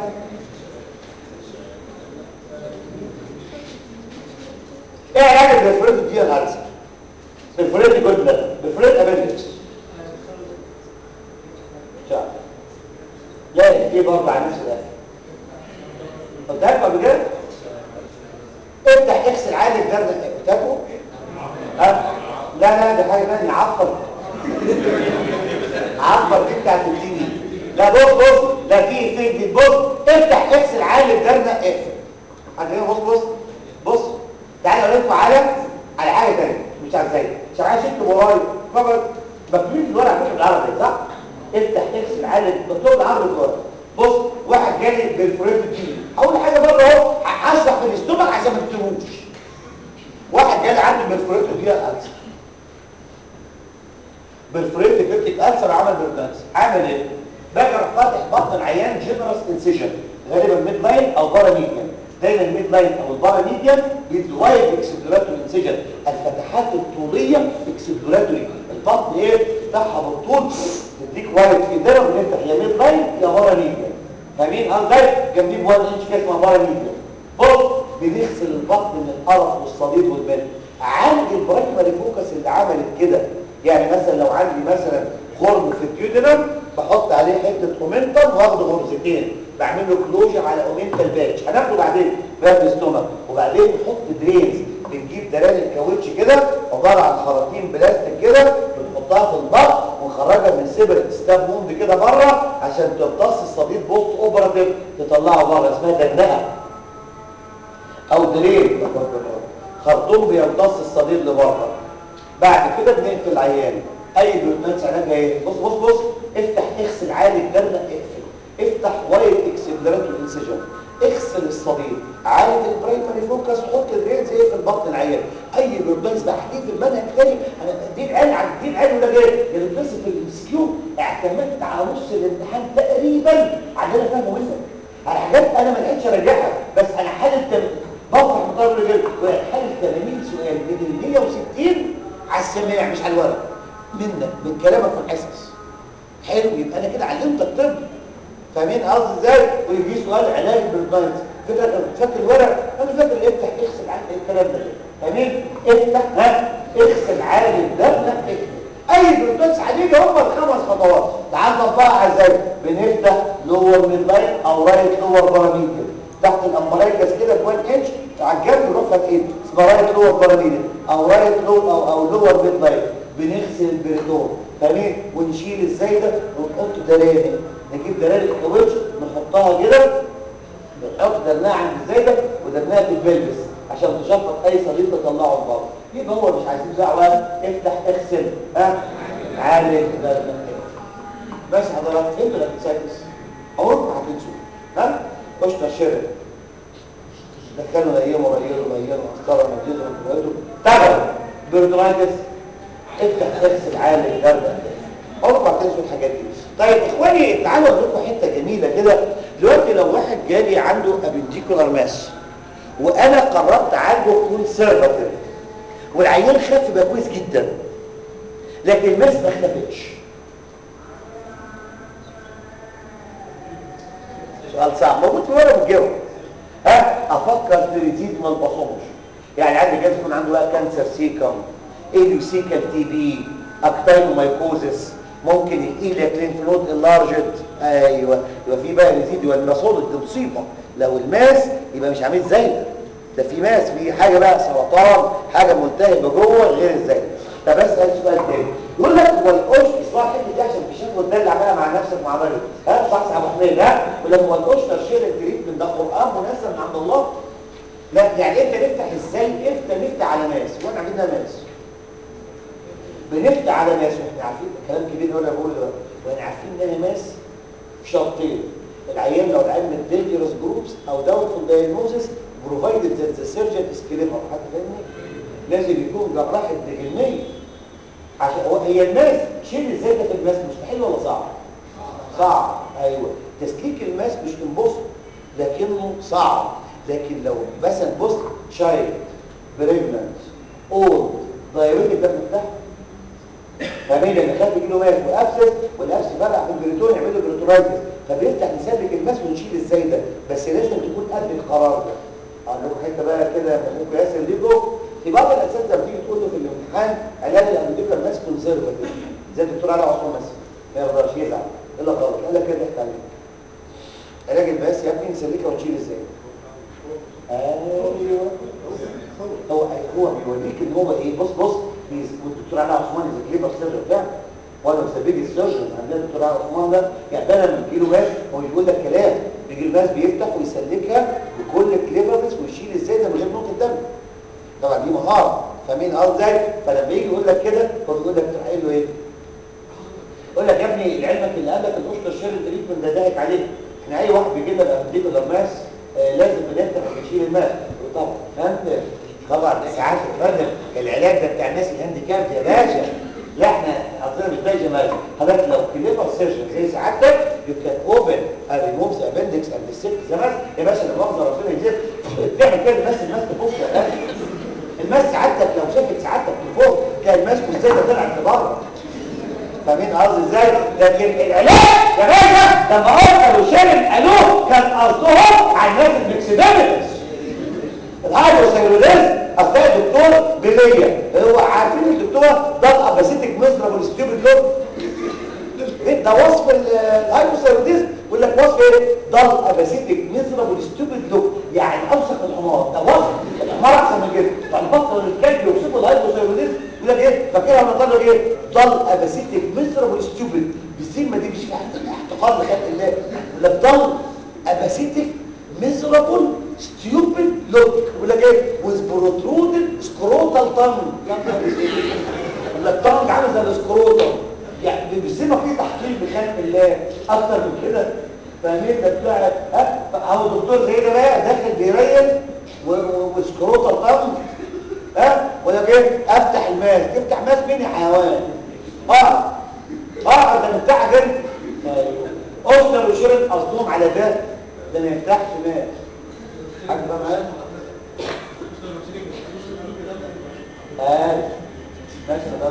ايه علاج البريفريت دي الالسر بريفريت جود بلاد بريفريت ابندكس لا دي برضه على نفس ده طب ده قبل كده افتح اغسل عادي الجرد بتاعته ها لا لا ده حاجه ثانيه عفر عفر دي بتاعت الديني لا بص بص لا في في دي بص افتح اغسل عادي الجرد اقفل هتلاقيه بص بص بص تعالى اقول لكم على على حاجه ثانيه مش عارف ازاي مش عارف شفت ورايا طبعا مكتوب في الورقه كده بالعربي صح افتح اغسل عادي مكتوب بالعربي الورقه بص واحد جالي بالفريد دي اول حاجه برضه اهو هشرح في الاستومك عشان ما تكتبوش واحد جالي عنده بالفريد دي الالسر بالفريد كريتيك السر عمل بردانس عامل ايه باجي اروح فاتح بطن العيان جنرال انسيجن غالبا ميد لاين او بارا ميديان دايما الميد لاين او البارا ميديان بيدي وايد اكسبلوراتوري انسيجن الفتحات الطوليه اكسبلوراتوري البطن ايه بتاعها بالطول تديك وايد في دايما بنفتح يا ميد لاين يا بارا ميديان فاهمين قصدي جنبيه بوان انش كده اسمها بارا ميديان بص بنغسل البطن من القرف والصديد والملح عالج البرايمري فوكس اللي عملت كده يعني مثلا لو عندي مثلا خرم في الديودنم بحط عليه عليه حته اومنتم واخده غرزتين بعمل له كلوجر على اومنتال باتش هناخده بعدين باب ستومك وبعدين نحط درينز بنجيب دران الكاوتش كده عباره عن خراطيم بلاستيك كده بنحطها في البطن ونخرجها من سيبرت ستاب موند كده بره عشان تمتص الصديد بوست اوبراتيف تطلعه بره اسمها دندقه او درين خرطوم بيمتص الصديد لبره بعد كده بنقفل العيان اي بيوتنس علاجها ايه بص بص بص افتح اغسل عادي الدرجه اقفل افتح وايت اكسبلراتور انسجن اغسل الصديد عالج البرايمري فوكس حط الريلز ايه في البطن العيان اي بيوتنس ده حديد في المنهج تاني انا دي العلم عن دي العلم ولا جاي البيوتنس في السكيو اعتمدت على نص الامتحان تقريبا عندنا فاهمه منك على حاجات انا ما لقيتش ارجعها بس انا حالل بفرح مطالب الرجال حالل 80 سؤال من ال 160 على السماع مش على الورق منك من كلامك في الحصص حلو يبقى انا كده علمتك طب فاهمين قصدي ازاي ويجي سؤال علاج بالباينز فكره فاكر الورق انا فاكر افتح اغسل عن الكلام ده فاهمين افتح ها اغسل عالي الدم اي بالباينز عليك هم الخمس خطوات تعال نطبقها ازاي بنفتح لور ميد لاين او رايت لور باراميديا تحت الامبرايكس كده ب 1 انش على الجنب نروح فاتحين اسمها رايت لور باراميديا او رايت لور او او لور ميد لاين بنغسل البريتون فاهمين ونشيل ازاي ده ونحط دلالي نجيب دلالي الكاوتش نحطها كده نحط درناها عند الزايده ودرناها في البلبس عشان تشفط اي صليب تطلعه لبره يبقى هو مش عايزين دعوه افتح اغسل ها عالج بس حضرتك انتوا اللي هتتسادس عمركم هتنسوا ها قشطه شرب دخلوا ايام وريلوا غيروا افكار مجلسوا وانتوا تابعوا بيرترايتس افتح تغسل عالي جرد عمركم هتنسوا الحاجات دي طيب اخواني تعالوا اقول لكم حته جميله كده دلوقتي لو واحد جالي عنده ابنديكولار ماس وانا قررت اعالجه كونسرفاتيف والعيان خف بقى كويس جدا لكن الماس ما اختفتش سؤال صعب موجود في ورقه بتجاوب ها افكر في ريزيد ما البصمش يعني عندي جاز يكون عنده بقى كانسر سيكم ايليوسيكال تي بي اكتاينومايكوزس ممكن الايلياك لينف نود انلارجد ايوه يبقى في بقى ريزيديوال ماسوليك دي مصيبه لو الماس يبقى مش عامل زي ده في ماس في حاجه بقى سرطان حاجه ملتهبه جوه غير الزايد طب اسال سؤال تاني يقول لك هو القش اسمها الحته دي عشان في شكوى ده اللي عملها مع نفسك مع الراجل ها صح صح ابو حميد ها يقول لك هو القش ترشيح التريتمنت ده قران منزل من عند الله لا يعني انت نفتح ازاي انت نفتح على ناس واحنا عندنا ناس بنفتح على ناس واحنا عارفين كلام كبير اللي انا بقوله ده واحنا عارفين ان ناس شرطين العيان لو العيان من دينجرس جروبس او داوتفول دايجنوزس بروفايدد ذات ذا سيرجن از كليفر حد فاهمني لازم يكون جراح الدجنيه عشان هو هي الناس شيل ازاي ده في الماس مستحيل ولا صعب صعب ايوه تسليك الماس مش امبوسل لكنه صعب لكن لو مثلا بص شايلد بريجننت اولد دايركت ده بتاعه فمين اللي خد يجيله ماس وابسس والابس فرع في البريتون يعمل له بريتونايتس فبيفتح نسلك الماس ونشيل ازاي ده بس لازم تكون قد القرار ده اقول لكم حته بقى كده ممكن ياسر ليكم في بعض الاساتذه بتيجي تقول له في الامتحان علاج الابيديكال ماس كونسرفاتيف زي الدكتور علي عثمان مثلا ما يقدرش يزعل الا غلط قال لك كده ضحك عليه علاج الماس يا ابني نسلكها ونشيل ازاي ايوه هو هو بيوريك ان هو ايه بص بص والدكتور علي عثمان از كليبر سيرجن فعلا وانا مسبج السيرجن عندنا الدكتور علي عثمان ده يعني ده لما بيجي له ماس هو مش بيقول لك كلام بيجي الماس بيفتح ويسلكها بكل كليفرنس ويشيل ازاي ده من غير نقطه دم طبعا دي مهاره فاهمين اه ازاي فلما يجي يقول لك كده هو بيقول لك تروح قايل له ايه يقول لك يا ابني لعلمك اللي قال لك القشطه الشير التريتمنت ده ضاحك عليك احنا اي واحد بيجي لنا بابنديكولار ماس آه لازم بنفتح ونشيل الماس طبعا فهمت طبعا ساعات الفندم العلاج ده بتاع الناس الهانديكاب يا باشا لا احنا قصدنا مش باقي جمال حضرتك لو كليفر سيرجن زي سعادتك يو كان اوبن ريموف ذا ابندكس اند السيرك زمان يا باشا لما مؤاخذه ربنا يجزيك تعمل كده بس الماس تبص يا باشا الماس سعادتك لو شافت سعادتك من فوق كان الماس مستعده طلعت لبره فاهمين قصدي ازاي لكن العلاج يا باشا لما ارسلوا شارب قالوه كان قصدهم على الناس المكسدامتس الهايبوثايروديز اصدقاء الدكتور بلية هو عارفين الدكتور ده اباسيتك مزرب والستيوبد لوب ده وصف اباسيتك ميزرابل ستوبد لوك يعني اوسخ الحمار ده وسخ الحمار احسن من كده فالبطل الكلب يوصفه الهايبوثايروديزم يقول لك ايه فاكرها لما طلع ايه ضل اباسيتك ميزرابل ستوبد بالذمه دي مش في احتقار لخلق الله يقول لك ضل اباسيتك ميزرابل ستيوبد لوك يقول لك ايه ويز بروترودد سكروتال تانج يقول لك تانج عامل زي السكروتال يعني بالذمه في تحقيق بخلق الله اكتر من كده فاهمين ده بتاع ها هو دكتور زي ده بقى داخل بيريل وسكروتال تانج ها ولا ايه افتح الماس تفتح ماس مين يا حيوان اقعد اقعد ده بتاع جد اوستر وشورت قصدهم على ده ده ما يفتحش ماس حاجه بقى معايا ايوه ماشي ده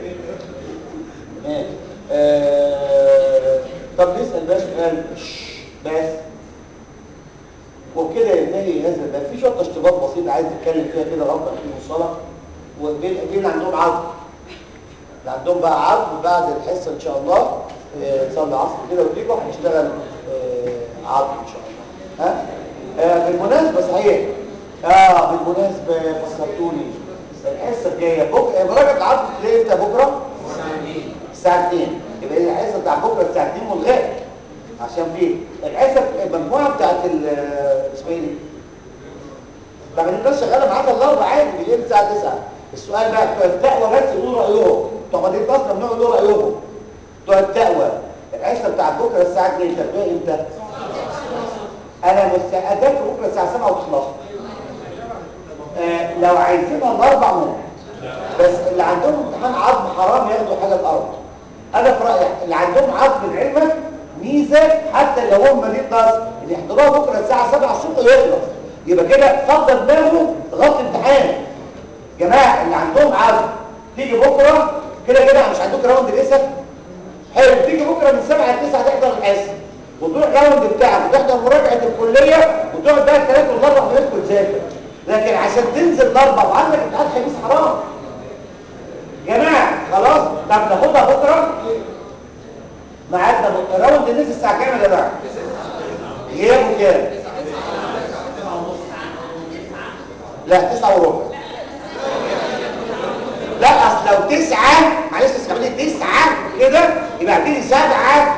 ماشي آه... طب نسال بقى سؤال بس وبكده ينتهي هذا الباب في شويه تشطيبات بسيطه عايز نتكلم فيها كده ربنا في الصلاه وبين بين عندهم عظم اللي عندهم بقى عظم بعد الحصه ان شاء الله آه، نصلي عصر كده وتيجوا هنشتغل آه، عظم ان شاء الله ها آه، بالمناسبه صحيح اه بالمناسبه فكرتوني الحصه الجايه بكره مراجعه العظم تلاقي امتى بكره الساعه 2 يبقى الحصه بتاع بكره الساعه 2 ملغاه عشان في الحصه المجموعه بتاعت اسمها ايه دي؟ طب الناس شغاله معاك الاربع عادي بالليل الساعه 9 السؤال بقى بتوع التقوى بس يقولوا رايهم بتوع مدينه نصر ممنوع يقولوا رايهم بتوع التقوى الحصه بتاعت بكره الساعه 2 تبدأ امتى؟ انا مستعدات بكره الساعه 7 وتخلص آه لو عايزينها الاربع ممكن بس اللي عندهم امتحان عظم حرام ياخدوا حاجه الارض انا في رايي اللي عندهم عظم لعلمك ميزه حتى لو هم مدينه نصر اللي يحضروها بكره الساعه 7 الصبح ويخلص يبقى كده فضل دماغه لغايه الامتحان جماعه اللي عندهم عزم تيجي بكره كده كده مش عندكم راوند لسه حلو تيجي بكره من 7 ل 9 تحضر الحصه وتروح راوند بتاعك وتحضر مراجعه الكليه وتقعد بقى الثلاث والاربع تدخل تذاكر لكن عشان تنزل الاربع وعندك امتحان خميس حرام جماعه خلاص طب ناخدها بكره ميعادنا بكره راوند الناس الساعه كام يا جماعه غيابه كام لا تسعة وربع لا اصل لو تسعة معلش اسمعني تسعة كده يبقى اعتني سبعة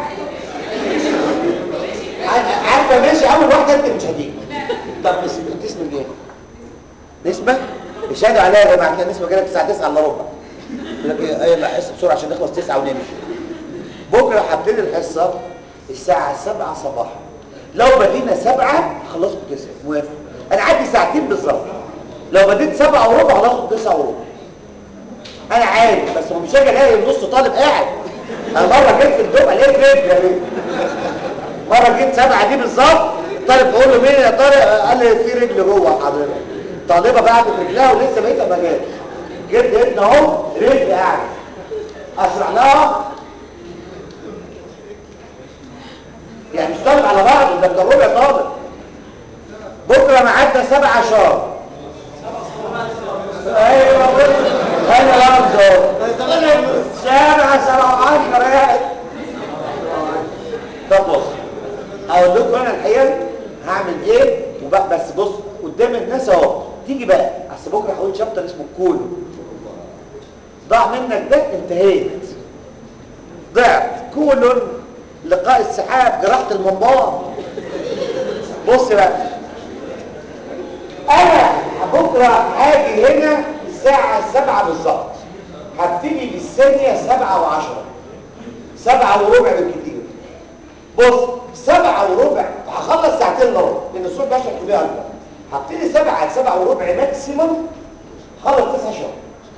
عارفة ماشي اول واحدة انت مش هتيجي طب اسم اسم ايه نسبة اشهدوا عليها يا جماعة كده نسبة كده الساعة 9 الا ربع يقول لك ايه يلا حس بسرعة عشان نخلص 9 ونمشي بكرة هبتدي الحصة الساعة 7 صباحا لو بدينا 7 خلصت 9 موافق انا عندي ساعتين بالظبط لو بديت 7 وربع هناخد 9 وربع انا عارف بس هو مش هاجي الاقي نص طالب قاعد انا مره جيت في الدفعه لقيت رجل يعني مره جيت 7 دي بالظبط الطالب بقول له مين يا طارق قال لي في رجل جوه حضرتك طالبه بعد رجلها ولسه بقيتها ما جاتش جيت لقيتنا اهو رجل قاعد اشرح لها يعني مش طالب على بعض ده كان ربع طالب بكره ميعادنا 7 شهر ايوه انا لحظه سبعة سبعة عشر يعني طب بص اقول لكم انا الحقيقه هعمل ايه وبقى بس بص قدام الناس اهو تيجي بقى اصل بكره هقول شابتر اسمه الكول ضاع منك ده انتهيت ضعت كولون لقاء السحاب جراحه المنبار بص بقى انا بكره هاجي هنا الساعه 7 بالظبط هبتدي بالثانيه 7 و10 7 وربع بالكتير بص 7 وربع هخلص ساعتين الا ربع لان الصبح بشرح كميه اكبر هبتدي 7 7 وربع ماكسيموم خلص 9 شهور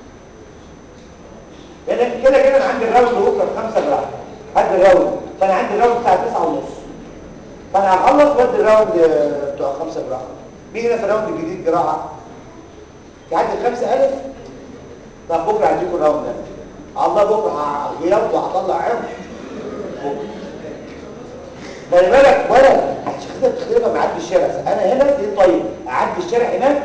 لان كده كده انا عندي الراوند بكره ب 5 جرام هدي الراوند فانا عندي الراوند الساعه 9 ونص فانا هخلص وادي الراوند بتوع 5 جرام مين هنا في الراوند الجديد جراحه في حد الخمسة ألف طب بكرة هديكم الراوند ده الله بكرة هغير وهطلع عين خلي بالك ولا هتشوف التخريبة معدي الشارع انا هنا دي طيب اعدي الشارع هناك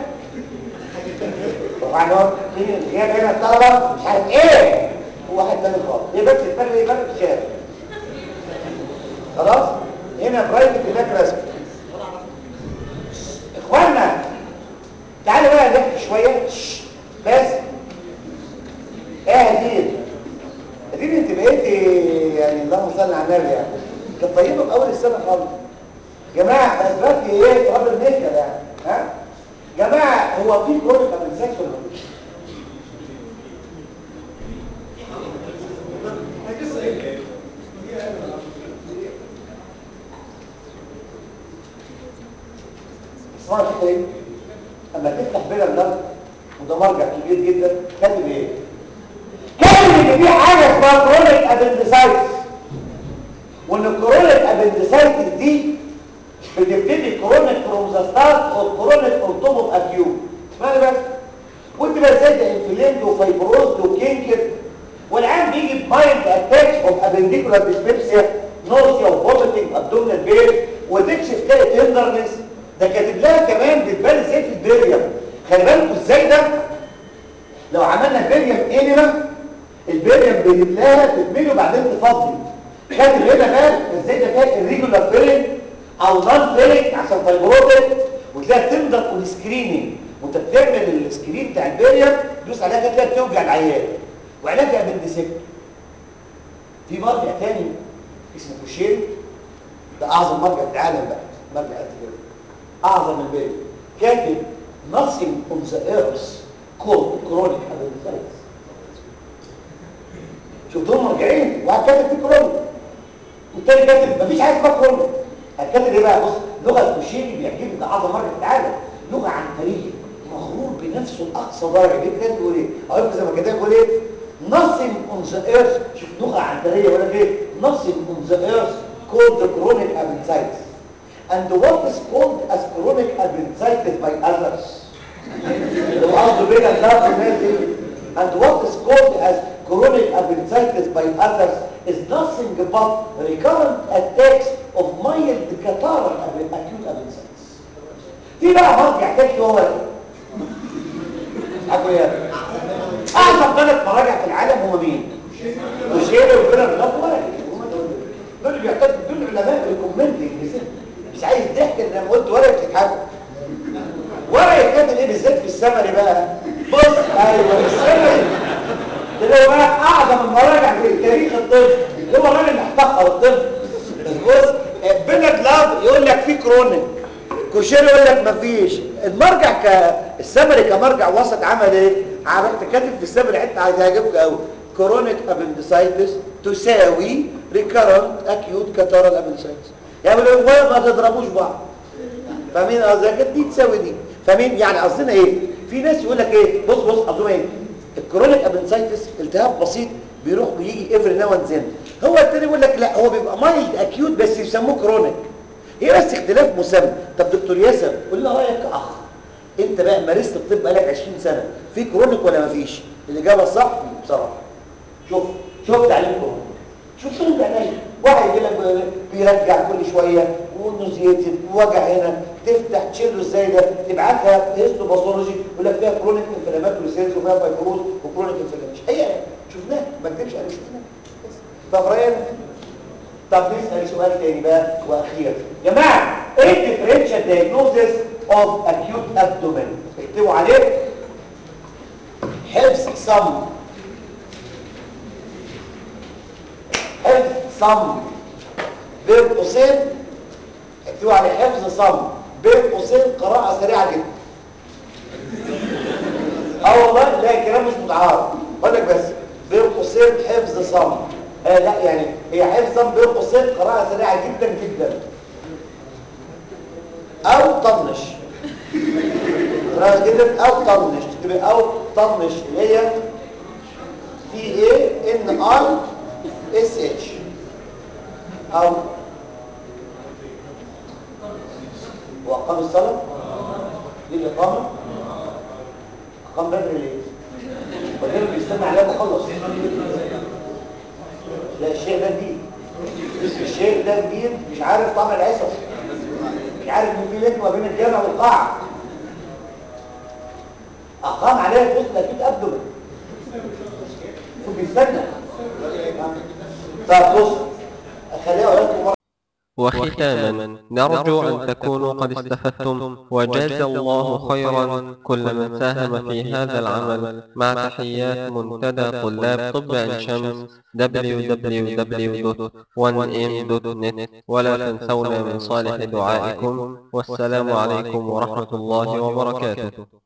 طبعا هو مين غياب هنا الطلبة مش عارف ايه واحد تاني خالص ايه بس الفرق ايه فرق الشارع خلاص هنا برايفت هناك رسمي تعالى بقى نحكي شويه شش. بس ايه هدير هدير انت بقيتي يعني اللهم صل على النبي يعني كانت طيبه في اول السنه خالص جماعه بس دلوقتي ايه تراب النكد يعني ها جماعه هو في كرونيك ابنسكس ولا مفيش اسمها كده ايه اما تفتح بلا بلد وده مرجع كبير جدا كاتب ايه كاتب ان في حاجه اسمها كرونيك ابندسايتس وان الكرونيك ابندسايتس دي بتبتدي كرونيك فروم ذا ستارت او كرونيك اون توب اوف اكيوت اسمعني بس وانت بقى زي انفليمد وفايبروز وكينكر والعام بيجي بمايلد اتاكس اوف ابنديكولار ديسبيبسيا نوزيا وفوميتنج ابدومينال بين وتكشف تلاقي تندرنس ده كاتب لها كمان بتبان ازاي في البريم خلي بالكوا ازاي ده لو عملنا بريم انيما البريم بتلاقيها تتملي وبعدين تفضي كاتب هنا بقى ازاي ده كان الريجولار فيلنج او نون فيلنج عشان فايبروتك وتلاقيها تندر اون سكريننج وانت بتعمل السكرين بتاع البريم دوس عليها كده تلاقيها بتوجع العيان وعلاجها بندسكت في مرجع تاني اسمه كوشيري ده اعظم مرجع في العالم بقى مرجع قد كده اعظم البيت كاتب nothing on the earth called chronic appendicitis شفتهم مرجعين واحد كاتب في كرونيك والتاني كاتب مفيش حاجه اسمها كرونيك هتكتب ايه بقى بص لغه الكوشيري بيعجبني ده اعظم مرجع في العالم لغه عنتريه مغرور بنفسه لاقصى درجه دي كده بيقول ايه اقول لك زي ما كده بيقول ايه nothing on the earth شوف لغه عنتريه يقول لك ايه nothing on the earth called the chronic appendicitis and what is called as chronic appendicitis by others لو قصده بينا الناس والناس دي and what is called as chronic appendicitis by others is nothing but recurrent attacks of mild catarrh acute appendicitis في بقى مرجع تاني هو ايه؟ عارفوا ايه؟ اعظم ثلاث مراجع في العالم هم مين؟ وشيري وفيلر بلاط ولا دول اللي بيعتقدوا دول علماء الكومنتنج مش عايز ضحك ان انا قلت ورقه بتتحكم ورقه كاتب ايه بالذات في السمري بقى بص ايوه السمري ده هو بقى اعظم المراجع في تاريخ الطب اللي هو الراجل اللي احتقر الطب بص بينك لاف يقول لك في كرونيك كوشير يقول لك مفيش المرجع ك السمري كمرجع وسط عمل ايه عرفت كاتب في السمري حته هتعجبك قوي كرونيك ابندسايتس تساوي ريكارنت اكيوت كاتارال ابندسايتس يعني لو ما تضربوش بعض فاهمين قصدي دي تساوي دي فاهمين يعني قصدنا ايه في ناس يقول لك ايه بص بص قصدهم ايه الكرونيك ابندسايتس التهاب بسيط بيروح ويجي افري ناو اند زين هو التاني يقول لك لا هو بيبقى مايلد اكيوت بس يسموه كرونيك هي بس اختلاف مسمى طب دكتور ياسر قول لنا رايك كاخ انت بقى مارست الطب بقالك 20 سنه في كرونيك ولا مفيش الاجابه الصح بصراحه شوف شوف تعليمكم شوف شو بعينيا واحد يجي لك بيرجع كل شويه ونوزيتد وجع هنا تفتح تشيله ازاي ده تبعتها هيستو باثولوجي يقول لك فيها كرونيك انفلاماتوري سيلز وفيها فايبروز وكرونيك انفلاميشن هي شفناها ما اكذبش عليك شفناها طب رايك طب نسال سؤال تاني بقى واخير يا جماعه ايه الديفرنشال دايجنوزس اوف اكيوت ابدومين اكتبوا عليه حفظ صم حفظ صم بين قوسين اكتبوا عليه حفظ صم بين قوسين قراءة سريعة جدا اه والله لا كلام مش متعارض اقول لك بس بين قوسين حفظ صم آه لا يعني هي حفظ صم بين قوسين قراءة سريعة جدا جدا او طنش قراءة جدا او طنش تبقى او طنش اللي هي تي اي ان اي اس اتش او واقام الصلاه دي الاقامه اقام بدري ليه بدري بيستنى عليها بخلص لا الشيخ ده جديد الشيخ ده جديد مش عارف طعم العسل مش عارف ان في لك ما بين الجامع والقاعه اقام عليها في وسط اكيد ابدو بيستنى طب بص خليها اقول لكم وختاما نرجو أن تكونوا قد استفدتم وجاز الله خيرا كل من ساهم في هذا العمل مع تحيات منتدى طلاب طب عين شمس www.1m.net ولا تنسونا من صالح دعائكم والسلام عليكم ورحمة الله وبركاته